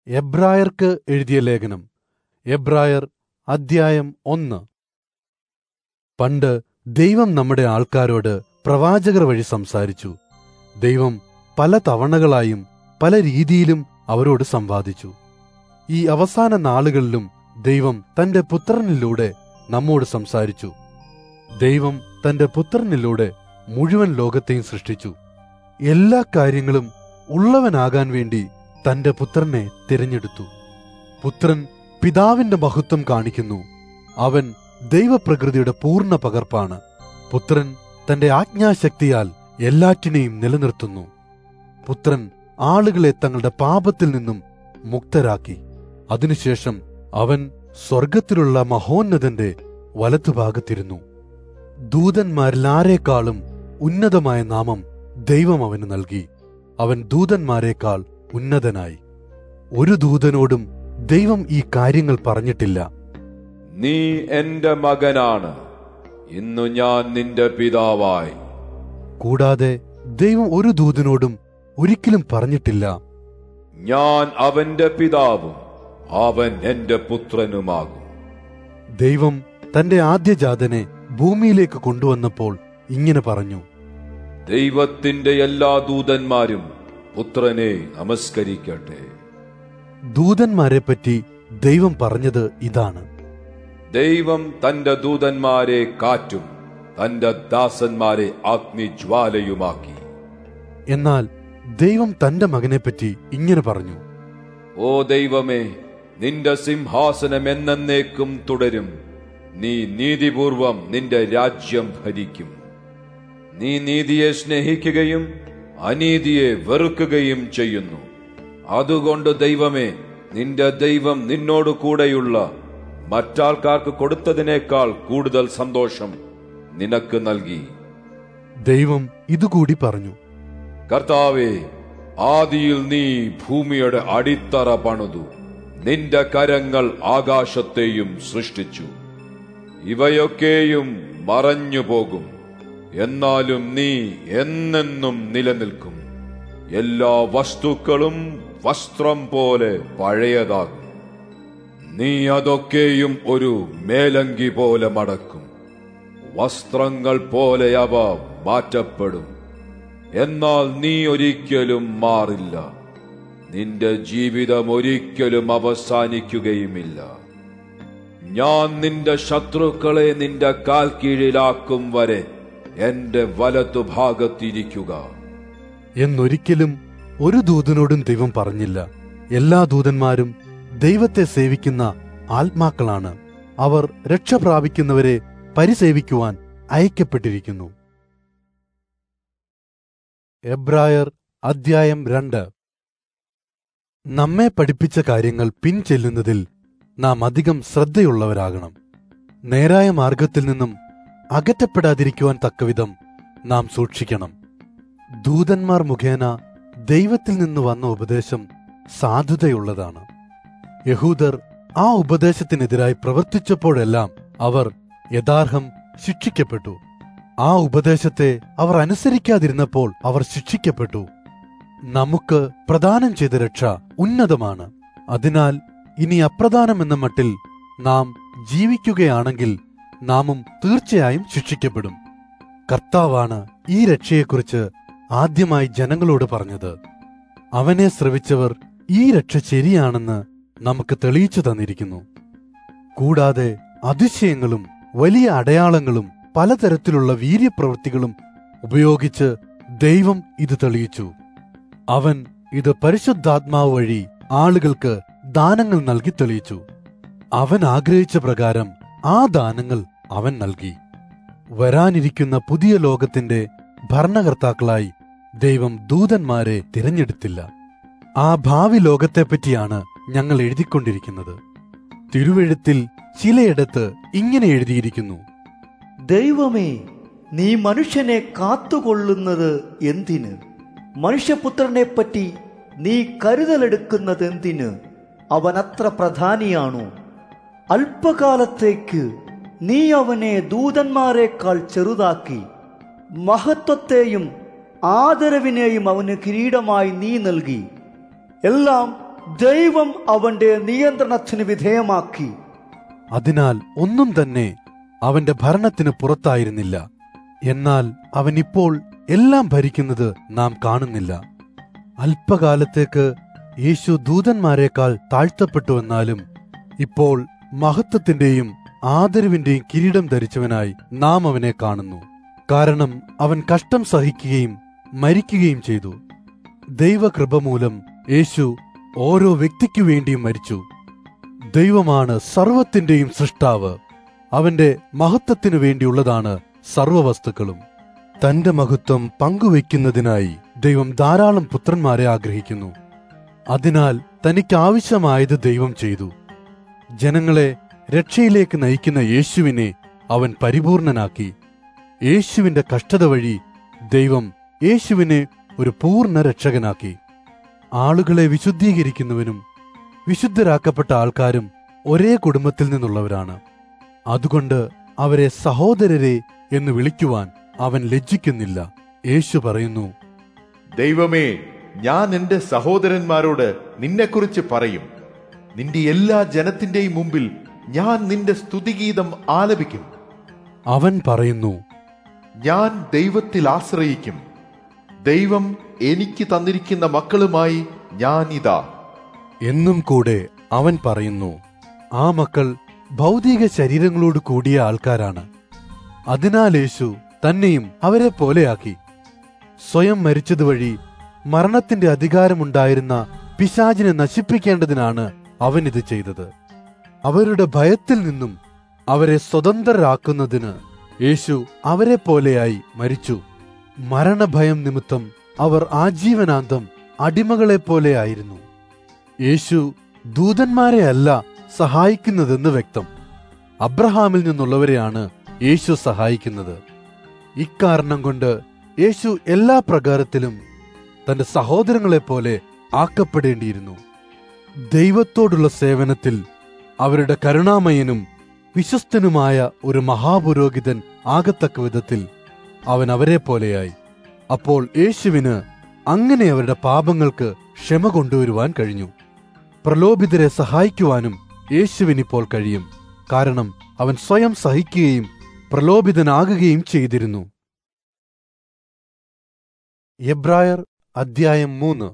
എബ്രായർക്ക് എഴുതിയ ലേഖനം എബ്രായർ അദ്ധ്യായം ഒന്ന് പണ്ട് ദൈവം നമ്മുടെ ആൾക്കാരോട് പ്രവാചകർ വഴി സംസാരിച്ചു ദൈവം പല തവണകളായും പല രീതിയിലും അവരോട് സംവാദിച്ചു ഈ അവസാന നാളുകളിലും ദൈവം തന്റെ പുത്രനിലൂടെ നമ്മോട് സംസാരിച്ചു ദൈവം തന്റെ പുത്രനിലൂടെ മുഴുവൻ ലോകത്തെയും സൃഷ്ടിച്ചു എല്ലാ കാര്യങ്ങളും ഉള്ളവനാകാൻ വേണ്ടി തന്റെ പുത്രനെ തിരഞ്ഞെടുത്തു പുത്രൻ പിതാവിന്റെ മഹത്വം കാണിക്കുന്നു അവൻ ദൈവപ്രകൃതിയുടെ പൂർണ്ണ പകർപ്പാണ് പുത്രൻ തന്റെ ആജ്ഞാശക്തിയാൽ എല്ലാറ്റിനെയും നിലനിർത്തുന്നു പുത്രൻ ആളുകളെ തങ്ങളുടെ പാപത്തിൽ നിന്നും മുക്തരാക്കി അതിനുശേഷം അവൻ സ്വർഗത്തിലുള്ള മഹോന്നതന്റെ വലത്തുഭാഗത്തിരുന്നു ദൂതന്മാരിൽ ആരെക്കാളും ഉന്നതമായ നാമം ദൈവം അവന് നൽകി അവൻ ദൂതന്മാരെക്കാൾ ഉന്നതനായി ഒരു ദൂതനോടും ദൈവം ഈ കാര്യങ്ങൾ പറഞ്ഞിട്ടില്ല നീ എന്റെ മകനാണ് ഇന്നു ഞാൻ നിന്റെ പിതാവായി കൂടാതെ ദൈവം ഒരു ദൂതനോടും ഒരിക്കലും പറഞ്ഞിട്ടില്ല ഞാൻ അവന്റെ പിതാവും അവൻ എന്റെ പുത്രനുമാകും ദൈവം തന്റെ ആദ്യജാതനെ ഭൂമിയിലേക്ക് കൊണ്ടുവന്നപ്പോൾ ഇങ്ങനെ പറഞ്ഞു ദൈവത്തിന്റെ എല്ലാ ദൂതന്മാരും പുത്രനെ നമസ്കരിക്കട്ടെ ദൂതന്മാരെ പറ്റി ദൈവം പറഞ്ഞത് ഇതാണ് ദൈവം തന്റെ ദൂതന്മാരെ കാറ്റും തന്റെ ദാസന്മാരെ അഗ്നിജ്വാലയുമാക്കി എന്നാൽ ദൈവം തന്റെ മകനെപ്പറ്റി ഇങ്ങനെ പറഞ്ഞു ഓ ദൈവമേ നിന്റെ സിംഹാസനം എന്നേക്കും തുടരും നീ നീതിപൂർവം നിന്റെ രാജ്യം ഭരിക്കും നീ നീതിയെ സ്നേഹിക്കുകയും അനീതിയെ വെറുക്കുകയും ചെയ്യുന്നു അതുകൊണ്ട് ദൈവമേ നിന്റെ ദൈവം നിന്നോട് കൂടെയുള്ള മറ്റാൾക്കാർക്ക് കൊടുത്തതിനേക്കാൾ കൂടുതൽ സന്തോഷം നിനക്ക് നൽകി ദൈവം ഇതുകൂടി പറഞ്ഞു കർത്താവേ ആദിയിൽ നീ ഭൂമിയുടെ അടിത്തറ പണിതു നിന്റെ കരങ്ങൾ ആകാശത്തെയും സൃഷ്ടിച്ചു ഇവയൊക്കെയും മറഞ്ഞു പോകും എന്നാലും നീ എന്നെന്നും നിലനിൽക്കും എല്ലാ വസ്തുക്കളും വസ്ത്രം പോലെ പഴയതാകും നീ അതൊക്കെയും ഒരു മേലങ്കി പോലെ മടക്കും വസ്ത്രങ്ങൾ പോലെ അവ മാറ്റപ്പെടും എന്നാൽ നീ ഒരിക്കലും മാറില്ല നിന്റെ ജീവിതം ഒരിക്കലും അവസാനിക്കുകയുമില്ല ഞാൻ നിന്റെ ശത്രുക്കളെ നിന്റെ കാൽ കീഴിലാക്കും വരെ എന്റെ വലത്തുഭാഗത്തിരിക്കുക എന്നൊരിക്കലും ഒരു ദൂതനോടും ദൈവം പറഞ്ഞില്ല എല്ലാ ദൂതന്മാരും ദൈവത്തെ സേവിക്കുന്ന ആത്മാക്കളാണ് അവർ രക്ഷ പ്രാപിക്കുന്നവരെ പരിസേവിക്കുവാൻ അയക്കപ്പെട്ടിരിക്കുന്നു എബ്രായർ അദ്ധ്യായം രണ്ട് നമ്മെ പഠിപ്പിച്ച കാര്യങ്ങൾ പിൻചെല്ലുന്നതിൽ നാം അധികം ശ്രദ്ധയുള്ളവരാകണം നേരായ മാർഗത്തിൽ നിന്നും അകറ്റപ്പെടാതിരിക്കുവാൻ തക്കവിധം നാം സൂക്ഷിക്കണം ദൂതന്മാർ മുഖേന ദൈവത്തിൽ നിന്ന് വന്ന ഉപദേശം സാധുതയുള്ളതാണ് യഹൂദർ ആ ഉപദേശത്തിനെതിരായി പ്രവർത്തിച്ചപ്പോഴെല്ലാം അവർ യഥാർഹം ശിക്ഷിക്കപ്പെട്ടു ആ ഉപദേശത്തെ അവർ അനുസരിക്കാതിരുന്നപ്പോൾ അവർ ശിക്ഷിക്കപ്പെട്ടു നമുക്ക് പ്രദാനം ചെയ്ത രക്ഷ ഉന്നതമാണ് അതിനാൽ ഇനി അപ്രധാനമെന്ന മട്ടിൽ നാം ജീവിക്കുകയാണെങ്കിൽ നാമും തീർച്ചയായും ശിക്ഷിക്കപ്പെടും കർത്താവാണ് ഈ രക്ഷയെക്കുറിച്ച് ആദ്യമായി ജനങ്ങളോട് പറഞ്ഞത് അവനെ ശ്രവിച്ചവർ ഈ രക്ഷ ശരിയാണെന്ന് നമുക്ക് തെളിയിച്ചു തന്നിരിക്കുന്നു കൂടാതെ അതിശയങ്ങളും വലിയ അടയാളങ്ങളും പലതരത്തിലുള്ള വീര്യപ്രവൃത്തികളും ഉപയോഗിച്ച് ദൈവം ഇത് തെളിയിച്ചു അവൻ ഇത് പരിശുദ്ധാത്മാവ് വഴി ആളുകൾക്ക് ദാനങ്ങൾ നൽകി തെളിയിച്ചു അവൻ ആഗ്രഹിച്ച പ്രകാരം ആ ദാനങ്ങൾ അവൻ നൽകി വരാനിരിക്കുന്ന പുതിയ ലോകത്തിന്റെ ഭരണകർത്താക്കളായി ദൈവം ദൂതന്മാരെ തിരഞ്ഞെടുത്തില്ല ആ ഭാവി ലോകത്തെപ്പറ്റിയാണ് ഞങ്ങൾ എഴുതിക്കൊണ്ടിരിക്കുന്നത് തിരുവെഴുത്തിൽ ചിലയിടത്ത് ഇങ്ങനെ എഴുതിയിരിക്കുന്നു ദൈവമേ നീ മനുഷ്യനെ കാത്തുകൊള്ളുന്നത് എന്തിന് മനുഷ്യപുത്രനെ പറ്റി നീ കരുതലെടുക്കുന്നത് എന്തിന് അവൻ അത്ര പ്രധാനിയാണോ അല്പകാലത്തേക്ക് നീ അവനെ ദൂതന്മാരെക്കാൾ ചെറുതാക്കി മഹത്വത്തെയും ആദരവിനെയും അവന് കിരീടമായി നീ നൽകി എല്ലാം ദൈവം അവന്റെ നിയന്ത്രണത്തിന് വിധേയമാക്കി അതിനാൽ ഒന്നും തന്നെ അവന്റെ ഭരണത്തിന് പുറത്തായിരുന്നില്ല എന്നാൽ അവൻ ഇപ്പോൾ എല്ലാം ഭരിക്കുന്നത് നാം കാണുന്നില്ല അല്പകാലത്തേക്ക് യേശു ദൂതന്മാരെക്കാൾ താഴ്ത്തപ്പെട്ടുവെന്നാലും ഇപ്പോൾ മഹത്വത്തിന്റെയും ആദരവിന്റെയും കിരീടം ധരിച്ചവനായി നാം അവനെ കാണുന്നു കാരണം അവൻ കഷ്ടം സഹിക്കുകയും മരിക്കുകയും ചെയ്തു ദൈവകൃപ മൂലം യേശു ഓരോ വ്യക്തിക്കു വേണ്ടിയും മരിച്ചു ദൈവമാണ് സർവത്തിന്റെയും സൃഷ്ടാവ് അവന്റെ മഹത്വത്തിനു വേണ്ടിയുള്ളതാണ് സർവവസ്തുക്കളും തന്റെ മഹത്വം പങ്കുവയ്ക്കുന്നതിനായി ദൈവം ധാരാളം പുത്രന്മാരെ ആഗ്രഹിക്കുന്നു അതിനാൽ തനിക്ക് ആവശ്യമായത് ദൈവം ചെയ്തു ജനങ്ങളെ രക്ഷയിലേക്ക് നയിക്കുന്ന യേശുവിനെ അവൻ പരിപൂർണനാക്കി യേശുവിന്റെ കഷ്ടത വഴി ദൈവം യേശുവിനെ ഒരു പൂർണ്ണ രക്ഷകനാക്കി ആളുകളെ വിശുദ്ധീകരിക്കുന്നവനും വിശുദ്ധരാക്കപ്പെട്ട ആൾക്കാരും ഒരേ കുടുംബത്തിൽ നിന്നുള്ളവരാണ് അതുകൊണ്ട് അവരെ സഹോദരരെ എന്ന് വിളിക്കുവാൻ അവൻ ലജ്ജിക്കുന്നില്ല യേശു പറയുന്നു ദൈവമേ ഞാൻ എന്റെ സഹോദരന്മാരോട് നിന്നെക്കുറിച്ച് പറയും നിന്റെ എല്ലാ ജനത്തിന്റെയും മുമ്പിൽ ഞാൻ നിന്റെ സ്തുതിഗീതം ആലപിക്കും അവൻ പറയുന്നു ഞാൻ ദൈവത്തിൽ ആശ്രയിക്കും ദൈവം എനിക്ക് തന്നിരിക്കുന്ന മക്കളുമായി ഞാൻ ഇതാ എന്നും കൂടെ അവൻ പറയുന്നു ആ മക്കൾ ഭൗതിക ശരീരങ്ങളോട് കൂടിയ ആൾക്കാരാണ് അതിനാൽ യേശു തന്നെയും അവരെ പോലെയാക്കി സ്വയം മരിച്ചതുവഴി മരണത്തിന്റെ അധികാരമുണ്ടായിരുന്ന പിശാചിനെ നശിപ്പിക്കേണ്ടതിനാണ് അവൻ ഇത് ചെയ്തത് അവരുടെ ഭയത്തിൽ നിന്നും അവരെ സ്വതന്ത്രരാക്കുന്നതിന് യേശു അവരെ പോലെയായി മരിച്ചു മരണഭയം നിമിത്തം അവർ ആജീവനാന്തം അടിമകളെ പോലെയായിരുന്നു യേശു ദൂതന്മാരെ അല്ല സഹായിക്കുന്നതെന്ന് വ്യക്തം അബ്രഹാമിൽ നിന്നുള്ളവരെയാണ് യേശു സഹായിക്കുന്നത് ഇക്കാരണം കൊണ്ട് യേശു എല്ലാ പ്രകാരത്തിലും തന്റെ സഹോദരങ്ങളെ പോലെ ആക്കപ്പെടേണ്ടിയിരുന്നു ദൈവത്തോടുള്ള സേവനത്തിൽ അവരുടെ കരുണാമയനും വിശ്വസ്തനുമായ ഒരു മഹാപുരോഹിതൻ ആകത്തക്ക വിധത്തിൽ അവൻ അവരെ പോലെയായി അപ്പോൾ യേശുവിന് അങ്ങനെ അവരുടെ പാപങ്ങൾക്ക് ക്ഷമ കൊണ്ടുവരുവാൻ കഴിഞ്ഞു പ്രലോഭിതരെ സഹായിക്കുവാനും യേശുവിനിപ്പോൾ കഴിയും കാരണം അവൻ സ്വയം സഹിക്കുകയും പ്രലോഭിതനാകുകയും ചെയ്തിരുന്നു എബ്രായർ അധ്യായം മൂന്ന്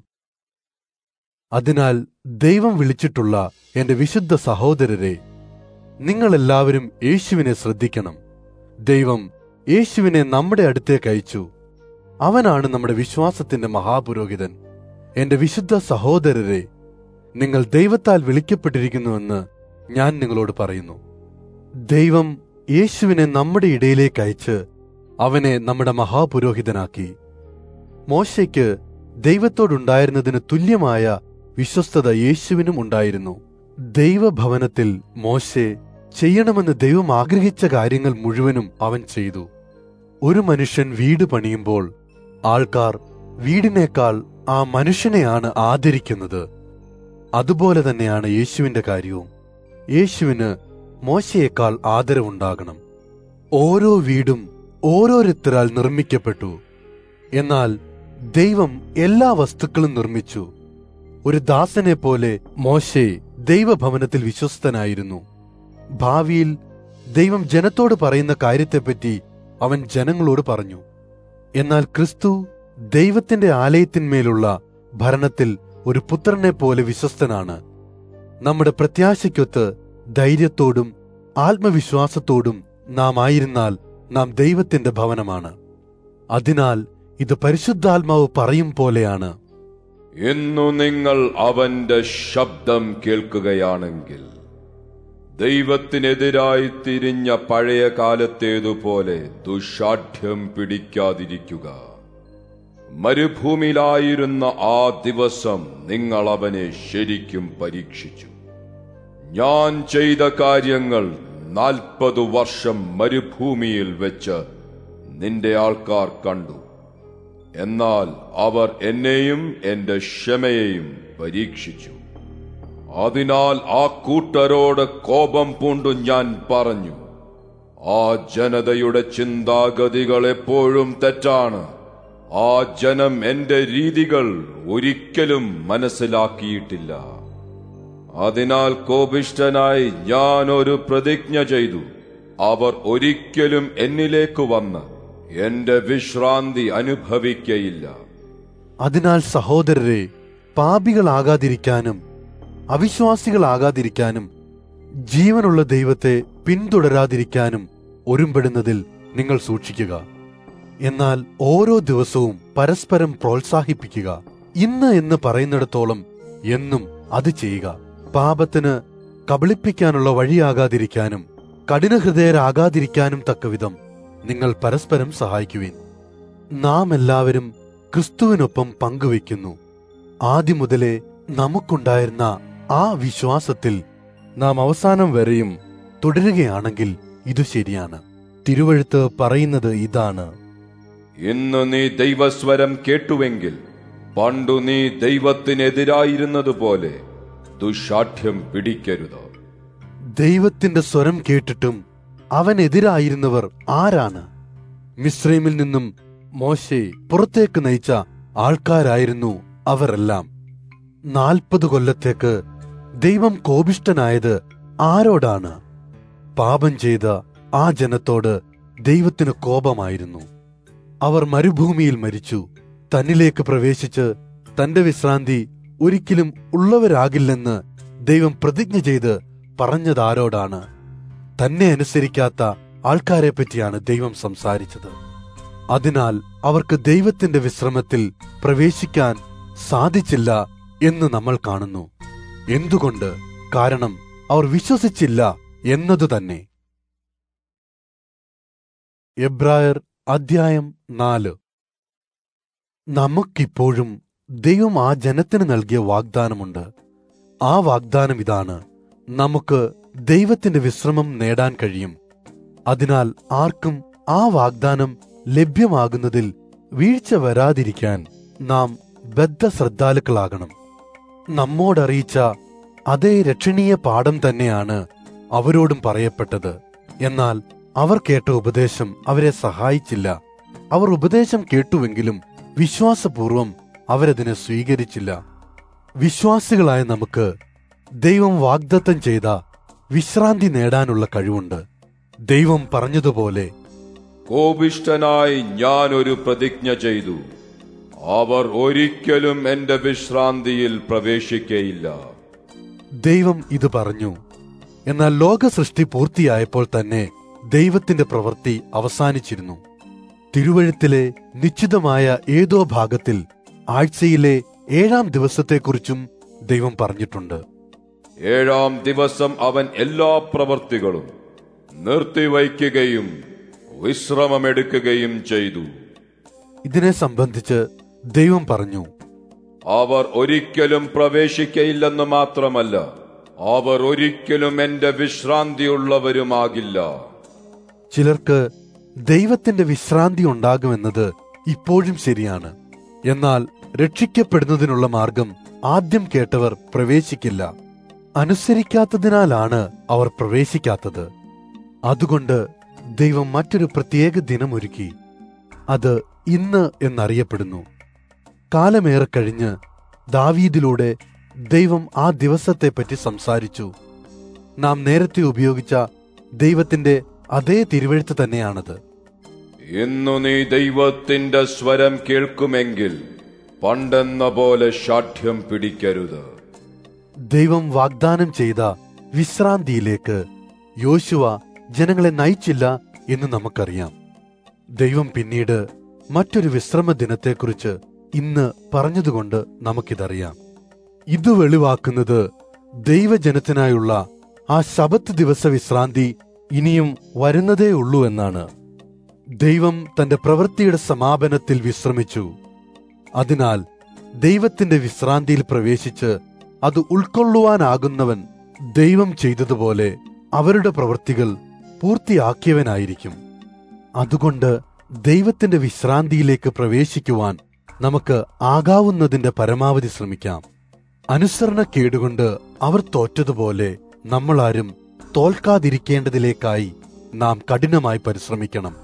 അതിനാൽ ദൈവം വിളിച്ചിട്ടുള്ള എന്റെ വിശുദ്ധ സഹോദരരെ നിങ്ങളെല്ലാവരും യേശുവിനെ ശ്രദ്ധിക്കണം ദൈവം യേശുവിനെ നമ്മുടെ അടുത്തേക്ക് അയച്ചു അവനാണ് നമ്മുടെ വിശ്വാസത്തിന്റെ മഹാപുരോഹിതൻ എന്റെ വിശുദ്ധ സഹോദരരെ നിങ്ങൾ ദൈവത്താൽ വിളിക്കപ്പെട്ടിരിക്കുന്നുവെന്ന് ഞാൻ നിങ്ങളോട് പറയുന്നു ദൈവം യേശുവിനെ നമ്മുടെ ഇടയിലേക്ക് അയച്ച് അവനെ നമ്മുടെ മഹാപുരോഹിതനാക്കി മോശയ്ക്ക് ദൈവത്തോടുണ്ടായിരുന്നതിന് തുല്യമായ വിശ്വസ്തത യേശുവിനും ഉണ്ടായിരുന്നു ദൈവഭവനത്തിൽ മോശെ ചെയ്യണമെന്ന് ദൈവം ആഗ്രഹിച്ച കാര്യങ്ങൾ മുഴുവനും അവൻ ചെയ്തു ഒരു മനുഷ്യൻ വീട് പണിയുമ്പോൾ ആൾക്കാർ വീടിനേക്കാൾ ആ മനുഷ്യനെയാണ് ആദരിക്കുന്നത് അതുപോലെ തന്നെയാണ് യേശുവിന്റെ കാര്യവും യേശുവിന് മോശയേക്കാൾ ആദരവുണ്ടാകണം ഓരോ വീടും ഓരോരുത്തരാൽ നിർമ്മിക്കപ്പെട്ടു എന്നാൽ ദൈവം എല്ലാ വസ്തുക്കളും നിർമ്മിച്ചു ഒരു ദാസനെ പോലെ മോശെ ദൈവഭവനത്തിൽ വിശ്വസ്തനായിരുന്നു ഭാവിയിൽ ദൈവം ജനത്തോട് പറയുന്ന കാര്യത്തെപ്പറ്റി അവൻ ജനങ്ങളോട് പറഞ്ഞു എന്നാൽ ക്രിസ്തു ദൈവത്തിന്റെ ആലയത്തിന്മേലുള്ള ഭരണത്തിൽ ഒരു പുത്രനെ പോലെ വിശ്വസ്തനാണ് നമ്മുടെ പ്രത്യാശയ്ക്കൊത്ത് ധൈര്യത്തോടും ആത്മവിശ്വാസത്തോടും നാം ആയിരുന്നാൽ നാം ദൈവത്തിന്റെ ഭവനമാണ് അതിനാൽ ഇത് പരിശുദ്ധാത്മാവ് പറയും പോലെയാണ് ഇന്നു നിങ്ങൾ അവന്റെ ശബ്ദം കേൾക്കുകയാണെങ്കിൽ ദൈവത്തിനെതിരായി തിരിഞ്ഞ പഴയ കാലത്തേതുപോലെ ദുഷാഠ്യം പിടിക്കാതിരിക്കുക മരുഭൂമിയിലായിരുന്ന ആ ദിവസം നിങ്ങൾ അവനെ ശരിക്കും പരീക്ഷിച്ചു ഞാൻ ചെയ്ത കാര്യങ്ങൾ നാൽപ്പത് വർഷം മരുഭൂമിയിൽ വെച്ച് നിന്റെ ആൾക്കാർ കണ്ടു എന്നാൽ അവർ എന്നെയും എന്റെ ക്ഷമയെയും പരീക്ഷിച്ചു അതിനാൽ ആ കൂട്ടരോട് കോപം പൂണ്ടു ഞാൻ പറഞ്ഞു ആ ജനതയുടെ ചിന്താഗതികൾ എപ്പോഴും തെറ്റാണ് ആ ജനം എന്റെ രീതികൾ ഒരിക്കലും മനസ്സിലാക്കിയിട്ടില്ല അതിനാൽ കോപിഷ്ടനായി ഞാൻ ഒരു പ്രതിജ്ഞ ചെയ്തു അവർ ഒരിക്കലും എന്നിലേക്ക് വന്ന് എന്റെ വിശ്രാന്തി അനുഭവിക്കയില്ല അതിനാൽ സഹോദരരെ പാപികളാകാതിരിക്കാനും അവിശ്വാസികളാകാതിരിക്കാനും ജീവനുള്ള ദൈവത്തെ പിന്തുടരാതിരിക്കാനും ഒരുമ്പെടുന്നതിൽ നിങ്ങൾ സൂക്ഷിക്കുക എന്നാൽ ഓരോ ദിവസവും പരസ്പരം പ്രോത്സാഹിപ്പിക്കുക ഇന്ന് എന്ന് പറയുന്നിടത്തോളം എന്നും അത് ചെയ്യുക പാപത്തിന് കബളിപ്പിക്കാനുള്ള വഴിയാകാതിരിക്കാനും കഠിനഹൃദയരാകാതിരിക്കാനും തക്കവിധം നിങ്ങൾ പരസ്പരം സഹായിക്കുവിൻ നാം എല്ലാവരും ക്രിസ്തുവിനൊപ്പം പങ്കുവയ്ക്കുന്നു ആദ്യം മുതലേ നമുക്കുണ്ടായിരുന്ന ആ വിശ്വാസത്തിൽ നാം അവസാനം വരെയും തുടരുകയാണെങ്കിൽ ഇത് ശരിയാണ് തിരുവഴുത്ത് പറയുന്നത് ഇതാണ് ഇന്ന് നീ ദൈവസ്വരം കേട്ടുവെങ്കിൽ പണ്ടു നീ ദൈവത്തിനെതിരായിരുന്നതുപോലെ ദുശാഠ്യം പിടിക്കരുത് ദൈവത്തിന്റെ സ്വരം കേട്ടിട്ടും അവനെതിരായിരുന്നവർ ആരാണ് മിശ്രൈമിൽ നിന്നും മോശെ പുറത്തേക്ക് നയിച്ച ആൾക്കാരായിരുന്നു അവരെല്ലാം നാൽപ്പത് കൊല്ലത്തേക്ക് ദൈവം കോപിഷ്ടനായത് ആരോടാണ് പാപം ചെയ്ത ആ ജനത്തോട് ദൈവത്തിന് കോപമായിരുന്നു അവർ മരുഭൂമിയിൽ മരിച്ചു തന്നിലേക്ക് പ്രവേശിച്ച് തന്റെ വിശ്രാന്തി ഒരിക്കലും ഉള്ളവരാകില്ലെന്ന് ദൈവം പ്രതിജ്ഞ ചെയ്ത് പറഞ്ഞതാരോടാണ് തന്നെ അനുസരിക്കാത്ത ആൾക്കാരെ പറ്റിയാണ് ദൈവം സംസാരിച്ചത് അതിനാൽ അവർക്ക് ദൈവത്തിന്റെ വിശ്രമത്തിൽ പ്രവേശിക്കാൻ സാധിച്ചില്ല എന്ന് നമ്മൾ കാണുന്നു എന്തുകൊണ്ട് കാരണം അവർ വിശ്വസിച്ചില്ല എന്നതു തന്നെ എബ്രായർ അധ്യായം നാല് നമുക്കിപ്പോഴും ദൈവം ആ ജനത്തിന് നൽകിയ വാഗ്ദാനമുണ്ട് ആ വാഗ്ദാനം ഇതാണ് നമുക്ക് ദൈവത്തിന്റെ വിശ്രമം നേടാൻ കഴിയും അതിനാൽ ആർക്കും ആ വാഗ്ദാനം ലഭ്യമാകുന്നതിൽ വീഴ്ച വരാതിരിക്കാൻ നാം ബദ്ധശ്രദ്ധാലുക്കളാകണം നമ്മോടറിയിച്ച അതേ രക്ഷണീയ പാഠം തന്നെയാണ് അവരോടും പറയപ്പെട്ടത് എന്നാൽ അവർ കേട്ട ഉപദേശം അവരെ സഹായിച്ചില്ല അവർ ഉപദേശം കേട്ടുവെങ്കിലും വിശ്വാസപൂർവം അവരതിനെ സ്വീകരിച്ചില്ല വിശ്വാസികളായ നമുക്ക് ദൈവം വാഗ്ദത്തം ചെയ്ത വിശ്രാന്തി നേടാനുള്ള കഴിവുണ്ട് ദൈവം പറഞ്ഞതുപോലെ കോപിഷ്ടനായി ഞാൻ ഒരു പ്രതിജ്ഞ ചെയ്തു അവർ ഒരിക്കലും എന്റെ വിശ്രാന്തിയിൽ പ്രവേശിക്കയില്ല ദൈവം ഇത് പറഞ്ഞു എന്നാൽ ലോക സൃഷ്ടി പൂർത്തിയായപ്പോൾ തന്നെ ദൈവത്തിന്റെ പ്രവൃത്തി അവസാനിച്ചിരുന്നു തിരുവഴുത്തിലെ നിശ്ചിതമായ ഏതോ ഭാഗത്തിൽ ആഴ്ചയിലെ ഏഴാം ദിവസത്തെക്കുറിച്ചും ദൈവം പറഞ്ഞിട്ടുണ്ട് ഏഴാം ദിവസം അവൻ എല്ലാ പ്രവർത്തികളും നിർത്തിവയ്ക്കുകയും വിശ്രമമെടുക്കുകയും ചെയ്തു ഇതിനെ സംബന്ധിച്ച് ദൈവം പറഞ്ഞു അവർ ഒരിക്കലും പ്രവേശിക്കയില്ലെന്ന് മാത്രമല്ല അവർ ഒരിക്കലും എന്റെ വിശ്രാന്തിയുള്ളവരുമാകില്ല ചിലർക്ക് ദൈവത്തിന്റെ വിശ്രാന്തി ഉണ്ടാകുമെന്നത് ഇപ്പോഴും ശരിയാണ് എന്നാൽ രക്ഷിക്കപ്പെടുന്നതിനുള്ള മാർഗം ആദ്യം കേട്ടവർ പ്രവേശിക്കില്ല അനുസരിക്കാത്തതിനാലാണ് അവർ പ്രവേശിക്കാത്തത് അതുകൊണ്ട് ദൈവം മറ്റൊരു പ്രത്യേക ദിനമൊരുക്കി അത് ഇന്ന് എന്നറിയപ്പെടുന്നു കാലമേറെ കഴിഞ്ഞ് ദാവീദിലൂടെ ദൈവം ആ ദിവസത്തെപ്പറ്റി സംസാരിച്ചു നാം നേരത്തെ ഉപയോഗിച്ച ദൈവത്തിന്റെ അതേ തിരുവഴുത്ത് തന്നെയാണത് ഇന്നു നീ ദൈവത്തിന്റെ സ്വരം കേൾക്കുമെങ്കിൽ പണ്ടെന്ന പോലെ ശാഠ്യം പിടിക്കരുത് ദൈവം വാഗ്ദാനം ചെയ്ത വിശ്രാന്തിയിലേക്ക് യോശുവ ജനങ്ങളെ നയിച്ചില്ല എന്ന് നമുക്കറിയാം ദൈവം പിന്നീട് മറ്റൊരു വിശ്രമ ദിനത്തെക്കുറിച്ച് ഇന്ന് പറഞ്ഞതുകൊണ്ട് നമുക്കിതറിയാം ഇത് വെളിവാക്കുന്നത് ദൈവജനത്തിനായുള്ള ആ ശബത്ത് ദിവസ വിശ്രാന്തി ഇനിയും വരുന്നതേ ഉള്ളൂ എന്നാണ് ദൈവം തന്റെ പ്രവൃത്തിയുടെ സമാപനത്തിൽ വിശ്രമിച്ചു അതിനാൽ ദൈവത്തിന്റെ വിശ്രാന്തിയിൽ പ്രവേശിച്ച് അത് ഉൾക്കൊള്ളുവാനാകുന്നവൻ ദൈവം ചെയ്തതുപോലെ അവരുടെ പ്രവൃത്തികൾ പൂർത്തിയാക്കിയവനായിരിക്കും അതുകൊണ്ട് ദൈവത്തിന്റെ വിശ്രാന്തിയിലേക്ക് പ്രവേശിക്കുവാൻ നമുക്ക് ആകാവുന്നതിന്റെ പരമാവധി ശ്രമിക്കാം അനുസരണക്കേടുകൊണ്ട് അവർ തോറ്റതുപോലെ നമ്മളാരും തോൽക്കാതിരിക്കേണ്ടതിലേക്കായി നാം കഠിനമായി പരിശ്രമിക്കണം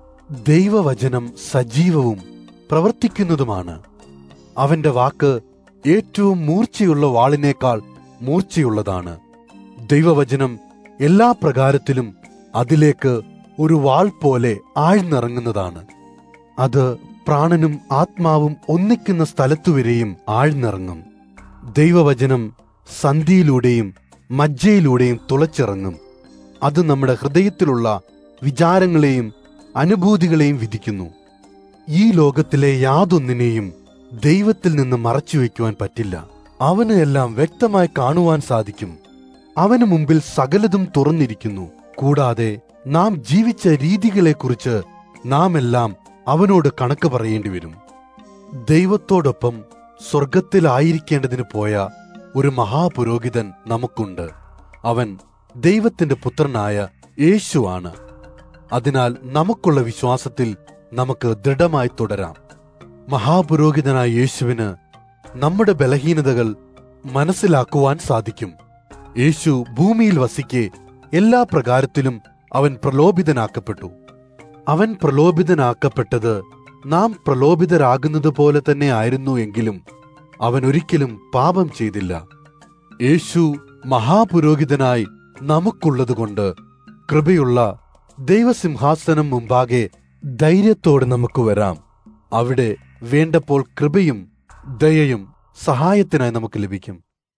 ദൈവവചനം സജീവവും പ്രവർത്തിക്കുന്നതുമാണ് അവന്റെ വാക്ക് ഏറ്റവും മൂർച്ചയുള്ള വാളിനേക്കാൾ മൂർച്ചയുള്ളതാണ് ദൈവവചനം എല്ലാ പ്രകാരത്തിലും അതിലേക്ക് ഒരു വാൾ പോലെ ആഴ്ന്നിറങ്ങുന്നതാണ് അത് പ്രാണനും ആത്മാവും ഒന്നിക്കുന്ന സ്ഥലത്തുവരെയും ആഴ്ന്നിറങ്ങും ദൈവവചനം സന്ധിയിലൂടെയും മജ്ജയിലൂടെയും തുളച്ചിറങ്ങും അത് നമ്മുടെ ഹൃദയത്തിലുള്ള വിചാരങ്ങളെയും അനുഭൂതികളെയും വിധിക്കുന്നു ഈ ലോകത്തിലെ യാതൊന്നിനെയും ദൈവത്തിൽ നിന്ന് മറച്ചുവെക്കുവാൻ പറ്റില്ല അവന് എല്ലാം വ്യക്തമായി കാണുവാൻ സാധിക്കും അവന് മുമ്പിൽ സകലതും തുറന്നിരിക്കുന്നു കൂടാതെ നാം ജീവിച്ച രീതികളെക്കുറിച്ച് നാം എല്ലാം അവനോട് കണക്ക് പറയേണ്ടി വരും ദൈവത്തോടൊപ്പം സ്വർഗത്തിലായിരിക്കേണ്ടതിന് പോയ ഒരു മഹാപുരോഹിതൻ നമുക്കുണ്ട് അവൻ ദൈവത്തിന്റെ പുത്രനായ യേശുവാണ് അതിനാൽ നമുക്കുള്ള വിശ്വാസത്തിൽ നമുക്ക് ദൃഢമായി തുടരാം മഹാപുരോഹിതനായ യേശുവിന് നമ്മുടെ ബലഹീനതകൾ മനസ്സിലാക്കുവാൻ സാധിക്കും യേശു ഭൂമിയിൽ വസിക്കെ എല്ലാ പ്രകാരത്തിലും അവൻ പ്രലോഭിതനാക്കപ്പെട്ടു അവൻ പ്രലോഭിതനാക്കപ്പെട്ടത് നാം പ്രലോഭിതരാകുന്നത് പോലെ തന്നെ ആയിരുന്നു എങ്കിലും അവൻ ഒരിക്കലും പാപം ചെയ്തില്ല യേശു മഹാപുരോഹിതനായി നമുക്കുള്ളതുകൊണ്ട് കൃപയുള്ള ദൈവസിംഹാസനം മുമ്പാകെ ധൈര്യത്തോടെ നമുക്ക് വരാം അവിടെ വേണ്ടപ്പോൾ കൃപയും ദയയും സഹായത്തിനായി നമുക്ക് ലഭിക്കും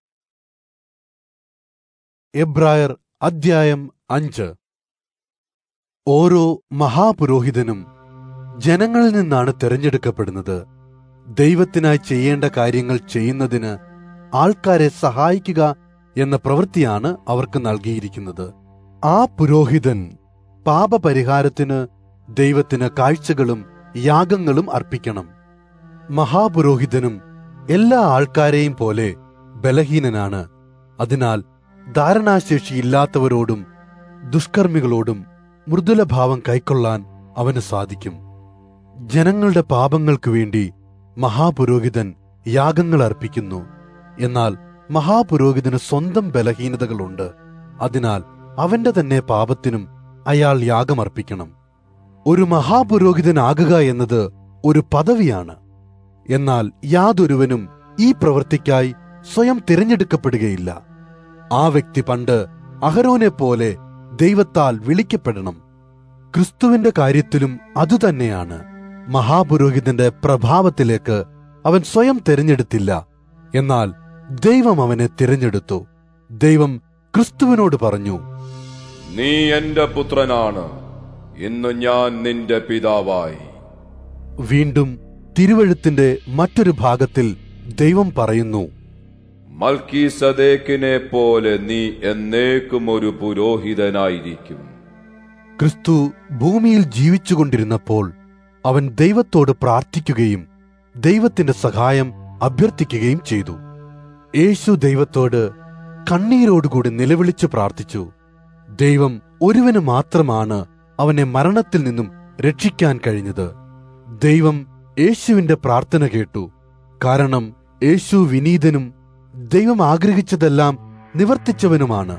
എബ്രായർ അധ്യായം അഞ്ച് ഓരോ മഹാപുരോഹിതനും ജനങ്ങളിൽ നിന്നാണ് തിരഞ്ഞെടുക്കപ്പെടുന്നത് ദൈവത്തിനായി ചെയ്യേണ്ട കാര്യങ്ങൾ ചെയ്യുന്നതിന് ആൾക്കാരെ സഹായിക്കുക എന്ന പ്രവൃത്തിയാണ് അവർക്ക് നൽകിയിരിക്കുന്നത് ആ പുരോഹിതൻ പാപപരിഹാരത്തിന് ദൈവത്തിന് കാഴ്ചകളും യാഗങ്ങളും അർപ്പിക്കണം മഹാപുരോഹിതനും എല്ലാ ആൾക്കാരെയും പോലെ ബലഹീനനാണ് അതിനാൽ ധാരണാശേഷിയില്ലാത്തവരോടും ദുഷ്കർമ്മികളോടും മൃദുലഭാവം കൈക്കൊള്ളാൻ അവന് സാധിക്കും ജനങ്ങളുടെ പാപങ്ങൾക്കു വേണ്ടി മഹാപുരോഹിതൻ യാഗങ്ങൾ അർപ്പിക്കുന്നു എന്നാൽ മഹാപുരോഹിതന് സ്വന്തം ബലഹീനതകളുണ്ട് അതിനാൽ അവന്റെ തന്നെ പാപത്തിനും അയാൾ യാഗമർപ്പിക്കണം ഒരു മഹാപുരോഹിതനാകുക എന്നത് ഒരു പദവിയാണ് എന്നാൽ യാതൊരുവനും ഈ പ്രവൃത്തിക്കായി സ്വയം തിരഞ്ഞെടുക്കപ്പെടുകയില്ല ആ വ്യക്തി പണ്ട് അഹരോനെ പോലെ ദൈവത്താൽ വിളിക്കപ്പെടണം ക്രിസ്തുവിന്റെ കാര്യത്തിലും അതുതന്നെയാണ് മഹാപുരോഹിതന്റെ പ്രഭാവത്തിലേക്ക് അവൻ സ്വയം തിരഞ്ഞെടുത്തില്ല എന്നാൽ ദൈവം അവനെ തിരഞ്ഞെടുത്തു ദൈവം ക്രിസ്തുവിനോട് പറഞ്ഞു നീ എന്റെ പുത്രനാണ് ഇന്ന് ഞാൻ നിന്റെ പിതാവായി വീണ്ടും തിരുവഴുത്തിന്റെ മറ്റൊരു ഭാഗത്തിൽ ദൈവം പറയുന്നു മൽക്കി സദേക്കിനെ പോലെ നീ എന്നേക്കും ഒരു പുരോഹിതനായിരിക്കും ക്രിസ്തു ഭൂമിയിൽ ജീവിച്ചുകൊണ്ടിരുന്നപ്പോൾ അവൻ ദൈവത്തോട് പ്രാർത്ഥിക്കുകയും ദൈവത്തിന്റെ സഹായം അഭ്യർത്ഥിക്കുകയും ചെയ്തു യേശു ദൈവത്തോട് കണ്ണീരോടുകൂടി നിലവിളിച്ചു പ്രാർത്ഥിച്ചു ദൈവം ഒരുവന് മാത്രമാണ് അവനെ മരണത്തിൽ നിന്നും രക്ഷിക്കാൻ കഴിഞ്ഞത് ദൈവം യേശുവിന്റെ പ്രാർത്ഥന കേട്ടു കാരണം യേശു വിനീതനും ദൈവം ആഗ്രഹിച്ചതെല്ലാം നിവർത്തിച്ചവനുമാണ്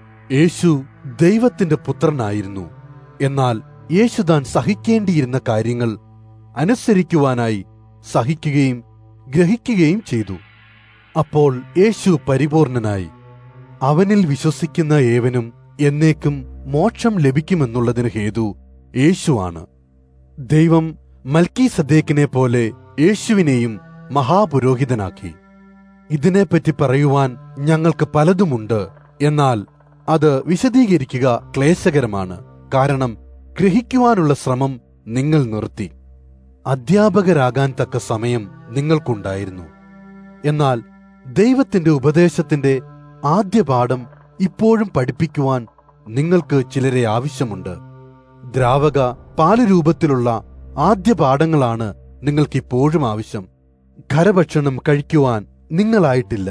യേശു ദൈവത്തിന്റെ പുത്രനായിരുന്നു എന്നാൽ യേശു താൻ സഹിക്കേണ്ടിയിരുന്ന കാര്യങ്ങൾ അനുസരിക്കുവാനായി സഹിക്കുകയും ഗ്രഹിക്കുകയും ചെയ്തു അപ്പോൾ യേശു പരിപൂർണനായി അവനിൽ വിശ്വസിക്കുന്ന ഏവനും എന്നേക്കും മോക്ഷം ലഭിക്കുമെന്നുള്ളതിന് ഹേതു യേശുവാണ് ദൈവം മൽക്കി സദ്ദേക്കിനെ പോലെ യേശുവിനെയും മഹാപുരോഹിതനാക്കി ഇതിനെപ്പറ്റി പറയുവാൻ ഞങ്ങൾക്ക് പലതുമുണ്ട് എന്നാൽ അത് വിശദീകരിക്കുക ക്ലേശകരമാണ് കാരണം ഗ്രഹിക്കുവാനുള്ള ശ്രമം നിങ്ങൾ നിർത്തി അധ്യാപകരാകാൻ തക്ക സമയം നിങ്ങൾക്കുണ്ടായിരുന്നു എന്നാൽ ദൈവത്തിന്റെ ഉപദേശത്തിന്റെ ആദ്യ പാഠം ഇപ്പോഴും പഠിപ്പിക്കുവാൻ നിങ്ങൾക്ക് ചിലരെ ആവശ്യമുണ്ട് ദ്രാവക പാല് രൂപത്തിലുള്ള ആദ്യ പാഠങ്ങളാണ് നിങ്ങൾക്കിപ്പോഴും ആവശ്യം ഖരഭക്ഷണം കഴിക്കുവാൻ നിങ്ങളായിട്ടില്ല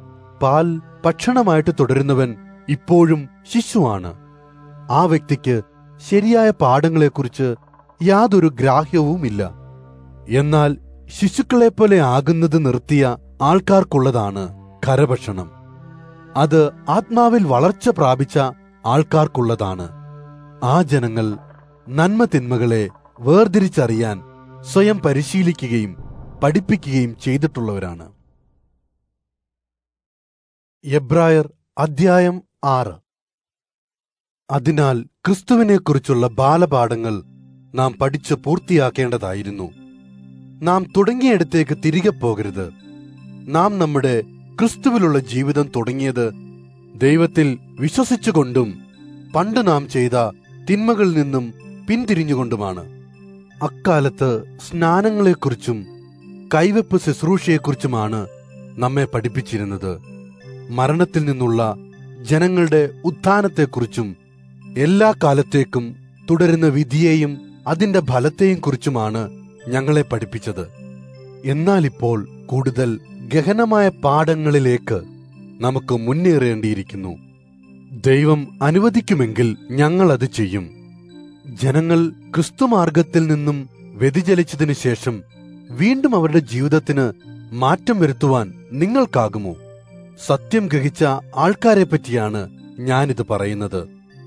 പാൽ ഭക്ഷണമായിട്ട് തുടരുന്നവൻ ഇപ്പോഴും ശിശുവാണ് ആ വ്യക്തിക്ക് ശരിയായ പാഠങ്ങളെക്കുറിച്ച് യാതൊരു ഗ്രാഹ്യവുമില്ല എന്നാൽ ശിശുക്കളെപ്പോലെ ആകുന്നത് നിർത്തിയ ആൾക്കാർക്കുള്ളതാണ് ഖരഭക്ഷണം അത് ആത്മാവിൽ വളർച്ച പ്രാപിച്ച ആൾക്കാർക്കുള്ളതാണ് ആ ജനങ്ങൾ നന്മ തിന്മകളെ വേർതിരിച്ചറിയാൻ സ്വയം പരിശീലിക്കുകയും പഠിപ്പിക്കുകയും ചെയ്തിട്ടുള്ളവരാണ് എബ്രായർ അധ്യായം ആറ് അതിനാൽ ക്രിസ്തുവിനെക്കുറിച്ചുള്ള ബാലപാഠങ്ങൾ നാം പഠിച്ച് പൂർത്തിയാക്കേണ്ടതായിരുന്നു നാം തുടങ്ങിയിടത്തേക്ക് തിരികെ പോകരുത് നാം നമ്മുടെ ക്രിസ്തുവിലുള്ള ജീവിതം തുടങ്ങിയത് ദൈവത്തിൽ വിശ്വസിച്ചുകൊണ്ടും പണ്ട് നാം ചെയ്ത തിന്മകളിൽ നിന്നും പിന്തിരിഞ്ഞുകൊണ്ടുമാണ് അക്കാലത്ത് സ്നാനങ്ങളെക്കുറിച്ചും കൈവെപ്പ് ശുശ്രൂഷയെക്കുറിച്ചുമാണ് നമ്മെ പഠിപ്പിച്ചിരുന്നത് മരണത്തിൽ നിന്നുള്ള ജനങ്ങളുടെ ഉത്ഥാനത്തെക്കുറിച്ചും എല്ലാ കാലത്തേക്കും തുടരുന്ന വിധിയെയും അതിന്റെ ഫലത്തെയും കുറിച്ചുമാണ് ഞങ്ങളെ പഠിപ്പിച്ചത് എന്നാൽ ഇപ്പോൾ കൂടുതൽ ഗഹനമായ പാഠങ്ങളിലേക്ക് നമുക്ക് മുന്നേറേണ്ടിയിരിക്കുന്നു ദൈവം അനുവദിക്കുമെങ്കിൽ ഞങ്ങൾ അത് ചെയ്യും ജനങ്ങൾ ക്രിസ്തുമാർഗത്തിൽ നിന്നും വ്യതിചലിച്ചതിനു ശേഷം വീണ്ടും അവരുടെ ജീവിതത്തിന് മാറ്റം വരുത്തുവാൻ നിങ്ങൾക്കാകുമോ സത്യം ഗ്രഹിച്ച ആൾക്കാരെ പറ്റിയാണ് ഞാനിത് പറയുന്നത്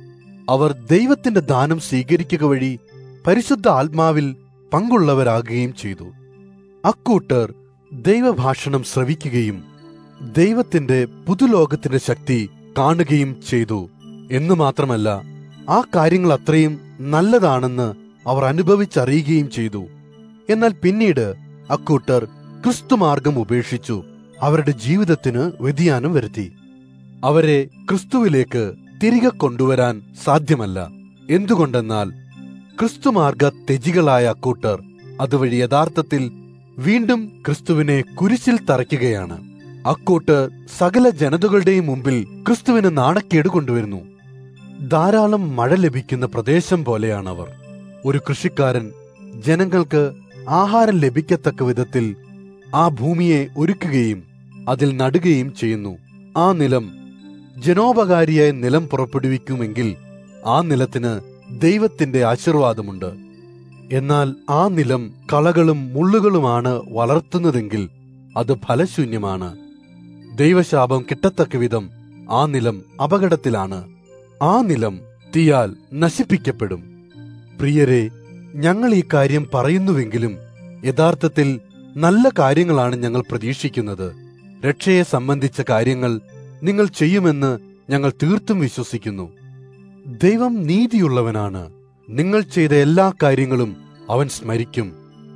അവർ ദൈവത്തിന്റെ ദാനം സ്വീകരിക്കുക വഴി പരിശുദ്ധ ആത്മാവിൽ പങ്കുള്ളവരാകുകയും ചെയ്തു അക്കൂട്ടർ ദൈവഭാഷണം ശ്രവിക്കുകയും ദൈവത്തിന്റെ പുതുലോകത്തിന്റെ ശക്തി കാണുകയും ചെയ്തു എന്നു മാത്രമല്ല ആ കാര്യങ്ങൾ അത്രയും നല്ലതാണെന്ന് അവർ അനുഭവിച്ചറിയുകയും ചെയ്തു എന്നാൽ പിന്നീട് അക്കൂട്ടർ ക്രിസ്തുമാർഗം ഉപേക്ഷിച്ചു അവരുടെ ജീവിതത്തിന് വ്യതിയാനം വരുത്തി അവരെ ക്രിസ്തുവിലേക്ക് തിരികെ കൊണ്ടുവരാൻ സാധ്യമല്ല എന്തുകൊണ്ടെന്നാൽ ക്രിസ്തുമാർഗ തെജികളായ അക്കൂട്ടർ അതുവഴി യഥാർത്ഥത്തിൽ വീണ്ടും ക്രിസ്തുവിനെ കുരിശിൽ തറയ്ക്കുകയാണ് അക്കൂട്ടർ സകല ജനതകളുടെയും മുമ്പിൽ ക്രിസ്തുവിന് നാണക്കേട് കൊണ്ടുവരുന്നു ധാരാളം മഴ ലഭിക്കുന്ന പ്രദേശം പോലെയാണവർ ഒരു കൃഷിക്കാരൻ ജനങ്ങൾക്ക് ആഹാരം ലഭിക്കത്തക്ക വിധത്തിൽ ആ ഭൂമിയെ ഒരുക്കുകയും അതിൽ നടുകയും ചെയ്യുന്നു ആ നിലം ജനോപകാരിയായ നിലം പുറപ്പെടുവിക്കുമെങ്കിൽ ആ നിലത്തിന് ദൈവത്തിന്റെ ആശീർവാദമുണ്ട് എന്നാൽ ആ നിലം കളകളും മുള്ളുകളുമാണ് വളർത്തുന്നതെങ്കിൽ അത് ഫലശൂന്യമാണ് ദൈവശാപം കിട്ടത്തക്ക വിധം ആ നിലം അപകടത്തിലാണ് ആ നിലം തീയാൽ നശിപ്പിക്കപ്പെടും പ്രിയരെ ഞങ്ങൾ ഈ കാര്യം പറയുന്നുവെങ്കിലും യഥാർത്ഥത്തിൽ നല്ല കാര്യങ്ങളാണ് ഞങ്ങൾ പ്രതീക്ഷിക്കുന്നത് രക്ഷയെ സംബന്ധിച്ച കാര്യങ്ങൾ നിങ്ങൾ ചെയ്യുമെന്ന് ഞങ്ങൾ തീർത്തും വിശ്വസിക്കുന്നു ദൈവം നീതിയുള്ളവനാണ് നിങ്ങൾ ചെയ്ത എല്ലാ കാര്യങ്ങളും അവൻ സ്മരിക്കും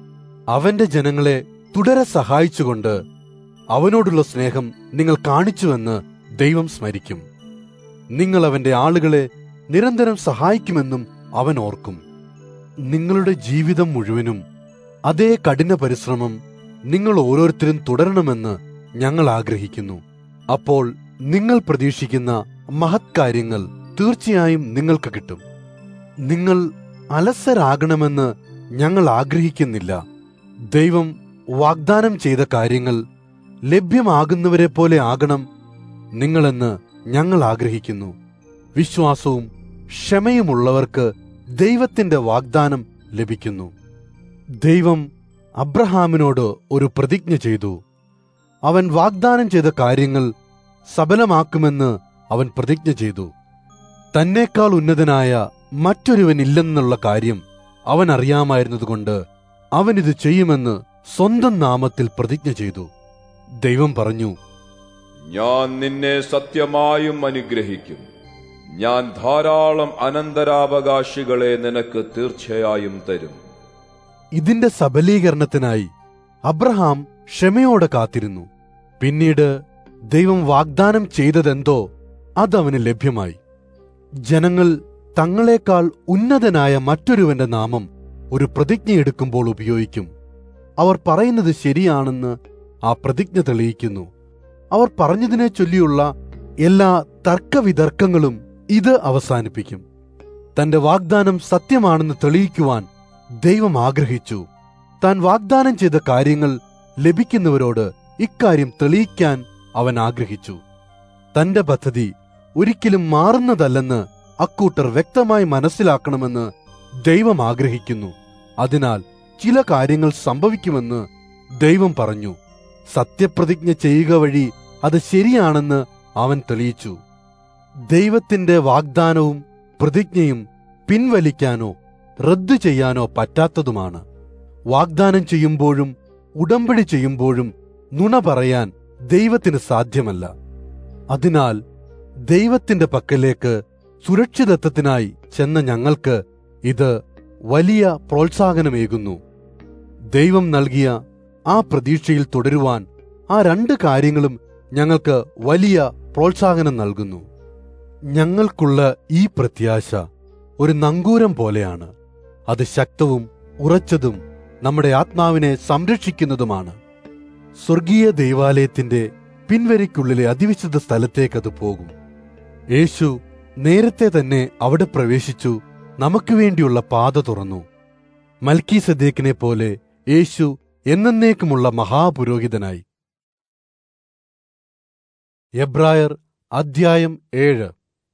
അവന്റെ ജനങ്ങളെ തുടരെ സഹായിച്ചുകൊണ്ട് അവനോടുള്ള സ്നേഹം നിങ്ങൾ കാണിച്ചുവെന്ന് ദൈവം സ്മരിക്കും നിങ്ങൾ അവന്റെ ആളുകളെ നിരന്തരം സഹായിക്കുമെന്നും അവൻ ഓർക്കും നിങ്ങളുടെ ജീവിതം മുഴുവനും അതേ കഠിന പരിശ്രമം നിങ്ങൾ ഓരോരുത്തരും തുടരണമെന്ന് ഞങ്ങൾ ആഗ്രഹിക്കുന്നു അപ്പോൾ നിങ്ങൾ പ്രതീക്ഷിക്കുന്ന മഹത് കാര്യങ്ങൾ തീർച്ചയായും നിങ്ങൾക്ക് കിട്ടും നിങ്ങൾ അലസരാകണമെന്ന് ഞങ്ങൾ ആഗ്രഹിക്കുന്നില്ല ദൈവം വാഗ്ദാനം ചെയ്ത കാര്യങ്ങൾ ലഭ്യമാകുന്നവരെ പോലെ ആകണം നിങ്ങളെന്ന് ഞങ്ങൾ ആഗ്രഹിക്കുന്നു വിശ്വാസവും ക്ഷമയുമുള്ളവർക്ക് ദൈവത്തിന്റെ വാഗ്ദാനം ലഭിക്കുന്നു ദൈവം അബ്രഹാമിനോട് ഒരു പ്രതിജ്ഞ ചെയ്തു അവൻ വാഗ്ദാനം ചെയ്ത കാര്യങ്ങൾ സഫലമാക്കുമെന്ന് അവൻ പ്രതിജ്ഞ ചെയ്തു തന്നേക്കാൾ ഉന്നതനായ മറ്റൊരുവനില്ലെന്നുള്ള കാര്യം അവൻ അറിയാമായിരുന്നതുകൊണ്ട് അവൻ ഇത് ചെയ്യുമെന്ന് സ്വന്തം നാമത്തിൽ പ്രതിജ്ഞ ചെയ്തു ദൈവം പറഞ്ഞു ഞാൻ നിന്നെ സത്യമായും അനുഗ്രഹിക്കും ഞാൻ ധാരാളം അനന്തരാവകാശികളെ നിനക്ക് തീർച്ചയായും തരും ഇതിന്റെ സബലീകരണത്തിനായി അബ്രഹാം ക്ഷമയോടെ കാത്തിരുന്നു പിന്നീട് ദൈവം വാഗ്ദാനം ചെയ്തതെന്തോ അതവന് ലഭ്യമായി ജനങ്ങൾ തങ്ങളെക്കാൾ ഉന്നതനായ മറ്റൊരുവന്റെ നാമം ഒരു പ്രതിജ്ഞയെടുക്കുമ്പോൾ ഉപയോഗിക്കും അവർ പറയുന്നത് ശരിയാണെന്ന് ആ പ്രതിജ്ഞ തെളിയിക്കുന്നു അവർ പറഞ്ഞതിനെ ചൊല്ലിയുള്ള എല്ലാ തർക്കവിതർക്കങ്ങളും ഇത് അവസാനിപ്പിക്കും തന്റെ വാഗ്ദാനം സത്യമാണെന്ന് തെളിയിക്കുവാൻ ദൈവം ആഗ്രഹിച്ചു താൻ വാഗ്ദാനം ചെയ്ത കാര്യങ്ങൾ ലഭിക്കുന്നവരോട് ഇക്കാര്യം തെളിയിക്കാൻ അവൻ ആഗ്രഹിച്ചു തന്റെ പദ്ധതി ഒരിക്കലും മാറുന്നതല്ലെന്ന് അക്കൂട്ടർ വ്യക്തമായി മനസ്സിലാക്കണമെന്ന് ദൈവം ആഗ്രഹിക്കുന്നു അതിനാൽ ചില കാര്യങ്ങൾ സംഭവിക്കുമെന്ന് ദൈവം പറഞ്ഞു സത്യപ്രതിജ്ഞ ചെയ്യുക വഴി അത് ശരിയാണെന്ന് അവൻ തെളിയിച്ചു ദൈവത്തിന്റെ വാഗ്ദാനവും പ്രതിജ്ഞയും പിൻവലിക്കാനോ റദ്ദു ചെയ്യാനോ പറ്റാത്തതുമാണ് വാഗ്ദാനം ചെയ്യുമ്പോഴും ഉടമ്പടി ചെയ്യുമ്പോഴും നുണ പറയാൻ ദൈവത്തിന് സാധ്യമല്ല അതിനാൽ ദൈവത്തിന്റെ പക്കലേക്ക് സുരക്ഷിതത്വത്തിനായി ചെന്ന ഞങ്ങൾക്ക് ഇത് വലിയ പ്രോത്സാഹനമേകുന്നു ദൈവം നൽകിയ ആ പ്രതീക്ഷയിൽ തുടരുവാൻ ആ രണ്ട് കാര്യങ്ങളും ഞങ്ങൾക്ക് വലിയ പ്രോത്സാഹനം നൽകുന്നു ഞങ്ങൾക്കുള്ള ഈ പ്രത്യാശ ഒരു നങ്കൂരം പോലെയാണ് അത് ശക്തവും ഉറച്ചതും നമ്മുടെ ആത്മാവിനെ സംരക്ഷിക്കുന്നതുമാണ് സ്വർഗീയ ദൈവാലയത്തിന്റെ പിൻവരിക്കുള്ളിലെ അതിവിശുദ്ധ സ്ഥലത്തേക്ക് അത് പോകും യേശു നേരത്തെ തന്നെ അവിടെ പ്രവേശിച്ചു നമുക്ക് വേണ്ടിയുള്ള പാത തുറന്നു മൽക്കി സദേക്കിനെ പോലെ യേശു എന്നേക്കുമുള്ള മഹാപുരോഹിതനായി എബ്രായർ അധ്യായം ഏഴ്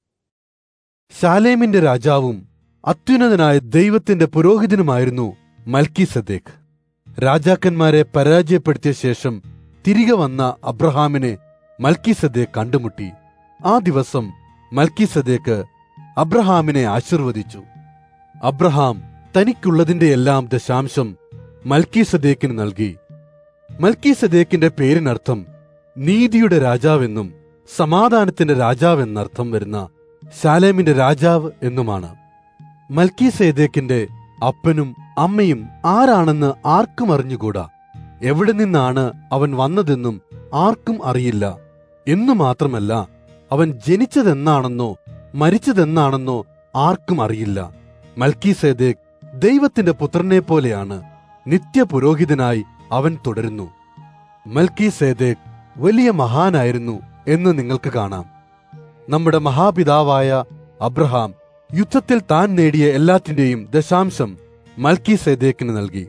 ശാലേമിന്റെ രാജാവും അത്യുന്നതനായ ദൈവത്തിന്റെ പുരോഹിതനുമായിരുന്നു മൽക്കി സദേക്ക് രാജാക്കന്മാരെ പരാജയപ്പെടുത്തിയ ശേഷം തിരികെ വന്ന അബ്രഹാമിനെ മൽക്കി സദേക്ക് കണ്ടുമുട്ടി ആ ദിവസം മൽക്കി സദേക്ക് അബ്രഹാമിനെ ആശീർവദിച്ചു അബ്രഹാം തനിക്കുള്ളതിന്റെ എല്ലാം ദശാംശം മൽക്കി സദേക്കിന് നൽകി മൽക്കി സദേക്കിന്റെ പേരിനർത്ഥം നീതിയുടെ രാജാവെന്നും സമാധാനത്തിന്റെ രാജാവെന്നർത്ഥം വരുന്ന ശാലേമിന്റെ രാജാവ് എന്നുമാണ് മൽക്കി സേദേക്കിന്റെ അപ്പനും അമ്മയും ആരാണെന്ന് ആർക്കും അറിഞ്ഞുകൂടാ എവിടെ നിന്നാണ് അവൻ വന്നതെന്നും ആർക്കും അറിയില്ല എന്നു മാത്രമല്ല അവൻ ജനിച്ചതെന്നാണെന്നോ മരിച്ചതെന്നാണെന്നോ ആർക്കും അറിയില്ല മൽക്കി സേദേക്ക് ദൈവത്തിന്റെ പുത്രനെ പോലെയാണ് നിത്യപുരോഹിതനായി അവൻ തുടരുന്നു മൽക്കി സേദേക്ക് വലിയ മഹാനായിരുന്നു എന്ന് നിങ്ങൾക്ക് കാണാം നമ്മുടെ മഹാപിതാവായ അബ്രഹാം യുദ്ധത്തിൽ താൻ നേടിയ എല്ലാറ്റിന്റെയും ദശാംശം മൽക്കി സേദേക്കിന് നൽകി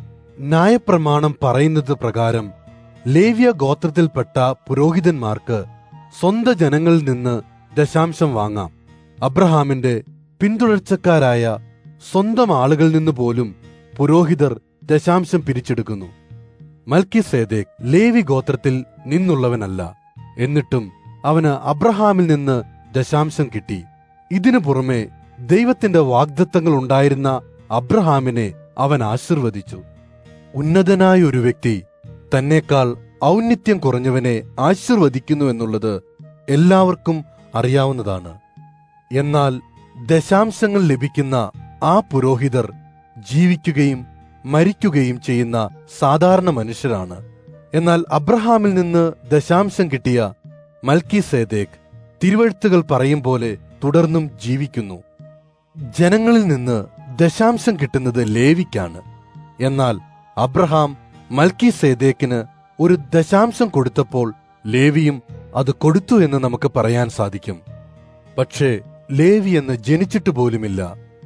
ന്യായപ്രമാണം പറയുന്നത് പ്രകാരം ലേവ്യ ഗോത്രത്തിൽപ്പെട്ട പുരോഹിതന്മാർക്ക് സ്വന്തം ജനങ്ങളിൽ നിന്ന് ദശാംശം വാങ്ങാം അബ്രഹാമിന്റെ പിന്തുടർച്ചക്കാരായ സ്വന്തം ആളുകളിൽ നിന്ന് പോലും പുരോഹിതർ ദശാംശം പിരിച്ചെടുക്കുന്നു മൽക്കി സേദേക് ലേവി ഗോത്രത്തിൽ നിന്നുള്ളവനല്ല എന്നിട്ടും അവന് അബ്രഹാമിൽ നിന്ന് ദശാംശം കിട്ടി ഇതിനു പുറമെ ദൈവത്തിന്റെ വാഗ്ദത്തങ്ങൾ ഉണ്ടായിരുന്ന അബ്രഹാമിനെ അവൻ ആശീർവദിച്ചു ഉന്നതനായ ഒരു വ്യക്തി തന്നേക്കാൾ ഔന്നിത്യം കുറഞ്ഞവനെ ആശീർവദിക്കുന്നു എന്നുള്ളത് എല്ലാവർക്കും അറിയാവുന്നതാണ് എന്നാൽ ദശാംശങ്ങൾ ലഭിക്കുന്ന ആ പുരോഹിതർ ജീവിക്കുകയും മരിക്കുകയും ചെയ്യുന്ന സാധാരണ മനുഷ്യരാണ് എന്നാൽ അബ്രഹാമിൽ നിന്ന് ദശാംശം കിട്ടിയ മൽക്കി സേദേക് തിരുവഴുത്തുകൾ പറയും പോലെ തുടർന്നും ജീവിക്കുന്നു ജനങ്ങളിൽ നിന്ന് ദശാംശം കിട്ടുന്നത് ലേവിക്കാണ് എന്നാൽ അബ്രഹാം മൽക്കി സേദേക്കിന് ഒരു ദശാംശം കൊടുത്തപ്പോൾ ലേവിയും അത് കൊടുത്തു എന്ന് നമുക്ക് പറയാൻ സാധിക്കും പക്ഷേ ലേവി എന്ന് ജനിച്ചിട്ട് പോലുമില്ല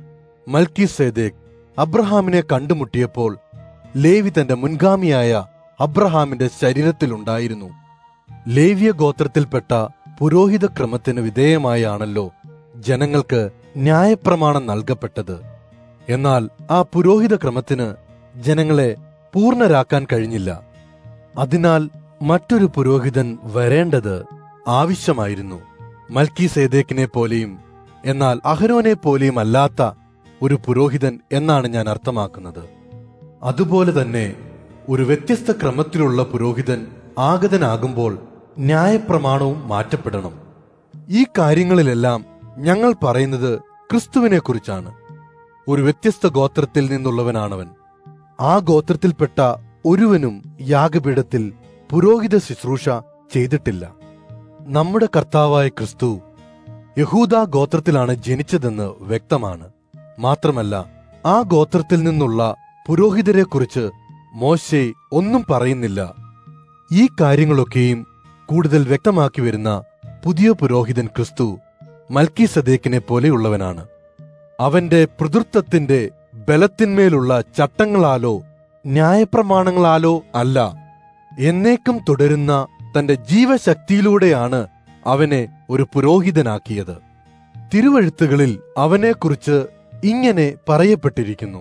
മൽക്കി സേദേക് അബ്രഹാമിനെ കണ്ടുമുട്ടിയപ്പോൾ ലേവി തന്റെ മുൻഗാമിയായ അബ്രഹാമിന്റെ ശരീരത്തിലുണ്ടായിരുന്നു ലേവ്യ ഗോത്രത്തിൽപ്പെട്ട പുരോഹിത ക്രമത്തിന് വിധേയമായാണല്ലോ ജനങ്ങൾക്ക് ന്യായപ്രമാണം നൽകപ്പെട്ടത് എന്നാൽ ആ പുരോഹിത ക്രമത്തിന് ജനങ്ങളെ പൂർണ്ണരാക്കാൻ കഴിഞ്ഞില്ല അതിനാൽ മറ്റൊരു പുരോഹിതൻ വരേണ്ടത് ആവശ്യമായിരുന്നു മൽക്കി സേദേക്കിനെ പോലെയും എന്നാൽ അഹരോനെ പോലെയും അല്ലാത്ത ഒരു പുരോഹിതൻ എന്നാണ് ഞാൻ അർത്ഥമാക്കുന്നത് അതുപോലെ തന്നെ ഒരു വ്യത്യസ്ത ക്രമത്തിലുള്ള പുരോഹിതൻ ആഗതനാകുമ്പോൾ ന്യായപ്രമാണവും മാറ്റപ്പെടണം ഈ കാര്യങ്ങളിലെല്ലാം ഞങ്ങൾ പറയുന്നത് ക്രിസ്തുവിനെ കുറിച്ചാണ് ഒരു വ്യത്യസ്ത ഗോത്രത്തിൽ നിന്നുള്ളവനാണവൻ ആ ഗോത്രത്തിൽപ്പെട്ട ഒരുവനും യാഗപീഠത്തിൽ പുരോഹിത ശുശ്രൂഷ ചെയ്തിട്ടില്ല നമ്മുടെ കർത്താവായ ക്രിസ്തു യഹൂദ ഗോത്രത്തിലാണ് ജനിച്ചതെന്ന് വ്യക്തമാണ് മാത്രമല്ല ആ ഗോത്രത്തിൽ നിന്നുള്ള പുരോഹിതരെക്കുറിച്ച് മോശെ ഒന്നും പറയുന്നില്ല ഈ കാര്യങ്ങളൊക്കെയും കൂടുതൽ വ്യക്തമാക്കി വരുന്ന പുതിയ പുരോഹിതൻ ക്രിസ്തു മൽക്കി സദേക്കിനെ പോലെയുള്ളവനാണ് അവന്റെ പിതൃത്വത്തിന്റെ ബലത്തിന്മേലുള്ള ചട്ടങ്ങളാലോ ന്യായപ്രമാണങ്ങളാലോ അല്ല എന്നേക്കും തുടരുന്ന തന്റെ ജീവശക്തിയിലൂടെയാണ് അവനെ ഒരു പുരോഹിതനാക്കിയത് തിരുവഴുത്തുകളിൽ അവനെക്കുറിച്ച് ഇങ്ങനെ പറയപ്പെട്ടിരിക്കുന്നു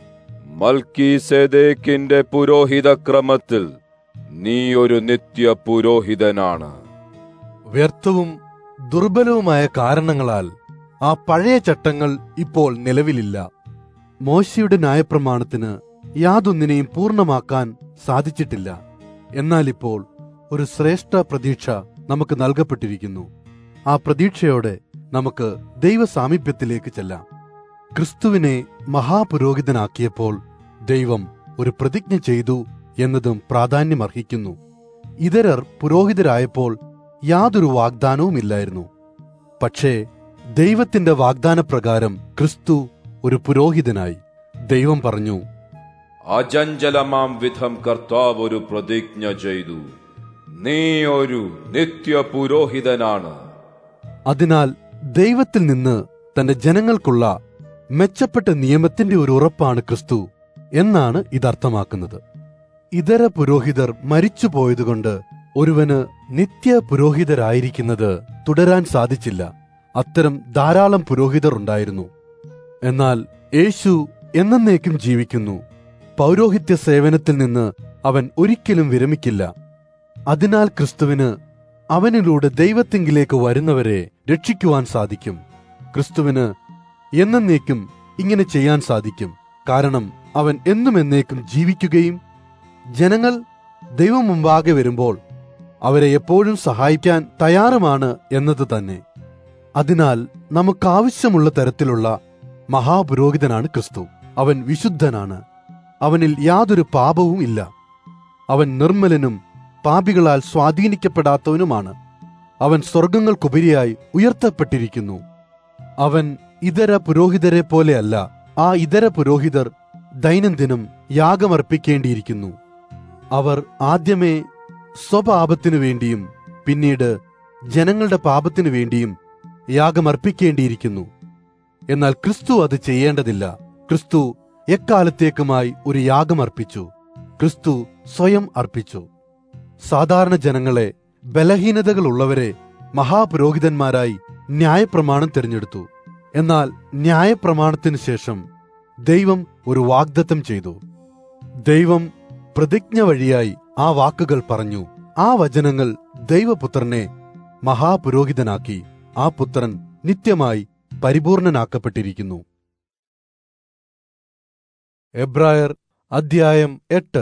മൽക്കി സേദേക്കിന്റെ പുരോഹിത ക്രമത്തിൽ നീ ഒരു നിത്യ പുരോഹിതനാണ് വ്യർത്ഥവും ദുർബലവുമായ കാരണങ്ങളാൽ ആ പഴയ ചട്ടങ്ങൾ ഇപ്പോൾ നിലവിലില്ല മോശയുടെ ന്യായപ്രമാണത്തിന് യാതൊന്നിനെയും പൂർണ്ണമാക്കാൻ സാധിച്ചിട്ടില്ല എന്നാൽ ഇപ്പോൾ ഒരു ശ്രേഷ്ഠ പ്രതീക്ഷ നമുക്ക് നൽകപ്പെട്ടിരിക്കുന്നു ആ പ്രതീക്ഷയോടെ നമുക്ക് ദൈവ സാമീപ്യത്തിലേക്ക് ചെല്ലാം ക്രിസ്തുവിനെ മഹാപുരോഹിതനാക്കിയപ്പോൾ ദൈവം ഒരു പ്രതിജ്ഞ ചെയ്തു എന്നതും പ്രാധാന്യമർഹിക്കുന്നു ഇതരർ പുരോഹിതരായപ്പോൾ യാതൊരു വാഗ്ദാനവുമില്ലായിരുന്നു പക്ഷേ ദൈവത്തിന്റെ വാഗ്ദാനപ്രകാരം ക്രിസ്തു ഒരു പുരോഹിതനായി ദൈവം പറഞ്ഞു അചഞ്ചലമാം വിധം കർത്താവ് ഒരു പ്രതിജ്ഞ ചെയ്തു നീ ഒരു നിത്യ പുരോഹിതനാണ് അതിനാൽ ദൈവത്തിൽ നിന്ന് തന്റെ ജനങ്ങൾക്കുള്ള മെച്ചപ്പെട്ട നിയമത്തിന്റെ ഒരു ഉറപ്പാണ് ക്രിസ്തു എന്നാണ് ഇതർത്ഥമാക്കുന്നത് ഇതര പുരോഹിതർ മരിച്ചുപോയതുകൊണ്ട് ഒരുവന് നിത്യ പുരോഹിതരായിരിക്കുന്നത് തുടരാൻ സാധിച്ചില്ല അത്തരം ധാരാളം പുരോഹിതർ ഉണ്ടായിരുന്നു എന്നാൽ യേശു എന്നേക്കും ജീവിക്കുന്നു പൗരോഹിത്യ സേവനത്തിൽ നിന്ന് അവൻ ഒരിക്കലും വിരമിക്കില്ല അതിനാൽ ക്രിസ്തുവിന് അവനിലൂടെ ദൈവത്തിങ്കിലേക്ക് വരുന്നവരെ രക്ഷിക്കുവാൻ സാധിക്കും ക്രിസ്തുവിന് എന്നേക്കും ഇങ്ങനെ ചെയ്യാൻ സാധിക്കും കാരണം അവൻ എന്നും എന്നേക്കും ജീവിക്കുകയും ജനങ്ങൾ ദൈവം മുമ്പാകെ വരുമ്പോൾ അവരെ എപ്പോഴും സഹായിക്കാൻ തയ്യാറുമാണ് എന്നത് തന്നെ അതിനാൽ നമുക്കാവശ്യമുള്ള തരത്തിലുള്ള മഹാപുരോഹിതനാണ് ക്രിസ്തു അവൻ വിശുദ്ധനാണ് അവനിൽ യാതൊരു പാപവും ഇല്ല അവൻ നിർമ്മലനും പാപികളാൽ സ്വാധീനിക്കപ്പെടാത്തവനുമാണ് അവൻ സ്വർഗങ്ങൾക്കുപരിയായി ഉയർത്തപ്പെട്ടിരിക്കുന്നു അവൻ ഇതര പുരോഹിതരെ പോലെയല്ല ആ ഇതര പുരോഹിതർ ദൈനംദിനം യാഗമർപ്പിക്കേണ്ടിയിരിക്കുന്നു അവർ ആദ്യമേ സ്വപാപത്തിനു വേണ്ടിയും പിന്നീട് ജനങ്ങളുടെ പാപത്തിനു വേണ്ടിയും യാഗമർപ്പിക്കേണ്ടിയിരിക്കുന്നു എന്നാൽ ക്രിസ്തു അത് ചെയ്യേണ്ടതില്ല ക്രിസ്തു എക്കാലത്തേക്കുമായി ഒരു യാഗമർപ്പിച്ചു ക്രിസ്തു സ്വയം അർപ്പിച്ചു സാധാരണ ജനങ്ങളെ ബലഹീനതകളുള്ളവരെ മഹാപുരോഹിതന്മാരായി ന്യായപ്രമാണം തിരഞ്ഞെടുത്തു എന്നാൽ ന്യായപ്രമാണത്തിനു ശേഷം ദൈവം ഒരു വാഗ്ദത്തം ചെയ്തു ദൈവം പ്രതിജ്ഞ വഴിയായി ആ വാക്കുകൾ പറഞ്ഞു ആ വചനങ്ങൾ ദൈവപുത്രനെ മഹാപുരോഹിതനാക്കി ആ പുത്രൻ നിത്യമായി പരിപൂർണനാക്കപ്പെട്ടിരിക്കുന്നു എബ്രായർ അധ്യായം എട്ട്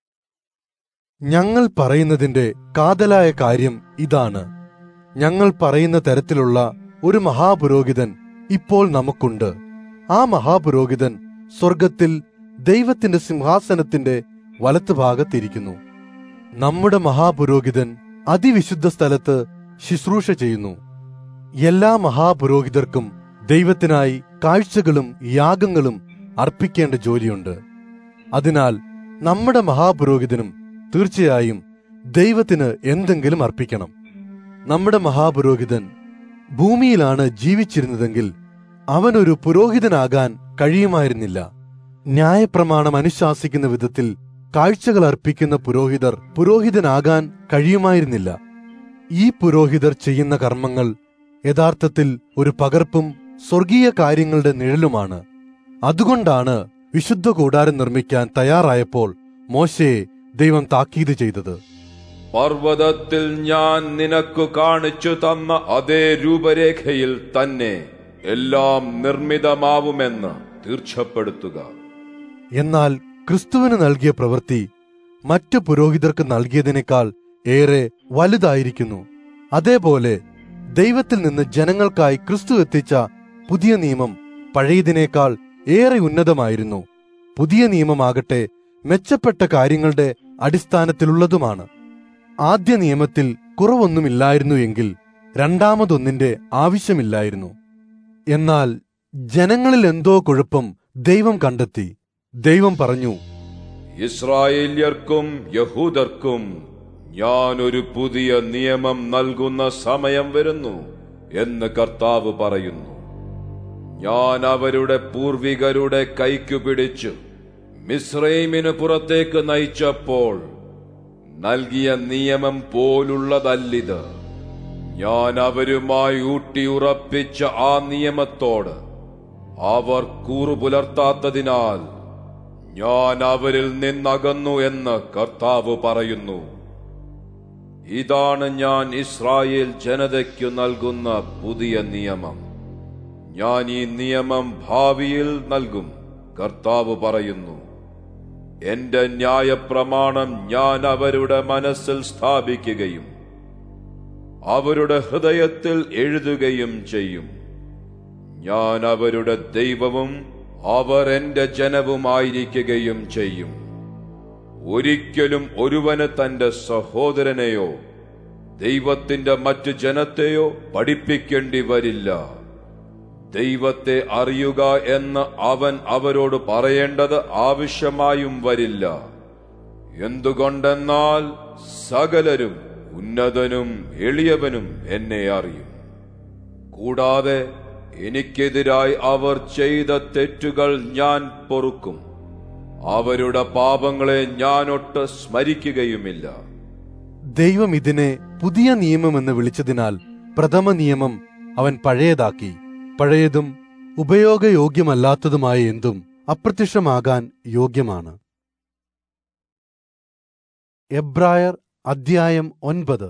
ഞങ്ങൾ പറയുന്നതിന്റെ കാതലായ കാര്യം ഇതാണ് ഞങ്ങൾ പറയുന്ന തരത്തിലുള്ള ഒരു മഹാപുരോഹിതൻ ഇപ്പോൾ നമുക്കുണ്ട് ആ മഹാപുരോഹിതൻ സ്വർഗത്തിൽ ദൈവത്തിന്റെ സിംഹാസനത്തിന്റെ വലത്തുഭാഗത്തിരിക്കുന്നു നമ്മുടെ മഹാപുരോഹിതൻ അതിവിശുദ്ധ സ്ഥലത്ത് ശുശ്രൂഷ ചെയ്യുന്നു എല്ലാ മഹാപുരോഹിതർക്കും ദൈവത്തിനായി കാഴ്ചകളും യാഗങ്ങളും അർപ്പിക്കേണ്ട ജോലിയുണ്ട് അതിനാൽ നമ്മുടെ മഹാപുരോഹിതനും തീർച്ചയായും ദൈവത്തിന് എന്തെങ്കിലും അർപ്പിക്കണം നമ്മുടെ മഹാപുരോഹിതൻ ഭൂമിയിലാണ് ജീവിച്ചിരുന്നതെങ്കിൽ അവനൊരു പുരോഹിതനാകാൻ കഴിയുമായിരുന്നില്ല ന്യായപ്രമാണം അനുശാസിക്കുന്ന വിധത്തിൽ കാഴ്ചകൾ അർപ്പിക്കുന്ന പുരോഹിതർ പുരോഹിതനാകാൻ കഴിയുമായിരുന്നില്ല ഈ പുരോഹിതർ ചെയ്യുന്ന കർമ്മങ്ങൾ യഥാർത്ഥത്തിൽ ഒരു പകർപ്പും സ്വർഗീയ കാര്യങ്ങളുടെ നിഴലുമാണ് അതുകൊണ്ടാണ് വിശുദ്ധ കൂടാരം നിർമ്മിക്കാൻ തയ്യാറായപ്പോൾ മോശയെ ദൈവം താക്കീത് ചെയ്തത് പർവ്വതത്തിൽ ഞാൻ നിനക്ക് കാണിച്ചു തന്ന അതേ രൂപരേഖയിൽ തന്നെ എല്ലാം നിർമ്മിതമാവുമെന്ന് തീർച്ചപ്പെടുത്തുക എന്നാൽ ക്രിസ്തുവിന് നൽകിയ പ്രവൃത്തി മറ്റു പുരോഹിതർക്ക് നൽകിയതിനേക്കാൾ ഏറെ വലുതായിരിക്കുന്നു അതേപോലെ ദൈവത്തിൽ നിന്ന് ജനങ്ങൾക്കായി ക്രിസ്തു എത്തിച്ച പുതിയ നിയമം പഴയതിനേക്കാൾ ഏറെ ഉന്നതമായിരുന്നു പുതിയ നിയമമാകട്ടെ മെച്ചപ്പെട്ട കാര്യങ്ങളുടെ അടിസ്ഥാനത്തിലുള്ളതുമാണ് ആദ്യ നിയമത്തിൽ കുറവൊന്നുമില്ലായിരുന്നു എങ്കിൽ രണ്ടാമതൊന്നിന്റെ ആവശ്യമില്ലായിരുന്നു എന്നാൽ ജനങ്ങളിൽ എന്തോ കുഴപ്പം ദൈവം കണ്ടെത്തി ദൈവം പറഞ്ഞു ഇസ്രായേല്യർക്കും യഹൂദർക്കും ഞാൻ ഒരു പുതിയ നിയമം നൽകുന്ന സമയം വരുന്നു എന്ന് കർത്താവ് പറയുന്നു ഞാൻ അവരുടെ പൂർവികരുടെ കൈക്കു പിടിച്ചു മിസ്രൈമിന് പുറത്തേക്ക് നയിച്ചപ്പോൾ നൽകിയ നിയമം പോലുള്ളതല്ലിത് ഞാൻ അവരുമായി ഊട്ടിയുറപ്പിച്ച ആ നിയമത്തോട് അവർ കൂറുപുലർത്താത്തതിനാൽ ഞാൻ അവരിൽ നിന്നകന്നു എന്ന് കർത്താവ് പറയുന്നു ഇതാണ് ഞാൻ ഇസ്രായേൽ ജനതയ്ക്കു നൽകുന്ന പുതിയ നിയമം ഞാൻ ഈ നിയമം ഭാവിയിൽ നൽകും കർത്താവ് പറയുന്നു എന്റെ ന്യായപ്രമാണം ഞാൻ അവരുടെ മനസ്സിൽ സ്ഥാപിക്കുകയും അവരുടെ ഹൃദയത്തിൽ എഴുതുകയും ചെയ്യും ഞാൻ അവരുടെ ദൈവവും അവർ എന്റെ ജനവുമായിരിക്കുകയും ചെയ്യും ഒരിക്കലും ഒരുവന് തന്റെ സഹോദരനെയോ ദൈവത്തിന്റെ മറ്റു ജനത്തെയോ പഠിപ്പിക്കേണ്ടി വരില്ല ദൈവത്തെ അറിയുക എന്ന് അവൻ അവരോട് പറയേണ്ടത് ആവശ്യമായും വരില്ല എന്തുകൊണ്ടെന്നാൽ സകലരും ഉന്നതനും എളിയവനും എന്നെ അറിയും കൂടാതെ എനിക്കെതിരായി അവർ ചെയ്ത തെറ്റുകൾ ഞാൻ പൊറുക്കും അവരുടെ പാപങ്ങളെ ഞാനൊട്ട് സ്മരിക്കുകയുമില്ല ദൈവം ഇതിനെ പുതിയ നിയമമെന്ന് വിളിച്ചതിനാൽ പ്രഥമ നിയമം അവൻ പഴയതാക്കി പഴയതും ഉപയോഗയോഗ്യമല്ലാത്തതുമായ എന്തും അപ്രത്യക്ഷമാകാൻ യോഗ്യമാണ് എബ്രായർ അധ്യായം ഒൻപത്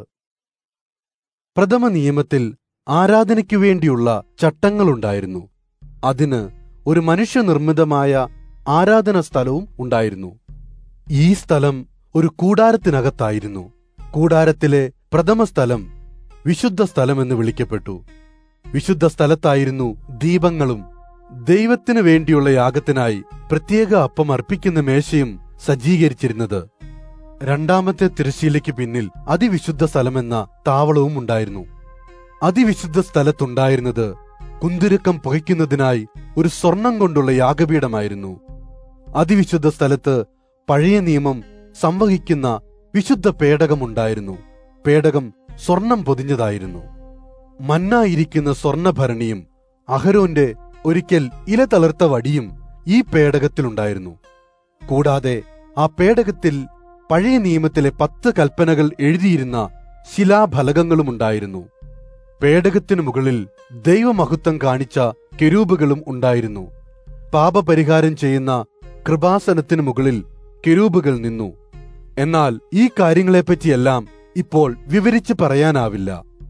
പ്രഥമ നിയമത്തിൽ ആരാധനയ്ക്കു വേണ്ടിയുള്ള ചട്ടങ്ങളുണ്ടായിരുന്നു അതിന് ഒരു മനുഷ്യനിർമ്മിതമായ ആരാധന സ്ഥലവും ഉണ്ടായിരുന്നു ഈ സ്ഥലം ഒരു കൂടാരത്തിനകത്തായിരുന്നു കൂടാരത്തിലെ പ്രഥമ സ്ഥലം വിശുദ്ധ സ്ഥലമെന്ന് വിളിക്കപ്പെട്ടു വിശുദ്ധ സ്ഥലത്തായിരുന്നു ദീപങ്ങളും ദൈവത്തിനു വേണ്ടിയുള്ള യാഗത്തിനായി പ്രത്യേക അപ്പം അർപ്പിക്കുന്ന മേശയും സജ്ജീകരിച്ചിരുന്നത് രണ്ടാമത്തെ തിരശ്ശീലയ്ക്ക് പിന്നിൽ അതിവിശുദ്ധ സ്ഥലമെന്ന താവളവും ഉണ്ടായിരുന്നു അതിവിശുദ്ധ സ്ഥലത്തുണ്ടായിരുന്നത് കുന്തിരുക്കം പുകയ്ക്കുന്നതിനായി ഒരു സ്വർണം കൊണ്ടുള്ള യാഗപീഠമായിരുന്നു അതിവിശുദ്ധ സ്ഥലത്ത് പഴയ നിയമം സംവഹിക്കുന്ന വിശുദ്ധ പേടകമുണ്ടായിരുന്നു പേടകം സ്വർണം പൊതിഞ്ഞതായിരുന്നു മന്നായിരിക്കുന്ന സ്വർണഭരണിയും അഹരോന്റെ ഒരിക്കൽ ഇല തളിർത്ത വടിയും ഈ പേടകത്തിലുണ്ടായിരുന്നു കൂടാതെ ആ പേടകത്തിൽ പഴയ നിയമത്തിലെ പത്ത് കൽപ്പനകൾ എഴുതിയിരുന്ന ശിലാഫലകങ്ങളും ഉണ്ടായിരുന്നു പേടകത്തിനു മുകളിൽ ദൈവമഹത്വം കാണിച്ച കെരൂബുകളും ഉണ്ടായിരുന്നു പാപപരിഹാരം ചെയ്യുന്ന കൃപാസനത്തിനു മുകളിൽ കെരൂബുകൾ നിന്നു എന്നാൽ ഈ കാര്യങ്ങളെപ്പറ്റിയെല്ലാം ഇപ്പോൾ വിവരിച്ചു പറയാനാവില്ല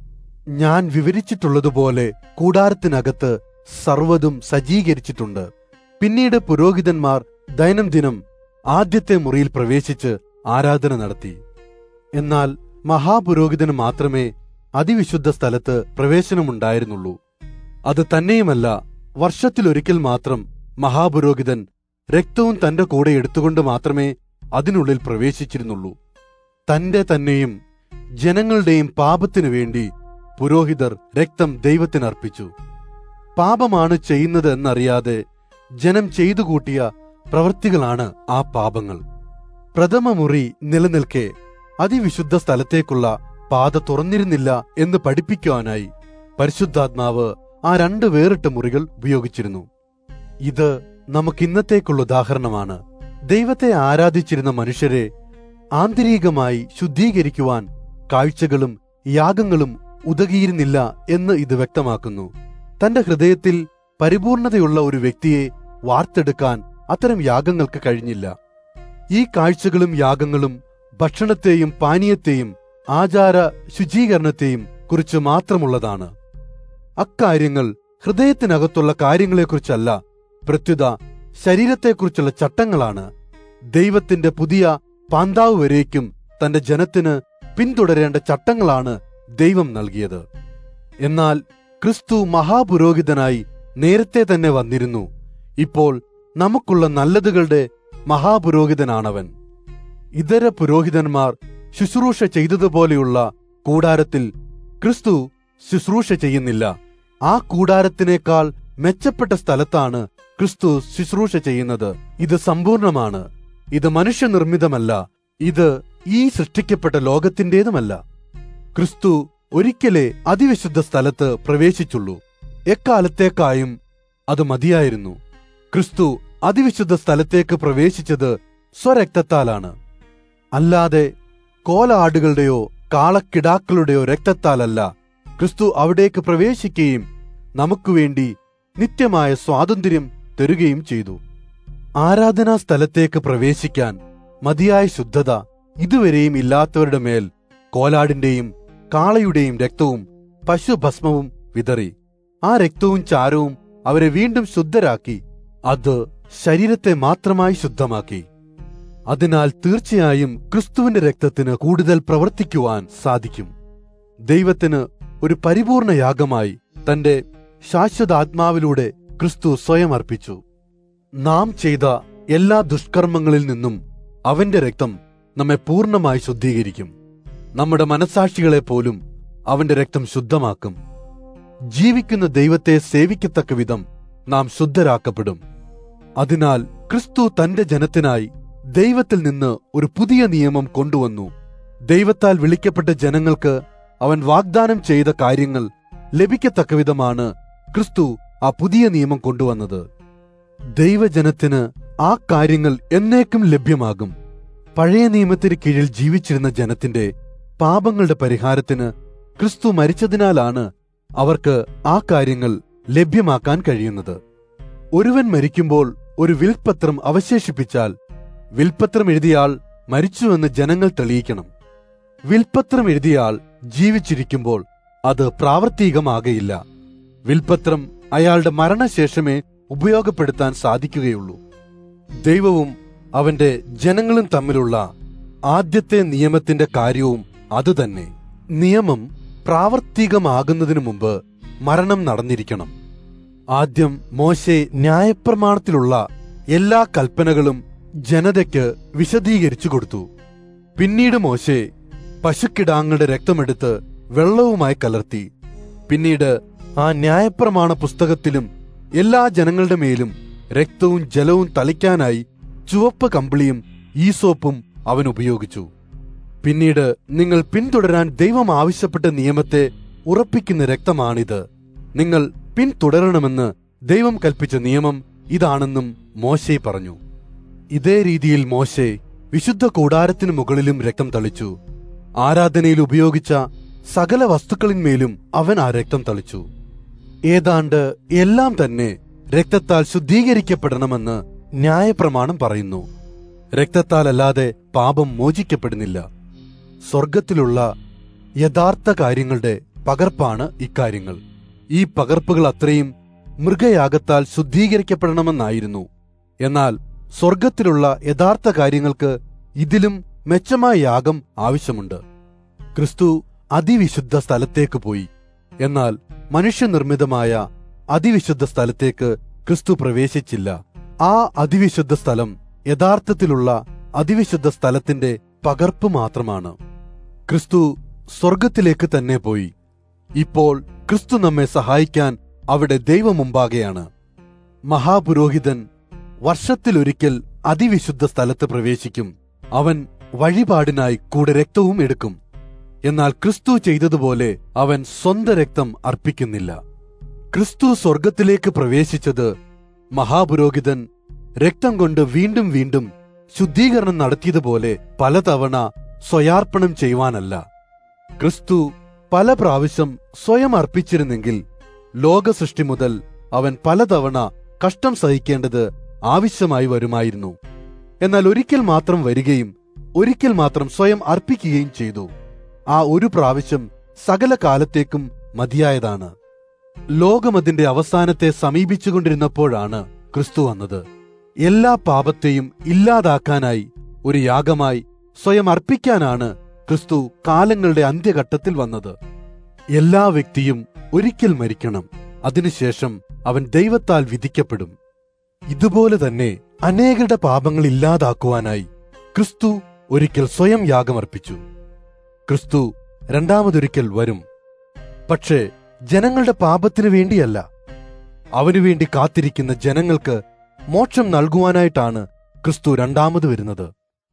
ഞാൻ വിവരിച്ചിട്ടുള്ളതുപോലെ കൂടാരത്തിനകത്ത് സർവ്വതും സജ്ജീകരിച്ചിട്ടുണ്ട് പിന്നീട് പുരോഹിതന്മാർ ദൈനംദിനം ആദ്യത്തെ മുറിയിൽ പ്രവേശിച്ച് ആരാധന നടത്തി എന്നാൽ മഹാപുരോഹിതന് മാത്രമേ അതിവിശുദ്ധ സ്ഥലത്ത് പ്രവേശനമുണ്ടായിരുന്നുള്ളൂ അത് തന്നെയുമല്ല വർഷത്തിലൊരിക്കൽ മാത്രം മഹാപുരോഹിതൻ രക്തവും തന്റെ കൂടെ എടുത്തുകൊണ്ട് മാത്രമേ അതിനുള്ളിൽ പ്രവേശിച്ചിരുന്നുള്ളൂ തന്റെ തന്നെയും ജനങ്ങളുടെയും പാപത്തിനു വേണ്ടി പുരോഹിതർ രക്തം ദൈവത്തിനർപ്പിച്ചു പാപമാണ് ചെയ്യുന്നത് എന്നറിയാതെ ജനം ചെയ്തു കൂട്ടിയ പ്രവൃത്തികളാണ് ആ പാപങ്ങൾ പ്രഥമ മുറി നിലനിൽക്കെ അതിവിശുദ്ധ സ്ഥലത്തേക്കുള്ള പാത തുറന്നിരുന്നില്ല എന്ന് പഠിപ്പിക്കുവാനായി പരിശുദ്ധാത്മാവ് ആ രണ്ട് വേറിട്ട മുറികൾ ഉപയോഗിച്ചിരുന്നു ഇത് നമുക്കിന്നത്തേക്കുള്ള ഉദാഹരണമാണ് ദൈവത്തെ ആരാധിച്ചിരുന്ന മനുഷ്യരെ ആന്തരികമായി ശുദ്ധീകരിക്കുവാൻ കാഴ്ചകളും യാഗങ്ങളും ഉതകിയിരുന്നില്ല എന്ന് ഇത് വ്യക്തമാക്കുന്നു തന്റെ ഹൃദയത്തിൽ പരിപൂർണതയുള്ള ഒരു വ്യക്തിയെ വാർത്തെടുക്കാൻ അത്തരം യാഗങ്ങൾക്ക് കഴിഞ്ഞില്ല ഈ കാഴ്ചകളും യാഗങ്ങളും ഭക്ഷണത്തെയും പാനീയത്തെയും ആചാര ശുചീകരണത്തെയും കുറിച്ച് മാത്രമുള്ളതാണ് അക്കാര്യങ്ങൾ ഹൃദയത്തിനകത്തുള്ള കാര്യങ്ങളെക്കുറിച്ചല്ല പ്രത്യുത ശരീരത്തെക്കുറിച്ചുള്ള ചട്ടങ്ങളാണ് ദൈവത്തിന്റെ പുതിയ പാന്താവ് വരേക്കും തന്റെ ജനത്തിന് പിന്തുടരേണ്ട ചട്ടങ്ങളാണ് ദൈവം നൽകിയത് എന്നാൽ ക്രിസ്തു മഹാപുരോഹിതനായി നേരത്തെ തന്നെ വന്നിരുന്നു ഇപ്പോൾ നമുക്കുള്ള നല്ലതുകളുടെ മഹാപുരോഹിതനാണവൻ ഇതര പുരോഹിതന്മാർ ശുശ്രൂഷ ചെയ്തതുപോലെയുള്ള കൂടാരത്തിൽ ക്രിസ്തു ശുശ്രൂഷ ചെയ്യുന്നില്ല ആ കൂടാരത്തിനേക്കാൾ മെച്ചപ്പെട്ട സ്ഥലത്താണ് ക്രിസ്തു ശുശ്രൂഷ ചെയ്യുന്നത് ഇത് സമ്പൂർണമാണ് ഇത് മനുഷ്യനിർമ്മിതമല്ല ഇത് ഈ സൃഷ്ടിക്കപ്പെട്ട ലോകത്തിന്റേതുമല്ല ക്രിസ്തു ഒരിക്കലേ അതിവിശുദ്ധ സ്ഥലത്ത് പ്രവേശിച്ചുള്ളൂ എക്കാലത്തേക്കായും അത് മതിയായിരുന്നു ക്രിസ്തു അതിവിശുദ്ധ സ്ഥലത്തേക്ക് പ്രവേശിച്ചത് സ്വരക്തത്താലാണ് അല്ലാതെ കോലാടുകളുടെയോ കാളക്കിടാക്കളുടെയോ രക്തത്താലല്ല ക്രിസ്തു അവിടേക്ക് പ്രവേശിക്കുകയും നമുക്കു വേണ്ടി നിത്യമായ സ്വാതന്ത്ര്യം തരുകയും ചെയ്തു ആരാധനാ സ്ഥലത്തേക്ക് പ്രവേശിക്കാൻ മതിയായ ശുദ്ധത ഇതുവരെയും ഇല്ലാത്തവരുടെ മേൽ കോലാടിന്റെയും കാളയുടെയും രക്തവും പശുഭസ്മവും വിതറി ആ രക്തവും ചാരവും അവരെ വീണ്ടും ശുദ്ധരാക്കി അത് ശരീരത്തെ മാത്രമായി ശുദ്ധമാക്കി അതിനാൽ തീർച്ചയായും ക്രിസ്തുവിന്റെ രക്തത്തിന് കൂടുതൽ പ്രവർത്തിക്കുവാൻ സാധിക്കും ദൈവത്തിന് ഒരു പരിപൂർണ യാഗമായി തന്റെ ശാശ്വതാത്മാവിലൂടെ ക്രിസ്തു സ്വയം അർപ്പിച്ചു നാം ചെയ്ത എല്ലാ ദുഷ്കർമ്മങ്ങളിൽ നിന്നും അവന്റെ രക്തം നമ്മെ പൂർണ്ണമായി ശുദ്ധീകരിക്കും നമ്മുടെ മനസാക്ഷികളെ പോലും അവന്റെ രക്തം ശുദ്ധമാക്കും ജീവിക്കുന്ന ദൈവത്തെ സേവിക്കത്തക്ക വിധം നാം ശുദ്ധരാക്കപ്പെടും അതിനാൽ ക്രിസ്തു തന്റെ ജനത്തിനായി ദൈവത്തിൽ നിന്ന് ഒരു പുതിയ നിയമം കൊണ്ടുവന്നു ദൈവത്താൽ വിളിക്കപ്പെട്ട ജനങ്ങൾക്ക് അവൻ വാഗ്ദാനം ചെയ്ത കാര്യങ്ങൾ ലഭിക്കത്തക്ക വിധമാണ് ക്രിസ്തു ആ പുതിയ നിയമം കൊണ്ടുവന്നത് ദൈവജനത്തിന് ആ കാര്യങ്ങൾ എന്നേക്കും ലഭ്യമാകും പഴയ നിയമത്തിന് കീഴിൽ ജീവിച്ചിരുന്ന ജനത്തിന്റെ പാപങ്ങളുടെ പരിഹാരത്തിന് ക്രിസ്തു മരിച്ചതിനാലാണ് അവർക്ക് ആ കാര്യങ്ങൾ ലഭ്യമാക്കാൻ കഴിയുന്നത് ഒരുവൻ മരിക്കുമ്പോൾ ഒരു വിൽപത്രം അവശേഷിപ്പിച്ചാൽ വിൽപത്രം എഴുതിയാൾ മരിച്ചുവെന്ന് ജനങ്ങൾ തെളിയിക്കണം വിൽപത്രം എഴുതിയാൾ ജീവിച്ചിരിക്കുമ്പോൾ അത് പ്രാവർത്തികമാകയില്ല വിൽപത്രം അയാളുടെ മരണശേഷമേ ഉപയോഗപ്പെടുത്താൻ സാധിക്കുകയുള്ളൂ ദൈവവും അവന്റെ ജനങ്ങളും തമ്മിലുള്ള ആദ്യത്തെ നിയമത്തിന്റെ കാര്യവും അതുതന്നെ നിയമം പ്രാവർത്തികമാകുന്നതിനു മുമ്പ് മരണം നടന്നിരിക്കണം ആദ്യം മോശെ ന്യായപ്രമാണത്തിലുള്ള എല്ലാ കൽപ്പനകളും ജനതയ്ക്ക് വിശദീകരിച്ചു കൊടുത്തു പിന്നീട് മോശെ പശുക്കിടാങ്ങളുടെ രക്തമെടുത്ത് വെള്ളവുമായി കലർത്തി പിന്നീട് ആ ന്യായപ്രമാണ പുസ്തകത്തിലും എല്ലാ ജനങ്ങളുടെ മേലും രക്തവും ജലവും തളിക്കാനായി ചുവപ്പ് കമ്പിളിയും ഈസോപ്പും അവൻ ഉപയോഗിച്ചു പിന്നീട് നിങ്ങൾ പിന്തുടരാൻ ദൈവം ആവശ്യപ്പെട്ട നിയമത്തെ ഉറപ്പിക്കുന്ന രക്തമാണിത് നിങ്ങൾ പിന്തുടരണമെന്ന് ദൈവം കൽപ്പിച്ച നിയമം ഇതാണെന്നും മോശെ പറഞ്ഞു ഇതേ രീതിയിൽ മോശെ വിശുദ്ധ കൂടാരത്തിനു മുകളിലും രക്തം തളിച്ചു ആരാധനയിൽ ഉപയോഗിച്ച സകല വസ്തുക്കളിന്മേലും അവൻ ആ രക്തം തളിച്ചു ഏതാണ്ട് എല്ലാം തന്നെ രക്തത്താൽ ശുദ്ധീകരിക്കപ്പെടണമെന്ന് ന്യായപ്രമാണം പറയുന്നു രക്തത്താലല്ലാതെ പാപം മോചിക്കപ്പെടുന്നില്ല സ്വർഗത്തിലുള്ള യഥാർത്ഥ കാര്യങ്ങളുടെ പകർപ്പാണ് ഇക്കാര്യങ്ങൾ ഈ പകർപ്പുകൾ അത്രയും മൃഗയാഗത്താൽ ശുദ്ധീകരിക്കപ്പെടണമെന്നായിരുന്നു എന്നാൽ സ്വർഗത്തിലുള്ള യഥാർത്ഥ കാര്യങ്ങൾക്ക് ഇതിലും മെച്ചമായ യാഗം ആവശ്യമുണ്ട് ക്രിസ്തു അതിവിശുദ്ധ സ്ഥലത്തേക്ക് പോയി എന്നാൽ മനുഷ്യനിർമ്മിതമായ അതിവിശുദ്ധ സ്ഥലത്തേക്ക് ക്രിസ്തു പ്രവേശിച്ചില്ല ആ അതിവിശുദ്ധ സ്ഥലം യഥാർത്ഥത്തിലുള്ള അതിവിശുദ്ധ സ്ഥലത്തിന്റെ പകർപ്പ് മാത്രമാണ് ക്രിസ്തു സ്വർഗത്തിലേക്ക് തന്നെ പോയി ഇപ്പോൾ ക്രിസ്തു നമ്മെ സഹായിക്കാൻ അവിടെ ദൈവമുമ്പാകെയാണ് മഹാപുരോഹിതൻ വർഷത്തിലൊരിക്കൽ അതിവിശുദ്ധ സ്ഥലത്ത് പ്രവേശിക്കും അവൻ വഴിപാടിനായി കൂടെ രക്തവും എടുക്കും എന്നാൽ ക്രിസ്തു ചെയ്തതുപോലെ അവൻ സ്വന്തം രക്തം അർപ്പിക്കുന്നില്ല ക്രിസ്തു സ്വർഗത്തിലേക്ക് പ്രവേശിച്ചത് മഹാപുരോഹിതൻ രക്തം കൊണ്ട് വീണ്ടും വീണ്ടും ശുദ്ധീകരണം നടത്തിയതുപോലെ പലതവണ സ്വയാർപ്പണം ചെയ്യുവാനല്ല ക്രിസ്തു പല പ്രാവശ്യം സ്വയം അർപ്പിച്ചിരുന്നെങ്കിൽ ലോകസൃഷ്ടി മുതൽ അവൻ പലതവണ കഷ്ടം സഹിക്കേണ്ടത് ആവശ്യമായി വരുമായിരുന്നു എന്നാൽ ഒരിക്കൽ മാത്രം വരികയും ഒരിക്കൽ മാത്രം സ്വയം അർപ്പിക്കുകയും ചെയ്തു ആ ഒരു പ്രാവശ്യം സകല കാലത്തേക്കും മതിയായതാണ് ലോകമതിന്റെ അവസാനത്തെ സമീപിച്ചുകൊണ്ടിരുന്നപ്പോഴാണ് ക്രിസ്തു വന്നത് എല്ലാ പാപത്തെയും ഇല്ലാതാക്കാനായി ഒരു യാഗമായി സ്വയം അർപ്പിക്കാനാണ് ക്രിസ്തു കാലങ്ങളുടെ അന്ത്യഘട്ടത്തിൽ വന്നത് എല്ലാ വ്യക്തിയും ഒരിക്കൽ മരിക്കണം അതിനുശേഷം അവൻ ദൈവത്താൽ വിധിക്കപ്പെടും ഇതുപോലെ തന്നെ അനേകരുടെ പാപങ്ങൾ ഇല്ലാതാക്കുവാനായി ക്രിസ്തു ഒരിക്കൽ സ്വയം യാഗമർപ്പിച്ചു ക്രിസ്തു രണ്ടാമതൊരിക്കൽ വരും പക്ഷേ ജനങ്ങളുടെ പാപത്തിനു വേണ്ടിയല്ല അവനു വേണ്ടി കാത്തിരിക്കുന്ന ജനങ്ങൾക്ക് മോക്ഷം നൽകുവാനായിട്ടാണ് ക്രിസ്തു രണ്ടാമത് വരുന്നത്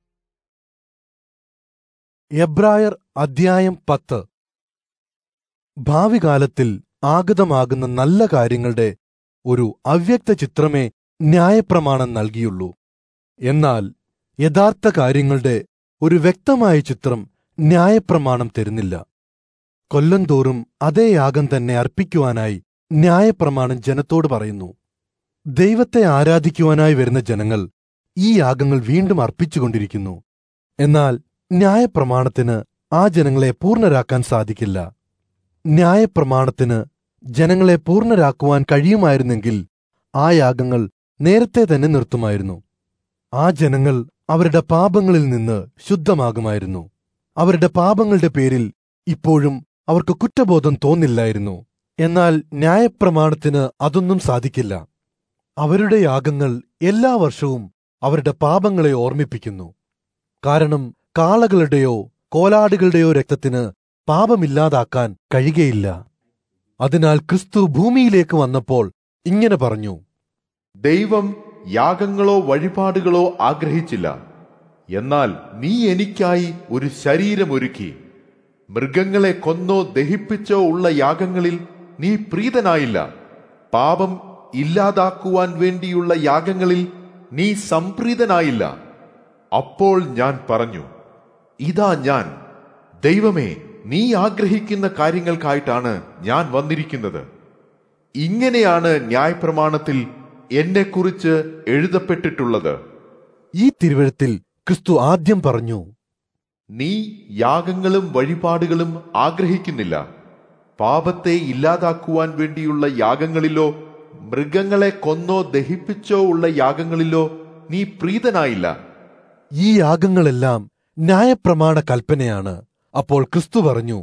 എബ്രായർ അധ്യായം പത്ത് ഭാവി കാലത്തിൽ ആഗതമാകുന്ന നല്ല കാര്യങ്ങളുടെ ഒരു അവ്യക്ത ചിത്രമേ ന്യായപ്രമാണം നൽകിയുള്ളൂ എന്നാൽ യഥാർത്ഥ കാര്യങ്ങളുടെ ഒരു വ്യക്തമായ ചിത്രം ന്യായപ്രമാണം തരുന്നില്ല കൊല്ലം തോറും അതേ യാഗം തന്നെ അർപ്പിക്കുവാനായി ന്യായപ്രമാണം ജനത്തോട് പറയുന്നു ദൈവത്തെ ആരാധിക്കുവാനായി വരുന്ന ജനങ്ങൾ ഈ യാഗങ്ങൾ വീണ്ടും അർപ്പിച്ചുകൊണ്ടിരിക്കുന്നു എന്നാൽ ന്യായപ്രമാണത്തിന് ആ ജനങ്ങളെ പൂർണ്ണരാക്കാൻ സാധിക്കില്ല ന്യായപ്രമാണത്തിന് ജനങ്ങളെ പൂർണ്ണരാക്കുവാൻ കഴിയുമായിരുന്നെങ്കിൽ ആ യാഗങ്ങൾ നേരത്തെ തന്നെ നിർത്തുമായിരുന്നു ആ ജനങ്ങൾ അവരുടെ പാപങ്ങളിൽ നിന്ന് ശുദ്ധമാകുമായിരുന്നു അവരുടെ പാപങ്ങളുടെ പേരിൽ ഇപ്പോഴും അവർക്ക് കുറ്റബോധം തോന്നില്ലായിരുന്നു എന്നാൽ ന്യായപ്രമാണത്തിന് അതൊന്നും സാധിക്കില്ല അവരുടെ യാഗങ്ങൾ എല്ലാ വർഷവും അവരുടെ പാപങ്ങളെ ഓർമ്മിപ്പിക്കുന്നു കാരണം കാളകളുടെയോ കോലാടുകളുടെയോ രക്തത്തിന് പാപമില്ലാതാക്കാൻ കഴിയുകയില്ല അതിനാൽ ക്രിസ്തു ഭൂമിയിലേക്ക് വന്നപ്പോൾ ഇങ്ങനെ പറഞ്ഞു ദൈവം യാഗങ്ങളോ വഴിപാടുകളോ ആഗ്രഹിച്ചില്ല എന്നാൽ നീ എനിക്കായി ഒരു ശരീരമൊരുക്കി മൃഗങ്ങളെ കൊന്നോ ദഹിപ്പിച്ചോ ഉള്ള യാഗങ്ങളിൽ നീ പ്രീതനായില്ല പാപം ഇല്ലാതാക്കുവാൻ വേണ്ടിയുള്ള യാഗങ്ങളിൽ നീ സംപ്രീതനായില്ല അപ്പോൾ ഞാൻ പറഞ്ഞു ഇതാ ഞാൻ ദൈവമേ നീ ആഗ്രഹിക്കുന്ന കാര്യങ്ങൾക്കായിട്ടാണ് ഞാൻ വന്നിരിക്കുന്നത് ഇങ്ങനെയാണ് ന്യായപ്രമാണത്തിൽ എന്നെക്കുറിച്ച് എഴുതപ്പെട്ടിട്ടുള്ളത് ഈ തിരുവഴുത്തിൽ ക്രിസ്തു ആദ്യം പറഞ്ഞു നീ യാഗങ്ങളും വഴിപാടുകളും ആഗ്രഹിക്കുന്നില്ല പാപത്തെ ഇല്ലാതാക്കുവാൻ വേണ്ടിയുള്ള യാഗങ്ങളിലോ മൃഗങ്ങളെ കൊന്നോ ദഹിപ്പിച്ചോ ഉള്ള യാഗങ്ങളിലോ നീ പ്രീതനായില്ല ഈ യാഗങ്ങളെല്ലാം ന്യായപ്രമാണ കൽപ്പനയാണ് അപ്പോൾ ക്രിസ്തു പറഞ്ഞു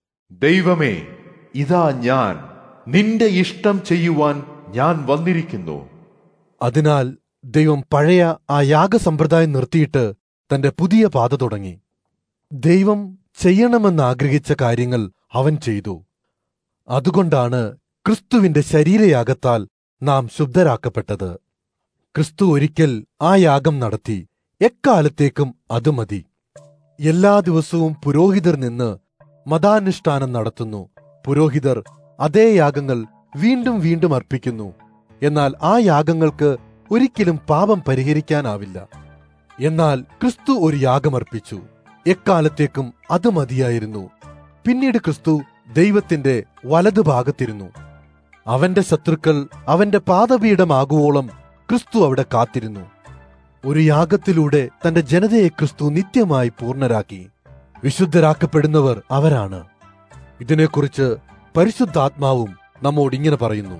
ദൈവമേ ഇതാ ഞാൻ നിന്റെ ഇഷ്ടം ചെയ്യുവാൻ ഞാൻ വന്നിരിക്കുന്നു അതിനാൽ ദൈവം പഴയ ആ യാഗസമ്പ്രദായം നിർത്തിയിട്ട് തന്റെ പുതിയ പാത തുടങ്ങി ദൈവം ചെയ്യണമെന്ന് ആഗ്രഹിച്ച കാര്യങ്ങൾ അവൻ ചെയ്തു അതുകൊണ്ടാണ് ക്രിസ്തുവിന്റെ ശരീരയാഗത്താൽ നാം ശുദ്ധരാക്കപ്പെട്ടത് ക്രിസ്തു ഒരിക്കൽ ആ യാഗം നടത്തി എക്കാലത്തേക്കും അത് മതി എല്ലാ ദിവസവും പുരോഹിതർ നിന്ന് മതാനുഷ്ഠാനം നടത്തുന്നു പുരോഹിതർ അതേ യാഗങ്ങൾ വീണ്ടും വീണ്ടും അർപ്പിക്കുന്നു എന്നാൽ ആ യാഗങ്ങൾക്ക് ഒരിക്കലും പാപം പരിഹരിക്കാനാവില്ല എന്നാൽ ക്രിസ്തു ഒരു യാഗമർപ്പിച്ചു എക്കാലത്തേക്കും അത് മതിയായിരുന്നു പിന്നീട് ക്രിസ്തു ദൈവത്തിന്റെ വലതുഭാഗത്തിരുന്നു അവന്റെ ശത്രുക്കൾ അവന്റെ പാദപീഠമാകുവോളം ക്രിസ്തു അവിടെ കാത്തിരുന്നു ഒരു യാഗത്തിലൂടെ തന്റെ ജനതയെ ക്രിസ്തു നിത്യമായി പൂർണ്ണരാക്കി വിശുദ്ധരാക്കപ്പെടുന്നവർ അവരാണ് ഇതിനെക്കുറിച്ച് പരിശുദ്ധാത്മാവും നമ്മോട് ഇങ്ങനെ പറയുന്നു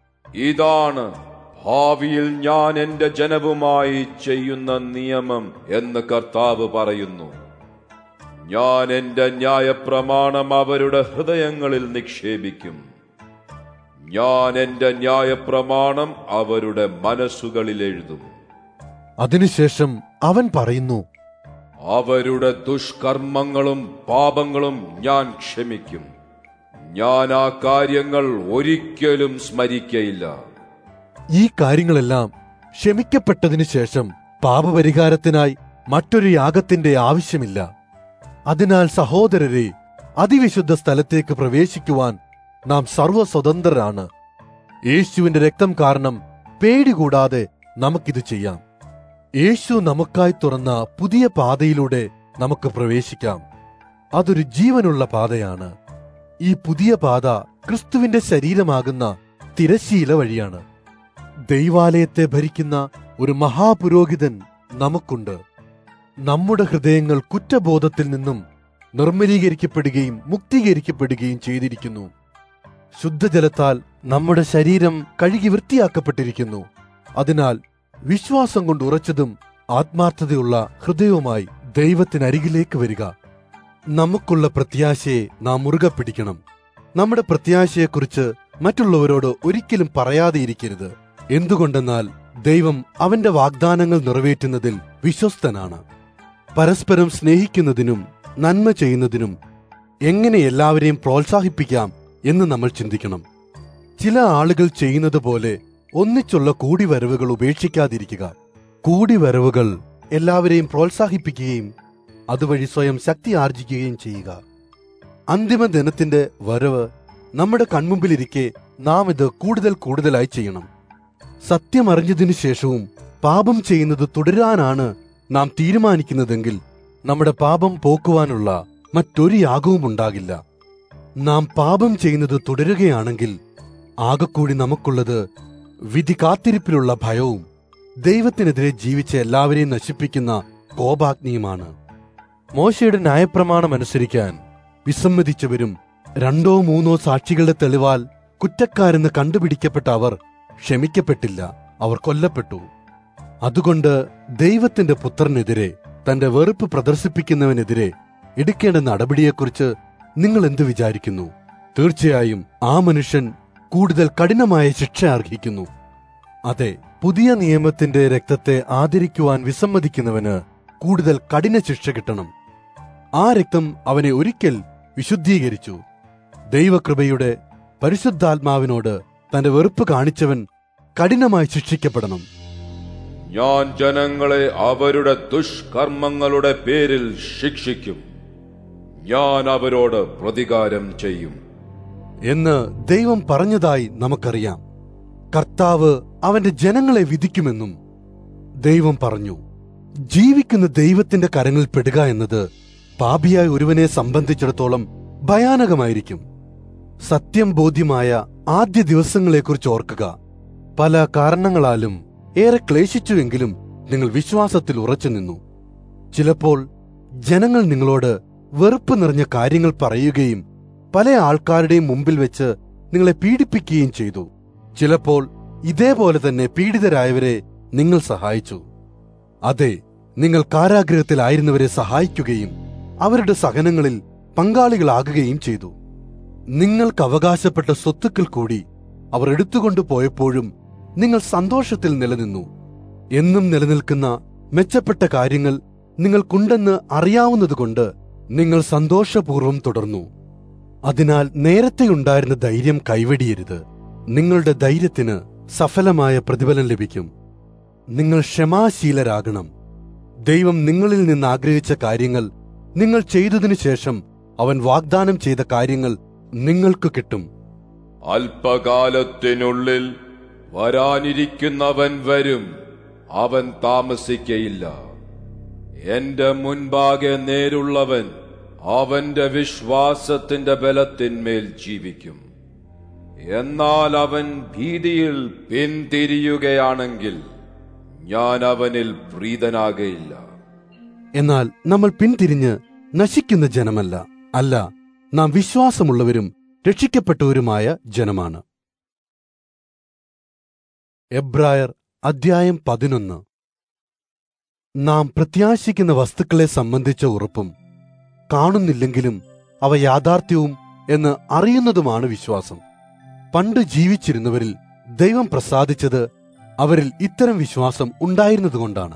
ഇതാണ് ഭാവിയിൽ ഞാൻ എന്റെ ജനവുമായി ചെയ്യുന്ന നിയമം എന്ന് കർത്താവ് പറയുന്നു ഞാൻ എന്റെ ന്യായപ്രമാണം അവരുടെ ഹൃദയങ്ങളിൽ നിക്ഷേപിക്കും ഞാൻ എന്റെ ന്യായപ്രമാണം അവരുടെ മനസ്സുകളിൽ എഴുതും അതിനുശേഷം അവൻ പറയുന്നു അവരുടെ ദുഷ്കർമ്മങ്ങളും പാപങ്ങളും ഞാൻ ക്ഷമിക്കും ഞാൻ ആ കാര്യങ്ങൾ ഒരിക്കലും സ്മരിക്കയില്ല ഈ കാര്യങ്ങളെല്ലാം ക്ഷമിക്കപ്പെട്ടതിനു ശേഷം പാപപരിഹാരത്തിനായി മറ്റൊരു യാഗത്തിന്റെ ആവശ്യമില്ല അതിനാൽ സഹോദരരെ അതിവിശുദ്ധ സ്ഥലത്തേക്ക് പ്രവേശിക്കുവാൻ നാം സർവസ്വതന്ത്രരാണ് യേശുവിന്റെ രക്തം കാരണം പേടി കൂടാതെ നമുക്കിത് ചെയ്യാം യേശു നമുക്കായി തുറന്ന പുതിയ പാതയിലൂടെ നമുക്ക് പ്രവേശിക്കാം അതൊരു ജീവനുള്ള പാതയാണ് ഈ പുതിയ പാത ക്രിസ്തുവിന്റെ ശരീരമാകുന്ന തിരശീല വഴിയാണ് ദൈവാലയത്തെ ഭരിക്കുന്ന ഒരു മഹാപുരോഹിതൻ നമുക്കുണ്ട് നമ്മുടെ ഹൃദയങ്ങൾ കുറ്റബോധത്തിൽ നിന്നും നിർമ്മലീകരിക്കപ്പെടുകയും മുക്തീകരിക്കപ്പെടുകയും ചെയ്തിരിക്കുന്നു ശുദ്ധജലത്താൽ നമ്മുടെ ശരീരം കഴുകി വൃത്തിയാക്കപ്പെട്ടിരിക്കുന്നു അതിനാൽ വിശ്വാസം കൊണ്ട് ഉറച്ചതും ആത്മാർത്ഥതയുള്ള ഹൃദയവുമായി ദൈവത്തിനരികിലേക്ക് വരിക നമുക്കുള്ള പ്രത്യാശയെ നാം മുറുകെ പിടിക്കണം നമ്മുടെ പ്രത്യാശയെക്കുറിച്ച് മറ്റുള്ളവരോട് ഒരിക്കലും പറയാതെയിരിക്കരുത് എന്തുകൊണ്ടെന്നാൽ ദൈവം അവന്റെ വാഗ്ദാനങ്ങൾ നിറവേറ്റുന്നതിൽ വിശ്വസ്തനാണ് പരസ്പരം സ്നേഹിക്കുന്നതിനും നന്മ ചെയ്യുന്നതിനും എങ്ങനെ എല്ലാവരെയും പ്രോത്സാഹിപ്പിക്കാം എന്ന് നമ്മൾ ചിന്തിക്കണം ചില ആളുകൾ ചെയ്യുന്നത് പോലെ ഒന്നിച്ചുള്ള കൂടിവരവുകൾ ഉപേക്ഷിക്കാതിരിക്കുക കൂടിവരവുകൾ എല്ലാവരെയും പ്രോത്സാഹിപ്പിക്കുകയും അതുവഴി സ്വയം ശക്തി ആർജിക്കുകയും ചെയ്യുക അന്തിമ ദിനത്തിന്റെ വരവ് നമ്മുടെ കൺമുമ്പിലിരിക്കെ നാം ഇത് കൂടുതൽ കൂടുതലായി ചെയ്യണം സത്യം അറിഞ്ഞതിനു ശേഷവും പാപം ചെയ്യുന്നത് തുടരാനാണ് നാം തീരുമാനിക്കുന്നതെങ്കിൽ നമ്മുടെ പാപം പോക്കുവാനുള്ള മറ്റൊരു യാഗവും ഉണ്ടാകില്ല നാം പാപം ചെയ്യുന്നത് തുടരുകയാണെങ്കിൽ ആകെക്കൂടി നമുക്കുള്ളത് വിധി കാത്തിരിപ്പിലുള്ള ഭയവും ദൈവത്തിനെതിരെ ജീവിച്ച എല്ലാവരെയും നശിപ്പിക്കുന്ന കോപാഗ്നിയുമാണ് മോശയുടെ ന്യായപ്രമാണം അനുസരിക്കാൻ വിസമ്മതിച്ചവരും രണ്ടോ മൂന്നോ സാക്ഷികളുടെ തെളിവാൽ കുറ്റക്കാരെന്ന് കണ്ടുപിടിക്കപ്പെട്ട അവർ ക്ഷമിക്കപ്പെട്ടില്ല അവർ കൊല്ലപ്പെട്ടു അതുകൊണ്ട് ദൈവത്തിന്റെ പുത്രനെതിരെ തന്റെ വെറുപ്പ് പ്രദർശിപ്പിക്കുന്നവനെതിരെ എടുക്കേണ്ട നടപടിയെക്കുറിച്ച് നിങ്ങൾ എന്ത് വിചാരിക്കുന്നു തീർച്ചയായും ആ മനുഷ്യൻ കൂടുതൽ കഠിനമായ ശിക്ഷ അർഹിക്കുന്നു അതെ പുതിയ നിയമത്തിന്റെ രക്തത്തെ ആദരിക്കുവാൻ വിസമ്മതിക്കുന്നവന് കൂടുതൽ കഠിന ശിക്ഷ കിട്ടണം ആ രക്തം അവനെ ഒരിക്കൽ വിശുദ്ധീകരിച്ചു ദൈവകൃപയുടെ പരിശുദ്ധാത്മാവിനോട് തന്റെ വെറുപ്പ് കാണിച്ചവൻ കഠിനമായി ശിക്ഷിക്കപ്പെടണം ഞാൻ ജനങ്ങളെ അവരുടെ ദുഷ്കർമ്മങ്ങളുടെ പേരിൽ ശിക്ഷിക്കും ഞാൻ അവരോട് പ്രതികാരം ചെയ്യും എന്ന് ദൈവം പറഞ്ഞതായി നമുക്കറിയാം കർത്താവ് അവന്റെ ജനങ്ങളെ വിധിക്കുമെന്നും ദൈവം പറഞ്ഞു ജീവിക്കുന്ന ദൈവത്തിന്റെ കരങ്ങളിൽ പെടുക എന്നത് പാപിയായ ഒരുവനെ സംബന്ധിച്ചിടത്തോളം ഭയാനകമായിരിക്കും സത്യം ബോധ്യമായ ആദ്യ ദിവസങ്ങളെക്കുറിച്ച് ഓർക്കുക പല കാരണങ്ങളാലും ഏറെ ക്ലേശിച്ചുവെങ്കിലും നിങ്ങൾ വിശ്വാസത്തിൽ ഉറച്ചു നിന്നു ചിലപ്പോൾ ജനങ്ങൾ നിങ്ങളോട് വെറുപ്പ് നിറഞ്ഞ കാര്യങ്ങൾ പറയുകയും പല ആൾക്കാരുടെയും മുമ്പിൽ വെച്ച് നിങ്ങളെ പീഡിപ്പിക്കുകയും ചെയ്തു ചിലപ്പോൾ ഇതേപോലെ തന്നെ പീഡിതരായവരെ നിങ്ങൾ സഹായിച്ചു അതെ നിങ്ങൾ കാരാഗ്രഹത്തിലായിരുന്നവരെ സഹായിക്കുകയും അവരുടെ സഹനങ്ങളിൽ പങ്കാളികളാകുകയും ചെയ്തു നിങ്ങൾക്ക് അവകാശപ്പെട്ട സ്വത്തുക്കൾ കൂടി അവർ എടുത്തുകൊണ്ടു പോയപ്പോഴും നിങ്ങൾ സന്തോഷത്തിൽ നിലനിന്നു എന്നും നിലനിൽക്കുന്ന മെച്ചപ്പെട്ട കാര്യങ്ങൾ നിങ്ങൾക്കുണ്ടെന്ന് അറിയാവുന്നതുകൊണ്ട് നിങ്ങൾ സന്തോഷപൂർവ്വം തുടർന്നു അതിനാൽ നേരത്തെയുണ്ടായിരുന്ന ധൈര്യം കൈവെടിയരുത് നിങ്ങളുടെ ധൈര്യത്തിന് സഫലമായ പ്രതിഫലം ലഭിക്കും നിങ്ങൾ ക്ഷമാശീലരാകണം ദൈവം നിങ്ങളിൽ നിന്ന് ആഗ്രഹിച്ച കാര്യങ്ങൾ നിങ്ങൾ ചെയ്തതിനു ശേഷം അവൻ വാഗ്ദാനം ചെയ്ത കാര്യങ്ങൾ നിങ്ങൾക്ക് കിട്ടും അല്പകാലത്തിനുള്ളിൽ വരാനിരിക്കുന്നവൻ വരും അവൻ താമസിക്കയില്ല എന്റെ മുൻപാകെ നേരുള്ളവൻ അവന്റെ വിശ്വാസത്തിന്റെ ബലത്തിന്മേൽ ജീവിക്കും എന്നാൽ അവൻ ഭീതിയിൽ പിന്തിരിയുകയാണെങ്കിൽ ഞാൻ അവനിൽ പ്രീതനാകയില്ല എന്നാൽ നമ്മൾ പിന്തിരിഞ്ഞ് നശിക്കുന്ന ജനമല്ല അല്ല നാം വിശ്വാസമുള്ളവരും രക്ഷിക്കപ്പെട്ടവരുമായ ജനമാണ് എബ്രായർ അധ്യായം പതിനൊന്ന് നാം പ്രത്യാശിക്കുന്ന വസ്തുക്കളെ സംബന്ധിച്ച ഉറപ്പും കാണുന്നില്ലെങ്കിലും അവ യാഥാർത്ഥ്യവും എന്ന് അറിയുന്നതുമാണ് വിശ്വാസം പണ്ട് ജീവിച്ചിരുന്നവരിൽ ദൈവം പ്രസാദിച്ചത് അവരിൽ ഇത്തരം വിശ്വാസം ഉണ്ടായിരുന്നതുകൊണ്ടാണ്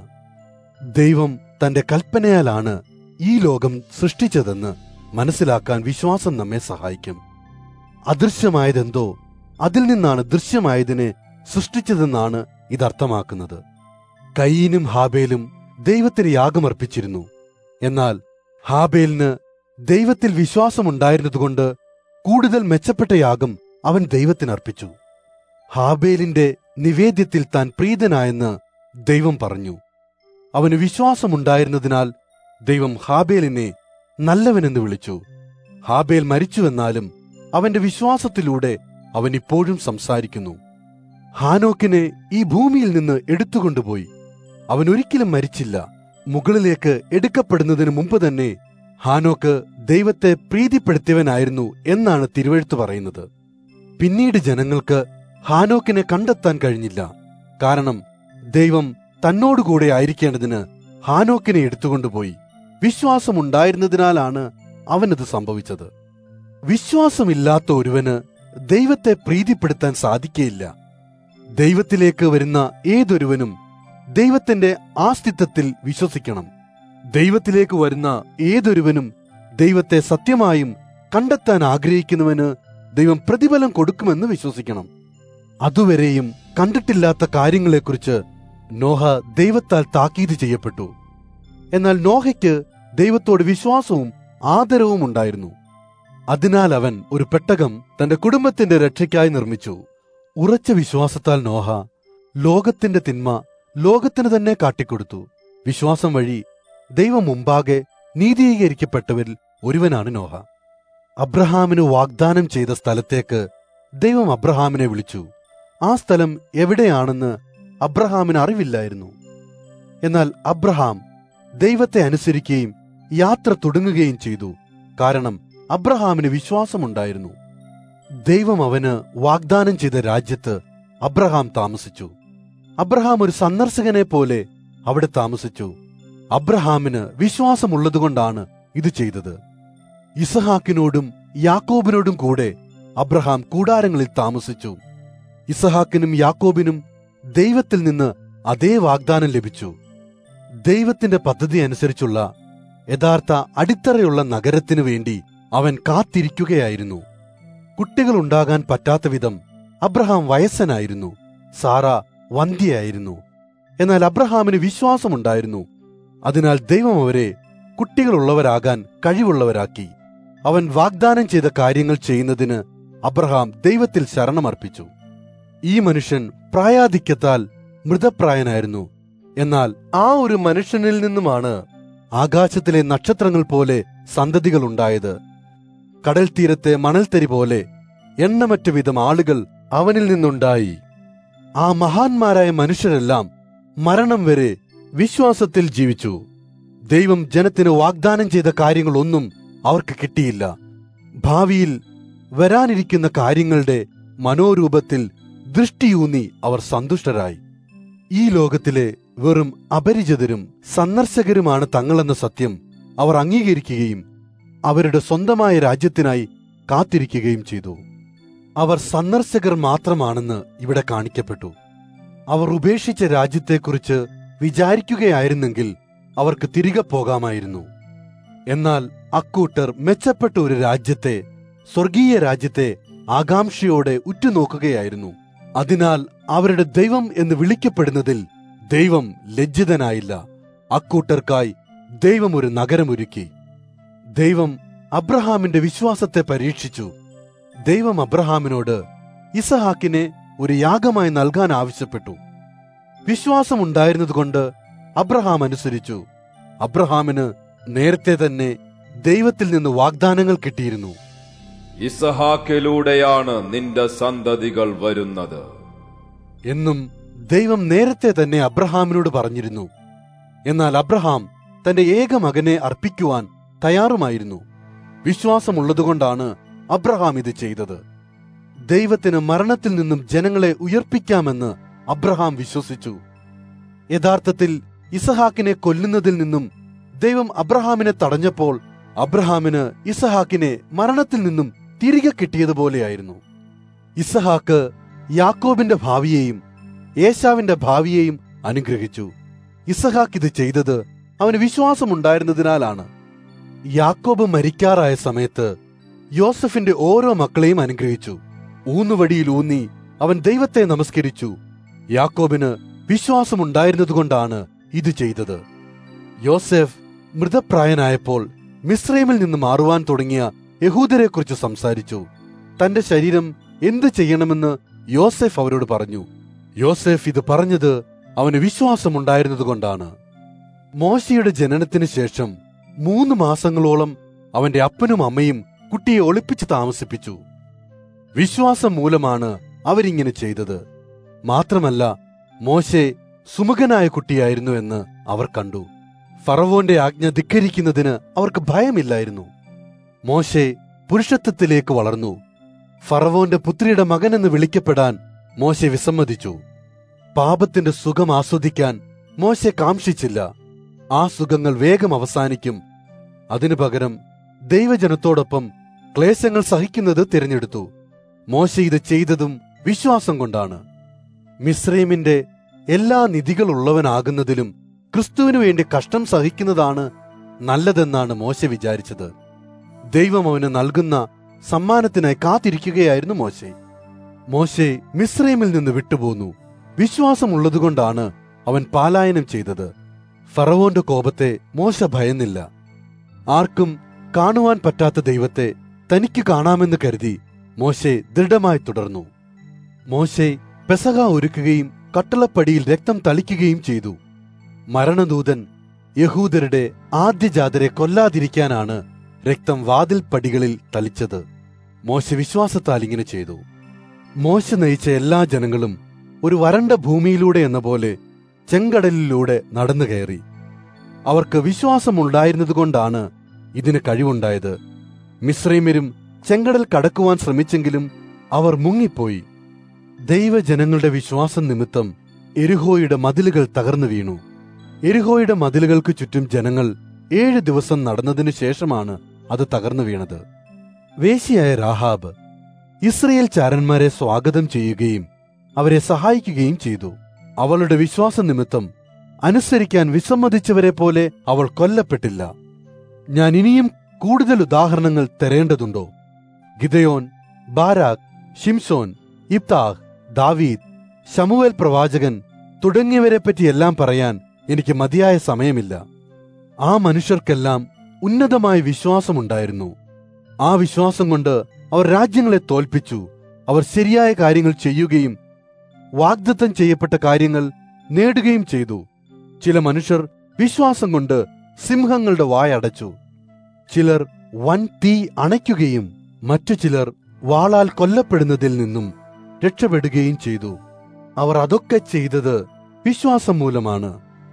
ദൈവം തന്റെ കൽപ്പനയാലാണ് ഈ ലോകം സൃഷ്ടിച്ചതെന്ന് മനസ്സിലാക്കാൻ വിശ്വാസം നമ്മെ സഹായിക്കും അദൃശ്യമായതെന്തോ അതിൽ നിന്നാണ് ദൃശ്യമായതിനെ സൃഷ്ടിച്ചതെന്നാണ് ഇതർത്ഥമാക്കുന്നത് കയ്യീനും ഹാബേലും ദൈവത്തിന് യാഗമർപ്പിച്ചിരുന്നു എന്നാൽ ഹാബേലിന് ദൈവത്തിൽ വിശ്വാസമുണ്ടായിരുന്നതുകൊണ്ട് കൂടുതൽ മെച്ചപ്പെട്ട യാഗം അവൻ ദൈവത്തിന് അർപ്പിച്ചു ഹാബേലിന്റെ നിവേദ്യത്തിൽ താൻ പ്രീതനായെന്ന് ദൈവം പറഞ്ഞു അവന് വിശ്വാസമുണ്ടായിരുന്നതിനാൽ ദൈവം ഹാബേലിനെ നല്ലവനെന്ന് വിളിച്ചു ഹാബേൽ മരിച്ചുവെന്നാലും അവന്റെ വിശ്വാസത്തിലൂടെ അവൻ ഇപ്പോഴും സംസാരിക്കുന്നു ഹാനോക്കിനെ ഈ ഭൂമിയിൽ നിന്ന് എടുത്തുകൊണ്ടുപോയി അവൻ ഒരിക്കലും മരിച്ചില്ല മുകളിലേക്ക് എടുക്കപ്പെടുന്നതിന് മുമ്പ് തന്നെ ഹാനോക്ക് ദൈവത്തെ പ്രീതിപ്പെടുത്തിയവനായിരുന്നു എന്നാണ് തിരുവഴുത്ത് പറയുന്നത് പിന്നീട് ജനങ്ങൾക്ക് ഹാനോക്കിനെ കണ്ടെത്താൻ കഴിഞ്ഞില്ല കാരണം ദൈവം തന്നോടുകൂടെ ആയിരിക്കേണ്ടതിന് ഹാനോക്കിനെ എടുത്തുകൊണ്ടുപോയി വിശ്വാസമുണ്ടായിരുന്നതിനാലാണ് അവനത് സംഭവിച്ചത് വിശ്വാസമില്ലാത്ത ഒരുവന് ദൈവത്തെ പ്രീതിപ്പെടുത്താൻ സാധിക്കയില്ല ദൈവത്തിലേക്ക് വരുന്ന ഏതൊരുവനും ദൈവത്തിന്റെ ആസ്തിത്വത്തിൽ വിശ്വസിക്കണം ദൈവത്തിലേക്ക് വരുന്ന ഏതൊരുവനും ദൈവത്തെ സത്യമായും കണ്ടെത്താൻ ആഗ്രഹിക്കുന്നവന് ദൈവം പ്രതിഫലം കൊടുക്കുമെന്ന് വിശ്വസിക്കണം അതുവരെയും കണ്ടിട്ടില്ലാത്ത കാര്യങ്ങളെക്കുറിച്ച് നോഹ ദൈവത്താൽ താക്കീത് ചെയ്യപ്പെട്ടു എന്നാൽ നോഹയ്ക്ക് ദൈവത്തോട് വിശ്വാസവും ആദരവും ഉണ്ടായിരുന്നു അതിനാൽ അവൻ ഒരു പെട്ടകം തന്റെ കുടുംബത്തിന്റെ രക്ഷയ്ക്കായി നിർമ്മിച്ചു ഉറച്ച വിശ്വാസത്താൽ നോഹ ലോകത്തിന്റെ തിന്മ ലോകത്തിന് തന്നെ കാട്ടിക്കൊടുത്തു വിശ്വാസം വഴി ദൈവം മുമ്പാകെ നീതീകരിക്കപ്പെട്ടവരിൽ ഒരുവനാണ് നോഹ അബ്രഹാമിന് വാഗ്ദാനം ചെയ്ത സ്ഥലത്തേക്ക് ദൈവം അബ്രഹാമിനെ വിളിച്ചു ആ സ്ഥലം എവിടെയാണെന്ന് അബ്രഹാമിന് അറിവില്ലായിരുന്നു എന്നാൽ അബ്രഹാം ദൈവത്തെ അനുസരിക്കുകയും യാത്ര തുടങ്ങുകയും ചെയ്തു കാരണം അബ്രഹാമിന് വിശ്വാസമുണ്ടായിരുന്നു ദൈവം അവന് വാഗ്ദാനം ചെയ്ത രാജ്യത്ത് അബ്രഹാം താമസിച്ചു അബ്രഹാം ഒരു സന്ദർശകനെ പോലെ അവിടെ താമസിച്ചു അബ്രഹാമിന് വിശ്വാസമുള്ളതുകൊണ്ടാണ് ഇത് ചെയ്തത് ഇസഹാക്കിനോടും യാക്കോബിനോടും കൂടെ അബ്രഹാം കൂടാരങ്ങളിൽ താമസിച്ചു ഇസഹാക്കിനും യാക്കോബിനും ദൈവത്തിൽ നിന്ന് അതേ വാഗ്ദാനം ലഭിച്ചു ദൈവത്തിന്റെ പദ്ധതി അനുസരിച്ചുള്ള യഥാർത്ഥ അടിത്തറയുള്ള നഗരത്തിനു വേണ്ടി അവൻ കാത്തിരിക്കുകയായിരുന്നു കുട്ടികൾ ഉണ്ടാകാൻ പറ്റാത്ത വിധം അബ്രഹാം വയസ്സനായിരുന്നു സാറ വന്ധ്യയായിരുന്നു എന്നാൽ അബ്രഹാമിന് വിശ്വാസമുണ്ടായിരുന്നു അതിനാൽ ദൈവം അവരെ കുട്ടികളുള്ളവരാകാൻ കഴിവുള്ളവരാക്കി അവൻ വാഗ്ദാനം ചെയ്ത കാര്യങ്ങൾ ചെയ്യുന്നതിന് അബ്രഹാം ദൈവത്തിൽ ശരണമർപ്പിച്ചു ഈ മനുഷ്യൻ പ്രായാധിക്യത്താൽ മൃതപ്രായനായിരുന്നു എന്നാൽ ആ ഒരു മനുഷ്യനിൽ നിന്നുമാണ് ആകാശത്തിലെ നക്ഷത്രങ്ങൾ പോലെ സന്തതികൾ ഉണ്ടായത് കടൽ തീരത്തെ മണൽത്തരി പോലെ എണ്ണമറ്റ വിധം ആളുകൾ അവനിൽ നിന്നുണ്ടായി ആ മഹാന്മാരായ മനുഷ്യരെല്ലാം മരണം വരെ വിശ്വാസത്തിൽ ജീവിച്ചു ദൈവം ജനത്തിന് വാഗ്ദാനം ചെയ്ത കാര്യങ്ങളൊന്നും അവർക്ക് കിട്ടിയില്ല ഭാവിയിൽ വരാനിരിക്കുന്ന കാര്യങ്ങളുടെ മനോരൂപത്തിൽ ദൃഷ്ടിയൂന്നി അവർ സന്തുഷ്ടരായി ഈ ലോകത്തിലെ വെറും അപരിചിതരും സന്ദർശകരുമാണ് തങ്ങളെന്ന സത്യം അവർ അംഗീകരിക്കുകയും അവരുടെ സ്വന്തമായ രാജ്യത്തിനായി കാത്തിരിക്കുകയും ചെയ്തു അവർ സന്ദർശകർ മാത്രമാണെന്ന് ഇവിടെ കാണിക്കപ്പെട്ടു അവർ ഉപേക്ഷിച്ച രാജ്യത്തെക്കുറിച്ച് വിചാരിക്കുകയായിരുന്നെങ്കിൽ അവർക്ക് തിരികെ പോകാമായിരുന്നു എന്നാൽ അക്കൂട്ടർ മെച്ചപ്പെട്ട ഒരു രാജ്യത്തെ സ്വർഗീയ രാജ്യത്തെ ആകാംക്ഷയോടെ ഉറ്റുനോക്കുകയായിരുന്നു അതിനാൽ അവരുടെ ദൈവം എന്ന് വിളിക്കപ്പെടുന്നതിൽ ദൈവം ലജ്ജിതനായില്ല അക്കൂട്ടർക്കായി ദൈവം ഒരു നഗരമൊരുക്കി ദൈവം അബ്രഹാമിന്റെ വിശ്വാസത്തെ പരീക്ഷിച്ചു ദൈവം അബ്രഹാമിനോട് ഇസഹാക്കിനെ ഒരു യാഗമായി നൽകാൻ ആവശ്യപ്പെട്ടു വിശ്വാസമുണ്ടായിരുന്നതുകൊണ്ട് അബ്രഹാം അനുസരിച്ചു അബ്രഹാമിന് നേരത്തെ തന്നെ ദൈവത്തിൽ നിന്ന് വാഗ്ദാനങ്ങൾ കിട്ടിയിരുന്നു ഇസഹാക്കിലൂടെയാണ് നിന്റെ സന്തതികൾ വരുന്നത് എന്നും ദൈവം നേരത്തെ തന്നെ അബ്രഹാമിനോട് പറഞ്ഞിരുന്നു എന്നാൽ അബ്രഹാം തന്റെ ഏക മകനെ അർപ്പിക്കുവാൻ തയ്യാറുമായിരുന്നു വിശ്വാസമുള്ളതുകൊണ്ടാണ് അബ്രഹാം ഇത് ചെയ്തത് ദൈവത്തിന് മരണത്തിൽ നിന്നും ജനങ്ങളെ ഉയർപ്പിക്കാമെന്ന് അബ്രഹാം വിശ്വസിച്ചു യഥാർത്ഥത്തിൽ ഇസഹാക്കിനെ കൊല്ലുന്നതിൽ നിന്നും ദൈവം അബ്രഹാമിനെ തടഞ്ഞപ്പോൾ അബ്രഹാമിന് ഇസഹാക്കിനെ മരണത്തിൽ നിന്നും തിരികെ കിട്ടിയതുപോലെയായിരുന്നു ഇസഹാക്ക് യാക്കോബിന്റെ ഭാവിയെയും ഏശാവിന്റെ ഭാവിയെയും അനുഗ്രഹിച്ചു ഇസഹാക്ക് ഇത് ചെയ്തത് അവന് വിശ്വാസമുണ്ടായിരുന്നതിനാലാണ് യാക്കോബ് മരിക്കാറായ സമയത്ത് യോസഫിന്റെ ഓരോ മക്കളെയും അനുഗ്രഹിച്ചു ഊന്നുവടിയിൽ ഊന്നി അവൻ ദൈവത്തെ നമസ്കരിച്ചു യാക്കോബിന് വിശ്വാസമുണ്ടായിരുന്നതുകൊണ്ടാണ് ഇത് ചെയ്തത് യോസെഫ് മൃതപ്രായനായപ്പോൾ മിസ്രൈമിൽ നിന്ന് മാറുവാൻ തുടങ്ങിയ യഹൂദരെക്കുറിച്ച് സംസാരിച്ചു തന്റെ ശരീരം എന്ത് ചെയ്യണമെന്ന് യോസെഫ് അവരോട് പറഞ്ഞു യോസെഫ് ഇത് പറഞ്ഞത് അവന് വിശ്വാസമുണ്ടായിരുന്നതുകൊണ്ടാണ് മോശയുടെ ജനനത്തിന് ശേഷം മൂന്ന് മാസങ്ങളോളം അവന്റെ അപ്പനും അമ്മയും കുട്ടിയെ ഒളിപ്പിച്ച് താമസിപ്പിച്ചു വിശ്വാസം മൂലമാണ് അവരിങ്ങനെ ചെയ്തത് മാത്രമല്ല മോശെ സുമുഖനായ കുട്ടിയായിരുന്നു എന്ന് അവർ കണ്ടു ഫറവോന്റെ ആജ്ഞ ധിക്കരിക്കുന്നതിന് അവർക്ക് ഭയമില്ലായിരുന്നു മോശെ പുരുഷത്വത്തിലേക്ക് വളർന്നു ഫറവോന്റെ പുത്രിയുടെ മകനെന്ന് വിളിക്കപ്പെടാൻ മോശെ വിസമ്മതിച്ചു പാപത്തിന്റെ സുഖം ആസ്വദിക്കാൻ മോശെ കാംക്ഷിച്ചില്ല ആ സുഖങ്ങൾ വേഗം അവസാനിക്കും അതിനു പകരം ദൈവജനത്തോടൊപ്പം ക്ലേശങ്ങൾ സഹിക്കുന്നത് തിരഞ്ഞെടുത്തു മോശ ഇത് ചെയ്തതും വിശ്വാസം കൊണ്ടാണ് മിസ്രൈമിന്റെ എല്ലാ നിധികളുള്ളവനാകുന്നതിലും ക്രിസ്തുവിനു വേണ്ടി കഷ്ടം സഹിക്കുന്നതാണ് നല്ലതെന്നാണ് മോശ വിചാരിച്ചത് ദൈവം അവന് നൽകുന്ന സമ്മാനത്തിനായി കാത്തിരിക്കുകയായിരുന്നു മോശെ മോശെ മിസ്രൈമിൽ നിന്ന് വിട്ടുപോന്നു വിശ്വാസമുള്ളതുകൊണ്ടാണ് അവൻ പാലായനം ചെയ്തത് ഫറവോന്റെ കോപത്തെ മോശ ഭയന്നില്ല ആർക്കും കാണുവാൻ പറ്റാത്ത ദൈവത്തെ തനിക്ക് കാണാമെന്ന് കരുതി മോശെ ദൃഢമായി തുടർന്നു മോശെ പെസക ഒരുക്കുകയും കട്ടളപ്പടിയിൽ രക്തം തളിക്കുകയും ചെയ്തു മരണദൂതൻ യഹൂദരുടെ ആദ്യജാതരെ കൊല്ലാതിരിക്കാനാണ് രക്തം വാതിൽ പടികളിൽ തളിച്ചത് മോശ വിശ്വാസത്താൽ ഇങ്ങനെ ചെയ്തു മോശ നയിച്ച എല്ലാ ജനങ്ങളും ഒരു വരണ്ട ഭൂമിയിലൂടെ എന്ന പോലെ ചെങ്കടലിലൂടെ നടന്നു കയറി അവർക്ക് വിശ്വാസമുണ്ടായിരുന്നതുകൊണ്ടാണ് ഇതിന് കഴിവുണ്ടായത് മിശ്രൈമരും ചെങ്കടൽ കടക്കുവാൻ ശ്രമിച്ചെങ്കിലും അവർ മുങ്ങിപ്പോയി ദൈവജനങ്ങളുടെ വിശ്വാസം നിമിത്തം എരുഹോയുടെ മതിലുകൾ തകർന്നു വീണു എരുഹോയുടെ മതിലുകൾക്ക് ചുറ്റും ജനങ്ങൾ ഏഴ് ദിവസം നടന്നതിനു ശേഷമാണ് അത് തകർന്നു വീണത് വേശിയായ രാഹാബ് ഇസ്രയേൽ ചാരന്മാരെ സ്വാഗതം ചെയ്യുകയും അവരെ സഹായിക്കുകയും ചെയ്തു അവളുടെ വിശ്വാസ നിമിത്തം അനുസരിക്കാൻ വിസമ്മതിച്ചവരെ പോലെ അവൾ കൊല്ലപ്പെട്ടില്ല ഞാൻ ഇനിയും കൂടുതൽ ഉദാഹരണങ്ങൾ തരേണ്ടതുണ്ടോ ഗിദയോൻ ബാരാക് ഷിംസോൻ ഇബ്താഹ് ദാവീദ് ശമുവേൽ പ്രവാചകൻ തുടങ്ങിയവരെ പറ്റിയെല്ലാം പറയാൻ എനിക്ക് മതിയായ സമയമില്ല ആ മനുഷ്യർക്കെല്ലാം ഉന്നതമായ വിശ്വാസമുണ്ടായിരുന്നു ആ വിശ്വാസം കൊണ്ട് അവർ രാജ്യങ്ങളെ തോൽപ്പിച്ചു അവർ ശരിയായ കാര്യങ്ങൾ ചെയ്യുകയും വാഗ്ദത്തം ചെയ്യപ്പെട്ട കാര്യങ്ങൾ നേടുകയും ചെയ്തു ചില മനുഷ്യർ വിശ്വാസം കൊണ്ട് സിംഹങ്ങളുടെ വായടച്ചു ചിലർ വൻ തീ അണയ്ക്കുകയും മറ്റു ചിലർ വാളാൽ കൊല്ലപ്പെടുന്നതിൽ നിന്നും രക്ഷപ്പെടുകയും ചെയ്തു അവർ അതൊക്കെ ചെയ്തത് വിശ്വാസം മൂലമാണ്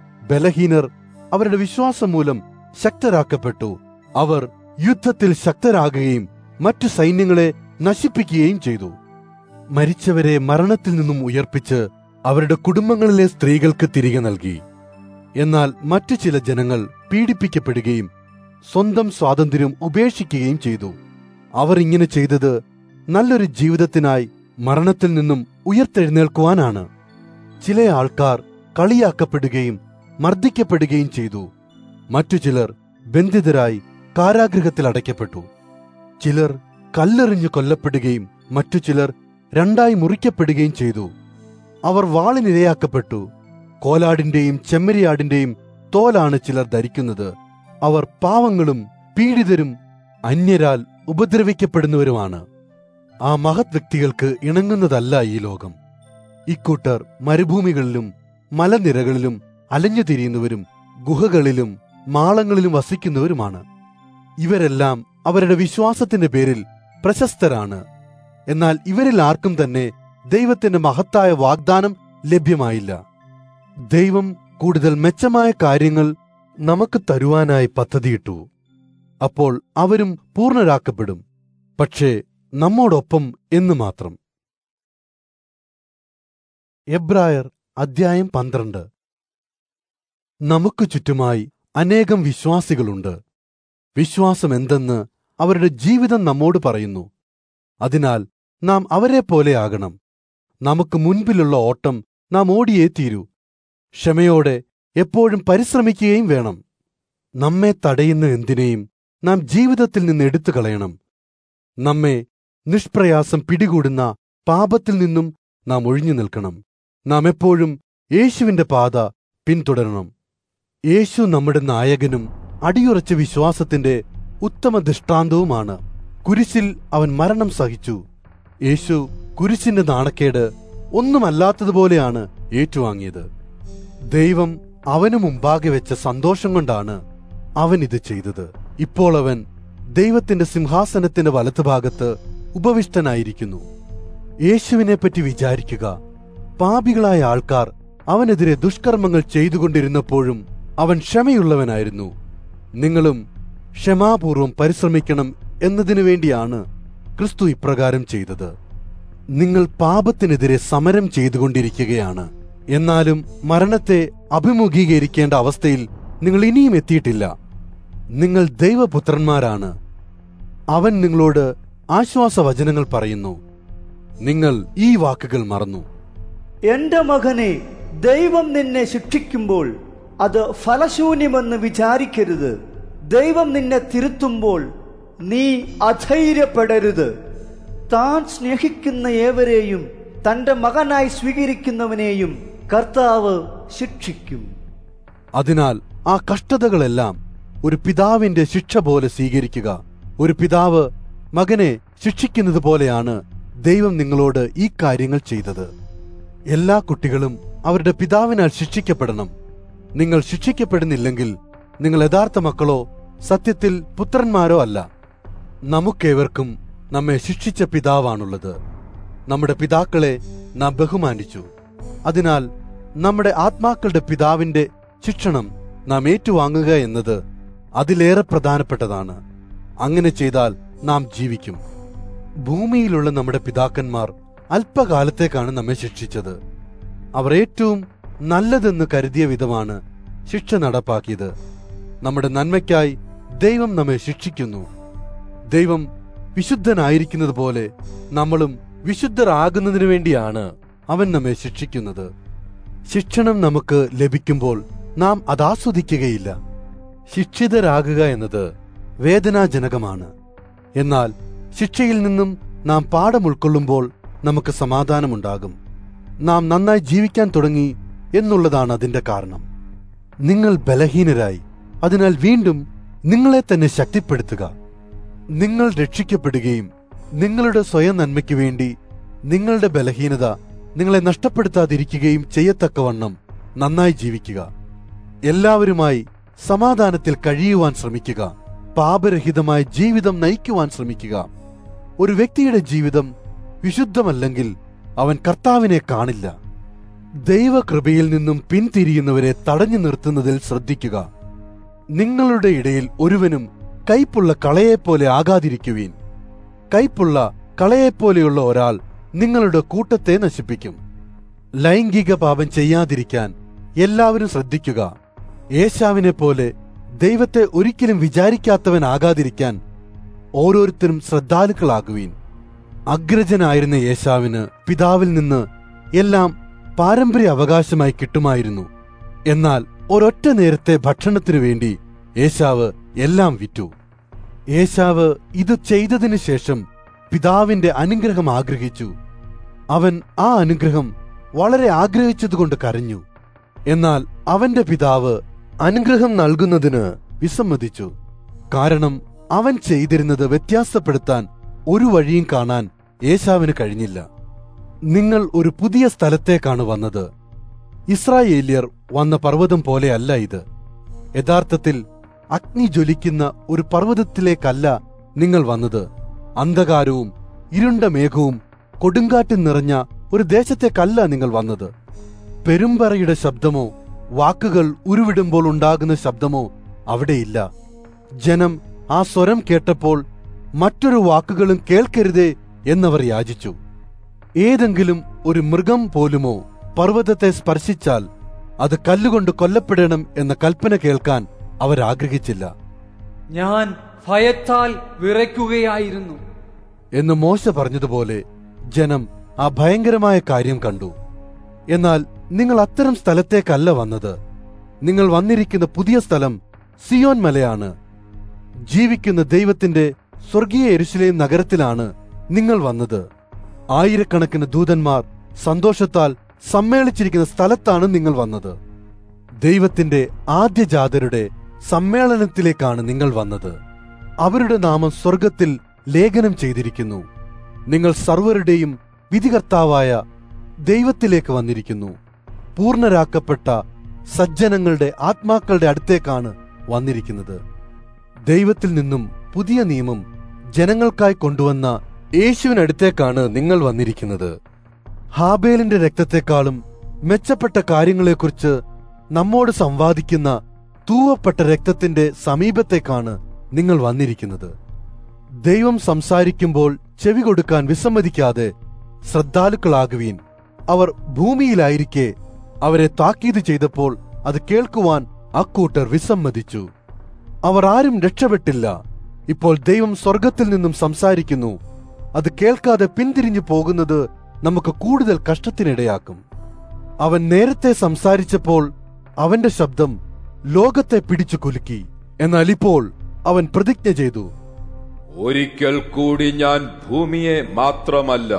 ബലഹീനർ അവരുടെ വിശ്വാസം മൂലം ശക്തരാക്കപ്പെട്ടു അവർ യുദ്ധത്തിൽ ശക്തരാകുകയും മറ്റു സൈന്യങ്ങളെ നശിപ്പിക്കുകയും ചെയ്തു മരിച്ചവരെ മരണത്തിൽ നിന്നും ഉയർപ്പിച്ച് അവരുടെ കുടുംബങ്ങളിലെ സ്ത്രീകൾക്ക് തിരികെ നൽകി എന്നാൽ മറ്റു ചില ജനങ്ങൾ പീഡിപ്പിക്കപ്പെടുകയും സ്വന്തം സ്വാതന്ത്ര്യം ഉപേക്ഷിക്കുകയും ചെയ്തു അവർ ഇങ്ങനെ ചെയ്തത് നല്ലൊരു ജീവിതത്തിനായി മരണത്തിൽ നിന്നും ഉയർത്തെഴുന്നേൽക്കുവാനാണ് ചില ആൾക്കാർ കളിയാക്കപ്പെടുകയും മർദ്ദിക്കപ്പെടുകയും ചെയ്തു മറ്റു ചിലർ ബന്ധിതരായി കാരാഗൃഹത്തിൽ അടയ്ക്കപ്പെട്ടു ചിലർ കല്ലെറിഞ്ഞു കൊല്ലപ്പെടുകയും മറ്റു ചിലർ രണ്ടായി മുറിക്കപ്പെടുകയും ചെയ്തു അവർ വാളിനിരയാക്കപ്പെട്ടു കോലാടിന്റെയും ചെമ്മരിയാടിന്റെയും തോലാണ് ചിലർ ധരിക്കുന്നത് അവർ പാവങ്ങളും പീഡിതരും അന്യരാൽ ഉപദ്രവിക്കപ്പെടുന്നവരുമാണ് ആ മഹത് വ്യക്തികൾക്ക് ഇണങ്ങുന്നതല്ല ഈ ലോകം ഇക്കൂട്ടർ മരുഭൂമികളിലും മലനിരകളിലും അലഞ്ഞു തിരിയുന്നവരും ഗുഹകളിലും മാളങ്ങളിലും വസിക്കുന്നവരുമാണ് ഇവരെല്ലാം അവരുടെ വിശ്വാസത്തിന്റെ പേരിൽ പ്രശസ്തരാണ് എന്നാൽ ഇവരിൽ ആർക്കും തന്നെ ദൈവത്തിന്റെ മഹത്തായ വാഗ്ദാനം ലഭ്യമായില്ല ദൈവം കൂടുതൽ മെച്ചമായ കാര്യങ്ങൾ നമുക്ക് തരുവാനായി പദ്ധതിയിട്ടു അപ്പോൾ അവരും പൂർണ്ണരാക്കപ്പെടും പക്ഷേ നമ്മോടൊപ്പം എന്ന് മാത്രം എബ്രായർ അദ്ധ്യായം പന്ത്രണ്ട് നമുക്ക് ചുറ്റുമായി അനേകം വിശ്വാസികളുണ്ട് വിശ്വാസം എന്തെന്ന് അവരുടെ ജീവിതം നമ്മോട് പറയുന്നു അതിനാൽ നാം അവരെ പോലെ ആകണം നമുക്ക് മുൻപിലുള്ള ഓട്ടം നാം ഓടിയേ തീരൂ ക്ഷമയോടെ എപ്പോഴും പരിശ്രമിക്കുകയും വേണം നമ്മെ തടയുന്ന എന്തിനേയും നാം ജീവിതത്തിൽ നിന്ന് എടുത്തു കളയണം നമ്മെ നിഷ്പ്രയാസം പിടികൂടുന്ന പാപത്തിൽ നിന്നും നാം ഒഴിഞ്ഞു നിൽക്കണം നാം എപ്പോഴും യേശുവിന്റെ പാത പിന്തുടരണം യേശു നമ്മുടെ നായകനും അടിയുറച്ച വിശ്വാസത്തിന്റെ ഉത്തമ ദൃഷ്ടാന്തവുമാണ് കുരിശിൽ അവൻ മരണം സഹിച്ചു യേശു കുരിശിന്റെ നാണക്കേട് ഒന്നുമല്ലാത്തതുപോലെയാണ് ഏറ്റുവാങ്ങിയത് ദൈവം അവനു മുമ്പാകെ വെച്ച സന്തോഷം കൊണ്ടാണ് അവൻ ഇത് ചെയ്തത് ഇപ്പോൾ അവൻ ദൈവത്തിന്റെ സിംഹാസനത്തിന്റെ വലത്തുഭാഗത്ത് ഉപവിഷ്ടനായിരിക്കുന്നു യേശുവിനെ പറ്റി വിചാരിക്കുക പാപികളായ ആൾക്കാർ അവനെതിരെ ദുഷ്കർമ്മങ്ങൾ ചെയ്തുകൊണ്ടിരുന്നപ്പോഴും അവൻ ക്ഷമയുള്ളവനായിരുന്നു നിങ്ങളും ക്ഷമാപൂർവം പരിശ്രമിക്കണം എന്നതിനു വേണ്ടിയാണ് ക്രിസ്തു ഇപ്രകാരം ചെയ്തത് നിങ്ങൾ പാപത്തിനെതിരെ സമരം ചെയ്തുകൊണ്ടിരിക്കുകയാണ് എന്നാലും മരണത്തെ അഭിമുഖീകരിക്കേണ്ട അവസ്ഥയിൽ നിങ്ങൾ ഇനിയും എത്തിയിട്ടില്ല നിങ്ങൾ ദൈവപുത്രന്മാരാണ് അവൻ നിങ്ങളോട് ആശ്വാസവചനങ്ങൾ പറയുന്നു നിങ്ങൾ ഈ വാക്കുകൾ മറന്നു എന്റെ മകനെ ദൈവം നിന്നെ ശിക്ഷിക്കുമ്പോൾ അത് ഫലശൂന്യമെന്ന് വിചാരിക്കരുത് ദൈവം നിന്നെ തിരുത്തുമ്പോൾ നീ അധൈര്യപ്പെടരുത് താൻ സ്നേഹിക്കുന്ന ഏവരെയും തന്റെ മകനായി സ്വീകരിക്കുന്നവനെയും കർത്താവ് ശിക്ഷിക്കും അതിനാൽ ആ കഷ്ടതകളെല്ലാം ഒരു പിതാവിന്റെ ശിക്ഷ പോലെ സ്വീകരിക്കുക ഒരു പിതാവ് മകനെ ശിക്ഷിക്കുന്നത് പോലെയാണ് ദൈവം നിങ്ങളോട് ഈ കാര്യങ്ങൾ ചെയ്തത് എല്ലാ കുട്ടികളും അവരുടെ പിതാവിനാൽ ശിക്ഷിക്കപ്പെടണം നിങ്ങൾ ശിക്ഷിക്കപ്പെടുന്നില്ലെങ്കിൽ നിങ്ങൾ യഥാർത്ഥ മക്കളോ സത്യത്തിൽ പുത്രന്മാരോ അല്ല നമുക്കേവർക്കും നമ്മെ ശിക്ഷിച്ച പിതാവാണുള്ളത് നമ്മുടെ പിതാക്കളെ നാം ബഹുമാനിച്ചു അതിനാൽ നമ്മുടെ ആത്മാക്കളുടെ പിതാവിന്റെ ശിക്ഷണം നാം ഏറ്റുവാങ്ങുക എന്നത് അതിലേറെ പ്രധാനപ്പെട്ടതാണ് അങ്ങനെ ചെയ്താൽ നാം ജീവിക്കും ഭൂമിയിലുള്ള നമ്മുടെ പിതാക്കന്മാർ അല്പകാലത്തേക്കാണ് നമ്മെ ശിക്ഷിച്ചത് അവർ ഏറ്റവും നല്ലതെന്ന് കരുതിയ വിധമാണ് ശിക്ഷ നടപ്പാക്കിയത് നമ്മുടെ നന്മയ്ക്കായി ദൈവം നമ്മെ ശിക്ഷിക്കുന്നു ദൈവം വിശുദ്ധനായിരിക്കുന്നത് പോലെ നമ്മളും വിശുദ്ധരാകുന്നതിനു വേണ്ടിയാണ് അവൻ നമ്മെ ശിക്ഷിക്കുന്നത് ശിക്ഷണം നമുക്ക് ലഭിക്കുമ്പോൾ നാം അതാസ്വദിക്കുകയില്ല ശിക്ഷിതരാകുക എന്നത് വേദനാജനകമാണ് എന്നാൽ ശിക്ഷയിൽ നിന്നും നാം പാഠം ഉൾക്കൊള്ളുമ്പോൾ നമുക്ക് സമാധാനമുണ്ടാകും നാം നന്നായി ജീവിക്കാൻ തുടങ്ങി എന്നുള്ളതാണ് അതിന്റെ കാരണം നിങ്ങൾ ബലഹീനരായി അതിനാൽ വീണ്ടും നിങ്ങളെ തന്നെ ശക്തിപ്പെടുത്തുക നിങ്ങൾ രക്ഷിക്കപ്പെടുകയും നിങ്ങളുടെ സ്വയം നന്മയ്ക്ക് വേണ്ടി നിങ്ങളുടെ ബലഹീനത നിങ്ങളെ നഷ്ടപ്പെടുത്താതിരിക്കുകയും ചെയ്യത്തക്കവണ്ണം നന്നായി ജീവിക്കുക എല്ലാവരുമായി സമാധാനത്തിൽ കഴിയുവാൻ ശ്രമിക്കുക പാപരഹിതമായ ജീവിതം നയിക്കുവാൻ ശ്രമിക്കുക ഒരു വ്യക്തിയുടെ ജീവിതം വിശുദ്ധമല്ലെങ്കിൽ അവൻ കർത്താവിനെ കാണില്ല ദൈവകൃപയിൽ നിന്നും പിന്തിരിയുന്നവരെ തടഞ്ഞു നിർത്തുന്നതിൽ ശ്രദ്ധിക്കുക നിങ്ങളുടെ ഇടയിൽ ഒരുവനും കൈപ്പുള്ള കളയെപ്പോലെ ആകാതിരിക്കുവീൻ കൈപ്പുള്ള കളയെപ്പോലെയുള്ള ഒരാൾ നിങ്ങളുടെ കൂട്ടത്തെ നശിപ്പിക്കും ലൈംഗിക പാപം ചെയ്യാതിരിക്കാൻ എല്ലാവരും ശ്രദ്ധിക്കുക ഏശാവിനെ പോലെ ദൈവത്തെ ഒരിക്കലും വിചാരിക്കാത്തവനാകാതിരിക്കാൻ ഓരോരുത്തരും ശ്രദ്ധാലുക്കളാകുവീൻ അഗ്രജനായിരുന്ന യേശാവിന് പിതാവിൽ നിന്ന് എല്ലാം പാരമ്പര്യ അവകാശമായി കിട്ടുമായിരുന്നു എന്നാൽ ഒരൊറ്റ നേരത്തെ ഭക്ഷണത്തിനു വേണ്ടി ഏശാവ് എല്ലാം വിറ്റു ഏശാവ് ഇത് ചെയ്തതിനു ശേഷം പിതാവിന്റെ അനുഗ്രഹം ആഗ്രഹിച്ചു അവൻ ആ അനുഗ്രഹം വളരെ ആഗ്രഹിച്ചതുകൊണ്ട് കരഞ്ഞു എന്നാൽ അവന്റെ പിതാവ് അനുഗ്രഹം നൽകുന്നതിന് വിസമ്മതിച്ചു കാരണം അവൻ ചെയ്തിരുന്നത് വ്യത്യാസപ്പെടുത്താൻ ഒരു വഴിയും കാണാൻ ഏശാവിന് കഴിഞ്ഞില്ല നിങ്ങൾ ഒരു പുതിയ സ്ഥലത്തേക്കാണ് വന്നത് ഇസ്രായേല്യർ വന്ന പർവ്വതം പോലെയല്ല ഇത് യഥാർത്ഥത്തിൽ അഗ്നി ജ്വലിക്കുന്ന ഒരു പർവ്വതത്തിലേക്കല്ല നിങ്ങൾ വന്നത് അന്ധകാരവും ഇരുണ്ട മേഘവും കൊടുങ്കാറ്റും നിറഞ്ഞ ഒരു ദേശത്തേക്കല്ല നിങ്ങൾ വന്നത് പെരുമ്പറയുടെ ശബ്ദമോ വാക്കുകൾ ഉരുവിടുമ്പോൾ ഉണ്ടാകുന്ന ശബ്ദമോ അവിടെയില്ല ജനം ആ സ്വരം കേട്ടപ്പോൾ മറ്റൊരു വാക്കുകളും കേൾക്കരുതേ എന്നവർ യാചിച്ചു ഏതെങ്കിലും ഒരു മൃഗം പോലുമോ പർവ്വതത്തെ സ്പർശിച്ചാൽ അത് കല്ലുകൊണ്ട് കൊല്ലപ്പെടണം എന്ന കൽപ്പന കേൾക്കാൻ അവരാഗ്രഹിച്ചില്ല ഞാൻ ഭയത്താൽ വിറയ്ക്കുകയായിരുന്നു എന്ന് മോശ പറഞ്ഞതുപോലെ ജനം ആ ഭയങ്കരമായ കാര്യം കണ്ടു എന്നാൽ നിങ്ങൾ അത്തരം സ്ഥലത്തേക്കല്ല വന്നത് നിങ്ങൾ വന്നിരിക്കുന്ന പുതിയ സ്ഥലം സിയോൻ മലയാണ് ജീവിക്കുന്ന ദൈവത്തിന്റെ സ്വർഗീയ എരുശലേം നഗരത്തിലാണ് നിങ്ങൾ വന്നത് ആയിരക്കണക്കിന് ദൂതന്മാർ സന്തോഷത്താൽ സമ്മേളിച്ചിരിക്കുന്ന സ്ഥലത്താണ് നിങ്ങൾ വന്നത് ദൈവത്തിന്റെ ആദ്യജാതരുടെ സമ്മേളനത്തിലേക്കാണ് നിങ്ങൾ വന്നത് അവരുടെ നാമം സ്വർഗത്തിൽ ലേഖനം ചെയ്തിരിക്കുന്നു നിങ്ങൾ സർവരുടെയും വിധികർത്താവായ ദൈവത്തിലേക്ക് വന്നിരിക്കുന്നു പൂർണ്ണരാക്കപ്പെട്ട സജ്ജനങ്ങളുടെ ആത്മാക്കളുടെ അടുത്തേക്കാണ് വന്നിരിക്കുന്നത് ദൈവത്തിൽ നിന്നും പുതിയ നിയമം ജനങ്ങൾക്കായി കൊണ്ടുവന്ന യേശുവിനടുത്തേക്കാണ് നിങ്ങൾ വന്നിരിക്കുന്നത് ഹാബേലിന്റെ രക്തത്തെക്കാളും മെച്ചപ്പെട്ട കാര്യങ്ങളെക്കുറിച്ച് നമ്മോട് സംവാദിക്കുന്ന തൂവപ്പെട്ട രക്തത്തിന്റെ സമീപത്തേക്കാണ് നിങ്ങൾ വന്നിരിക്കുന്നത് ദൈവം സംസാരിക്കുമ്പോൾ ചെവി കൊടുക്കാൻ വിസമ്മതിക്കാതെ ശ്രദ്ധാലുക്കളാകുവീൻ അവർ ഭൂമിയിലായിരിക്കെ അവരെ താക്കീത് ചെയ്തപ്പോൾ അത് കേൾക്കുവാൻ അക്കൂട്ടർ വിസമ്മതിച്ചു അവർ ആരും രക്ഷപ്പെട്ടില്ല ഇപ്പോൾ ദൈവം സ്വർഗത്തിൽ നിന്നും സംസാരിക്കുന്നു അത് കേൾക്കാതെ പിന്തിരിഞ്ഞു പോകുന്നത് നമുക്ക് കൂടുതൽ കഷ്ടത്തിനിടയാക്കും അവൻ നേരത്തെ സംസാരിച്ചപ്പോൾ അവന്റെ ശബ്ദം ലോകത്തെ പിടിച്ചു കുലുക്കി എന്നാൽ ഇപ്പോൾ അവൻ പ്രതിജ്ഞ ചെയ്തു ഒരിക്കൽ കൂടി ഞാൻ ഭൂമിയെ മാത്രമല്ല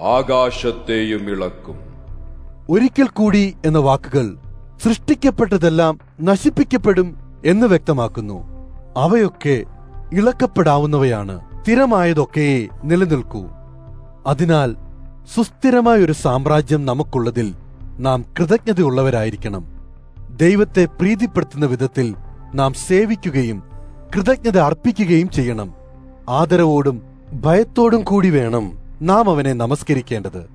ആകാശത്തെയും ഇളക്കും ഒരിക്കൽ കൂടി എന്ന വാക്കുകൾ സൃഷ്ടിക്കപ്പെട്ടതെല്ലാം നശിപ്പിക്കപ്പെടും എന്ന് വ്യക്തമാക്കുന്നു അവയൊക്കെ ഇളക്കപ്പെടാവുന്നവയാണ് സ്ഥിരമായതൊക്കെ നിലനിൽക്കൂ അതിനാൽ സുസ്ഥിരമായ ഒരു സാമ്രാജ്യം നമുക്കുള്ളതിൽ നാം കൃതജ്ഞതയുള്ളവരായിരിക്കണം ദൈവത്തെ പ്രീതിപ്പെടുത്തുന്ന വിധത്തിൽ നാം സേവിക്കുകയും കൃതജ്ഞത അർപ്പിക്കുകയും ചെയ്യണം ആദരവോടും ഭയത്തോടും കൂടി വേണം നാം അവനെ നമസ്കരിക്കേണ്ടത്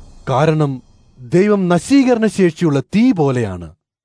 കാരണം ദൈവം നശീകരണ ശേഷിയുള്ള തീ പോലെയാണ്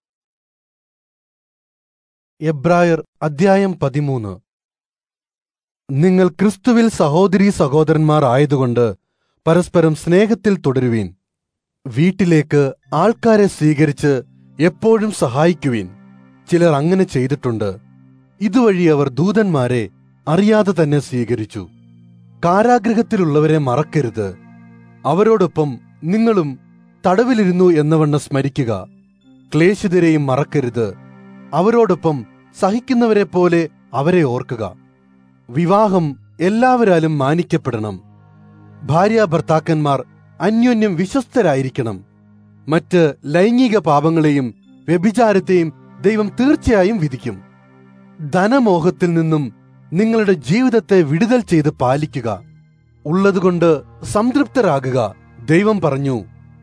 എബ്രായർ അധ്യായം പതിമൂന്ന് നിങ്ങൾ ക്രിസ്തുവിൽ സഹോദരീ സഹോദരന്മാർ ആയതുകൊണ്ട് പരസ്പരം സ്നേഹത്തിൽ തുടരുവീൻ വീട്ടിലേക്ക് ആൾക്കാരെ സ്വീകരിച്ച് എപ്പോഴും സഹായിക്കുവീൻ ചിലർ അങ്ങനെ ചെയ്തിട്ടുണ്ട് ഇതുവഴി അവർ ദൂതന്മാരെ അറിയാതെ തന്നെ സ്വീകരിച്ചു കാരാഗൃഹത്തിലുള്ളവരെ മറക്കരുത് അവരോടൊപ്പം നിങ്ങളും തടവിലിരുന്നു എന്നവണ്ണം സ്മരിക്കുക ക്ലേശിതരെയും മറക്കരുത് അവരോടൊപ്പം സഹിക്കുന്നവരെ പോലെ അവരെ ഓർക്കുക വിവാഹം എല്ലാവരാലും മാനിക്കപ്പെടണം ഭാര്യ ഭർത്താക്കന്മാർ അന്യോന്യം വിശ്വസ്തരായിരിക്കണം മറ്റ് ലൈംഗിക പാപങ്ങളെയും വ്യഭിചാരത്തെയും ദൈവം തീർച്ചയായും വിധിക്കും ധനമോഹത്തിൽ നിന്നും നിങ്ങളുടെ ജീവിതത്തെ വിടുതൽ ചെയ്ത് പാലിക്കുക ഉള്ളതുകൊണ്ട് സംതൃപ്തരാകുക ദൈവം പറഞ്ഞു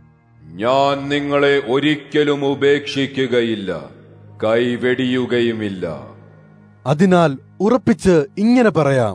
ഞാൻ നിങ്ങളെ ഒരിക്കലും ഉപേക്ഷിക്കുകയില്ല കൈവെടിയുകയുമില്ല അതിനാൽ ഉറപ്പിച്ച് ഇങ്ങനെ പറയാം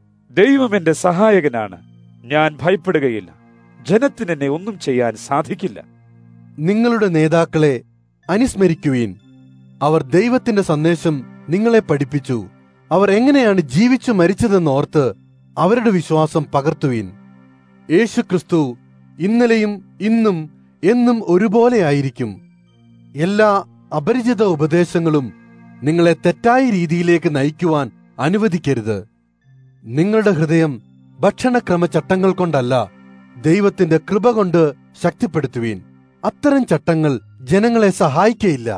ദൈവം എന്റെ സഹായകനാണ് ഞാൻ ഭയപ്പെടുകയില്ല ജനത്തിന് എന്നെ ഒന്നും ചെയ്യാൻ സാധിക്കില്ല നിങ്ങളുടെ നേതാക്കളെ അനുസ്മരിക്കുവീൻ അവർ ദൈവത്തിന്റെ സന്ദേശം നിങ്ങളെ പഠിപ്പിച്ചു അവർ എങ്ങനെയാണ് ജീവിച്ചു മരിച്ചതെന്നോർത്ത് അവരുടെ വിശ്വാസം പകർത്തുവീൻ യേശുക്രിസ്തു ഇന്നലെയും ഇന്നും എന്നും ഒരുപോലെയായിരിക്കും എല്ലാ അപരിചിത ഉപദേശങ്ങളും നിങ്ങളെ തെറ്റായ രീതിയിലേക്ക് നയിക്കുവാൻ അനുവദിക്കരുത് നിങ്ങളുടെ ഹൃദയം ഭക്ഷണക്രമ ചട്ടങ്ങൾ കൊണ്ടല്ല ദൈവത്തിന്റെ കൃപ കൊണ്ട് ശക്തിപ്പെടുത്തുവീൻ അത്തരം ചട്ടങ്ങൾ ജനങ്ങളെ സഹായിക്കയില്ല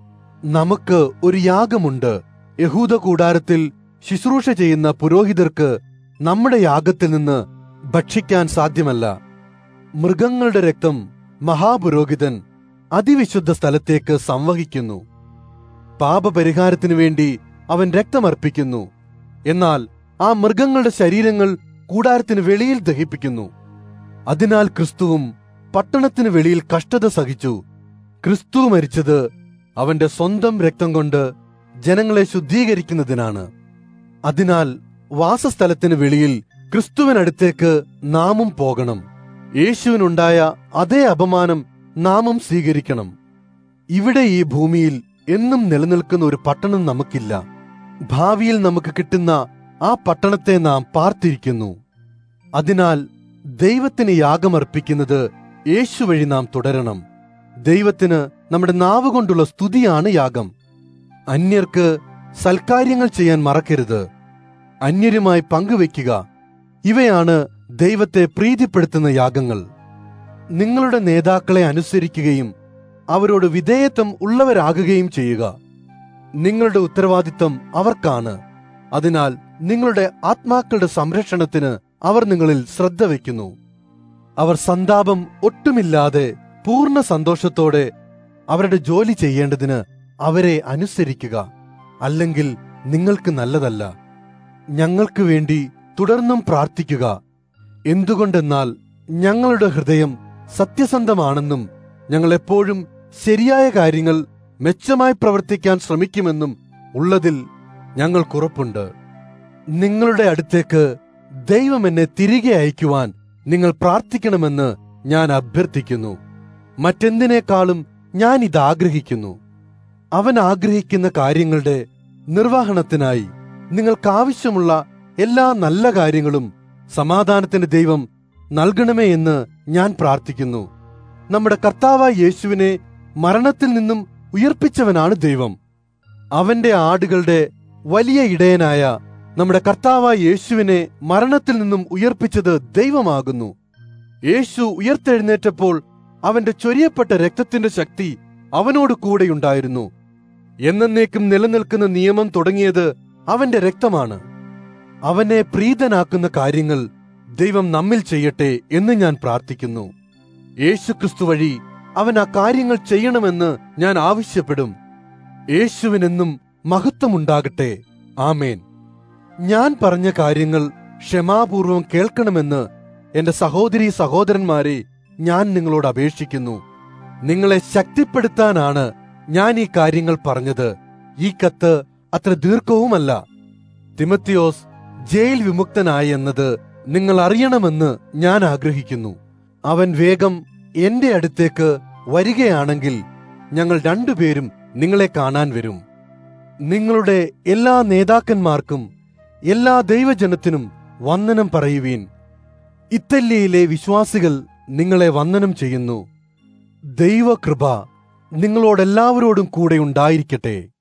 നമുക്ക് ഒരു യാഗമുണ്ട് യഹൂദ കൂടാരത്തിൽ ശുശ്രൂഷ ചെയ്യുന്ന പുരോഹിതർക്ക് നമ്മുടെ യാഗത്തിൽ നിന്ന് ഭക്ഷിക്കാൻ സാധ്യമല്ല മൃഗങ്ങളുടെ രക്തം മഹാപുരോഹിതൻ അതിവിശുദ്ധ സ്ഥലത്തേക്ക് സംവഹിക്കുന്നു പാപപരിഹാരത്തിനു വേണ്ടി അവൻ രക്തമർപ്പിക്കുന്നു എന്നാൽ ആ മൃഗങ്ങളുടെ ശരീരങ്ങൾ കൂടാരത്തിന് വെളിയിൽ ദഹിപ്പിക്കുന്നു അതിനാൽ ക്രിസ്തുവും പട്ടണത്തിന് വെളിയിൽ കഷ്ടത സഹിച്ചു ക്രിസ്തു മരിച്ചത് അവന്റെ സ്വന്തം രക്തം കൊണ്ട് ജനങ്ങളെ ശുദ്ധീകരിക്കുന്നതിനാണ് അതിനാൽ വാസസ്ഥലത്തിന് വെളിയിൽ ക്രിസ്തുവിനടുത്തേക്ക് നാമും പോകണം യേശുവിനുണ്ടായ അതേ അപമാനം നാമും സ്വീകരിക്കണം ഇവിടെ ഈ ഭൂമിയിൽ എന്നും നിലനിൽക്കുന്ന ഒരു പട്ടണം നമുക്കില്ല ഭാവിയിൽ നമുക്ക് കിട്ടുന്ന ആ പട്ടണത്തെ നാം പാർത്തിരിക്കുന്നു അതിനാൽ ദൈവത്തിന് യാഗമർപ്പിക്കുന്നത് യേശു വഴി നാം തുടരണം ദൈവത്തിന് നമ്മുടെ നാവ് കൊണ്ടുള്ള സ്തുതിയാണ് യാഗം അന്യർക്ക് സൽക്കാര്യങ്ങൾ ചെയ്യാൻ മറക്കരുത് അന്യരുമായി പങ്കുവെക്കുക ഇവയാണ് ദൈവത്തെ പ്രീതിപ്പെടുത്തുന്ന യാഗങ്ങൾ നിങ്ങളുടെ നേതാക്കളെ അനുസരിക്കുകയും അവരോട് വിധേയത്വം ഉള്ളവരാകുകയും ചെയ്യുക നിങ്ങളുടെ ഉത്തരവാദിത്തം അവർക്കാണ് അതിനാൽ നിങ്ങളുടെ ആത്മാക്കളുടെ സംരക്ഷണത്തിന് അവർ നിങ്ങളിൽ ശ്രദ്ധ വയ്ക്കുന്നു അവർ സന്താപം ഒട്ടുമില്ലാതെ പൂർണ്ണ സന്തോഷത്തോടെ അവരുടെ ജോലി ചെയ്യേണ്ടതിന് അവരെ അനുസരിക്കുക അല്ലെങ്കിൽ നിങ്ങൾക്ക് നല്ലതല്ല ഞങ്ങൾക്ക് വേണ്ടി തുടർന്നും പ്രാർത്ഥിക്കുക എന്തുകൊണ്ടെന്നാൽ ഞങ്ങളുടെ ഹൃദയം സത്യസന്ധമാണെന്നും ഞങ്ങൾ എപ്പോഴും ശരിയായ കാര്യങ്ങൾ മെച്ചമായി പ്രവർത്തിക്കാൻ ശ്രമിക്കുമെന്നും ഉള്ളതിൽ ഞങ്ങൾക്കുറപ്പുണ്ട് നിങ്ങളുടെ അടുത്തേക്ക് ദൈവം എന്നെ തിരികെ അയക്കുവാൻ നിങ്ങൾ പ്രാർത്ഥിക്കണമെന്ന് ഞാൻ അഭ്യർത്ഥിക്കുന്നു മറ്റെന്തിനേക്കാളും ഞാൻ ഇത് ആഗ്രഹിക്കുന്നു അവൻ ആഗ്രഹിക്കുന്ന കാര്യങ്ങളുടെ നിർവഹണത്തിനായി നിങ്ങൾക്കാവശ്യമുള്ള എല്ലാ നല്ല കാര്യങ്ങളും സമാധാനത്തിന്റെ ദൈവം നൽകണമേ എന്ന് ഞാൻ പ്രാർത്ഥിക്കുന്നു നമ്മുടെ കർത്താവായ യേശുവിനെ മരണത്തിൽ നിന്നും ഉയർപ്പിച്ചവനാണ് ദൈവം അവന്റെ ആടുകളുടെ വലിയ ഇടയനായ നമ്മുടെ കർത്താവായ യേശുവിനെ മരണത്തിൽ നിന്നും ഉയർപ്പിച്ചത് ദൈവമാകുന്നു യേശു ഉയർത്തെഴുന്നേറ്റപ്പോൾ അവന്റെ ചൊരിയപ്പെട്ട രക്തത്തിന്റെ ശക്തി അവനോട് കൂടെയുണ്ടായിരുന്നു എന്നേക്കും നിലനിൽക്കുന്ന നിയമം തുടങ്ങിയത് അവന്റെ രക്തമാണ് അവനെ പ്രീതനാക്കുന്ന കാര്യങ്ങൾ ദൈവം നമ്മിൽ ചെയ്യട്ടെ എന്ന് ഞാൻ പ്രാർത്ഥിക്കുന്നു യേശുക്രിസ്തു വഴി അവൻ ആ കാര്യങ്ങൾ ചെയ്യണമെന്ന് ഞാൻ ആവശ്യപ്പെടും യേശുവിനെന്നും മഹത്വമുണ്ടാകട്ടെ ആമേൻ ഞാൻ പറഞ്ഞ കാര്യങ്ങൾ ക്ഷമാപൂർവം കേൾക്കണമെന്ന് എന്റെ സഹോദരി സഹോദരന്മാരെ ഞാൻ നിങ്ങളോട് അപേക്ഷിക്കുന്നു നിങ്ങളെ ശക്തിപ്പെടുത്താനാണ് ഞാൻ ഈ കാര്യങ്ങൾ പറഞ്ഞത് ഈ കത്ത് അത്ര ദീർഘവുമല്ല തിമത്തിയോസ് ജയിൽ വിമുക്തനായി എന്നത് നിങ്ങൾ അറിയണമെന്ന് ഞാൻ ആഗ്രഹിക്കുന്നു അവൻ വേഗം എന്റെ അടുത്തേക്ക് വരികയാണെങ്കിൽ ഞങ്ങൾ രണ്ടുപേരും നിങ്ങളെ കാണാൻ വരും നിങ്ങളുടെ എല്ലാ നേതാക്കന്മാർക്കും എല്ലാ ദൈവജനത്തിനും വന്ദനം പറയുവീൻ ഇത്തല്യയിലെ വിശ്വാസികൾ നിങ്ങളെ വന്ദനം ചെയ്യുന്നു ദൈവകൃപ നിങ്ങളോടെല്ലാവരോടും കൂടെ ഉണ്ടായിരിക്കട്ടെ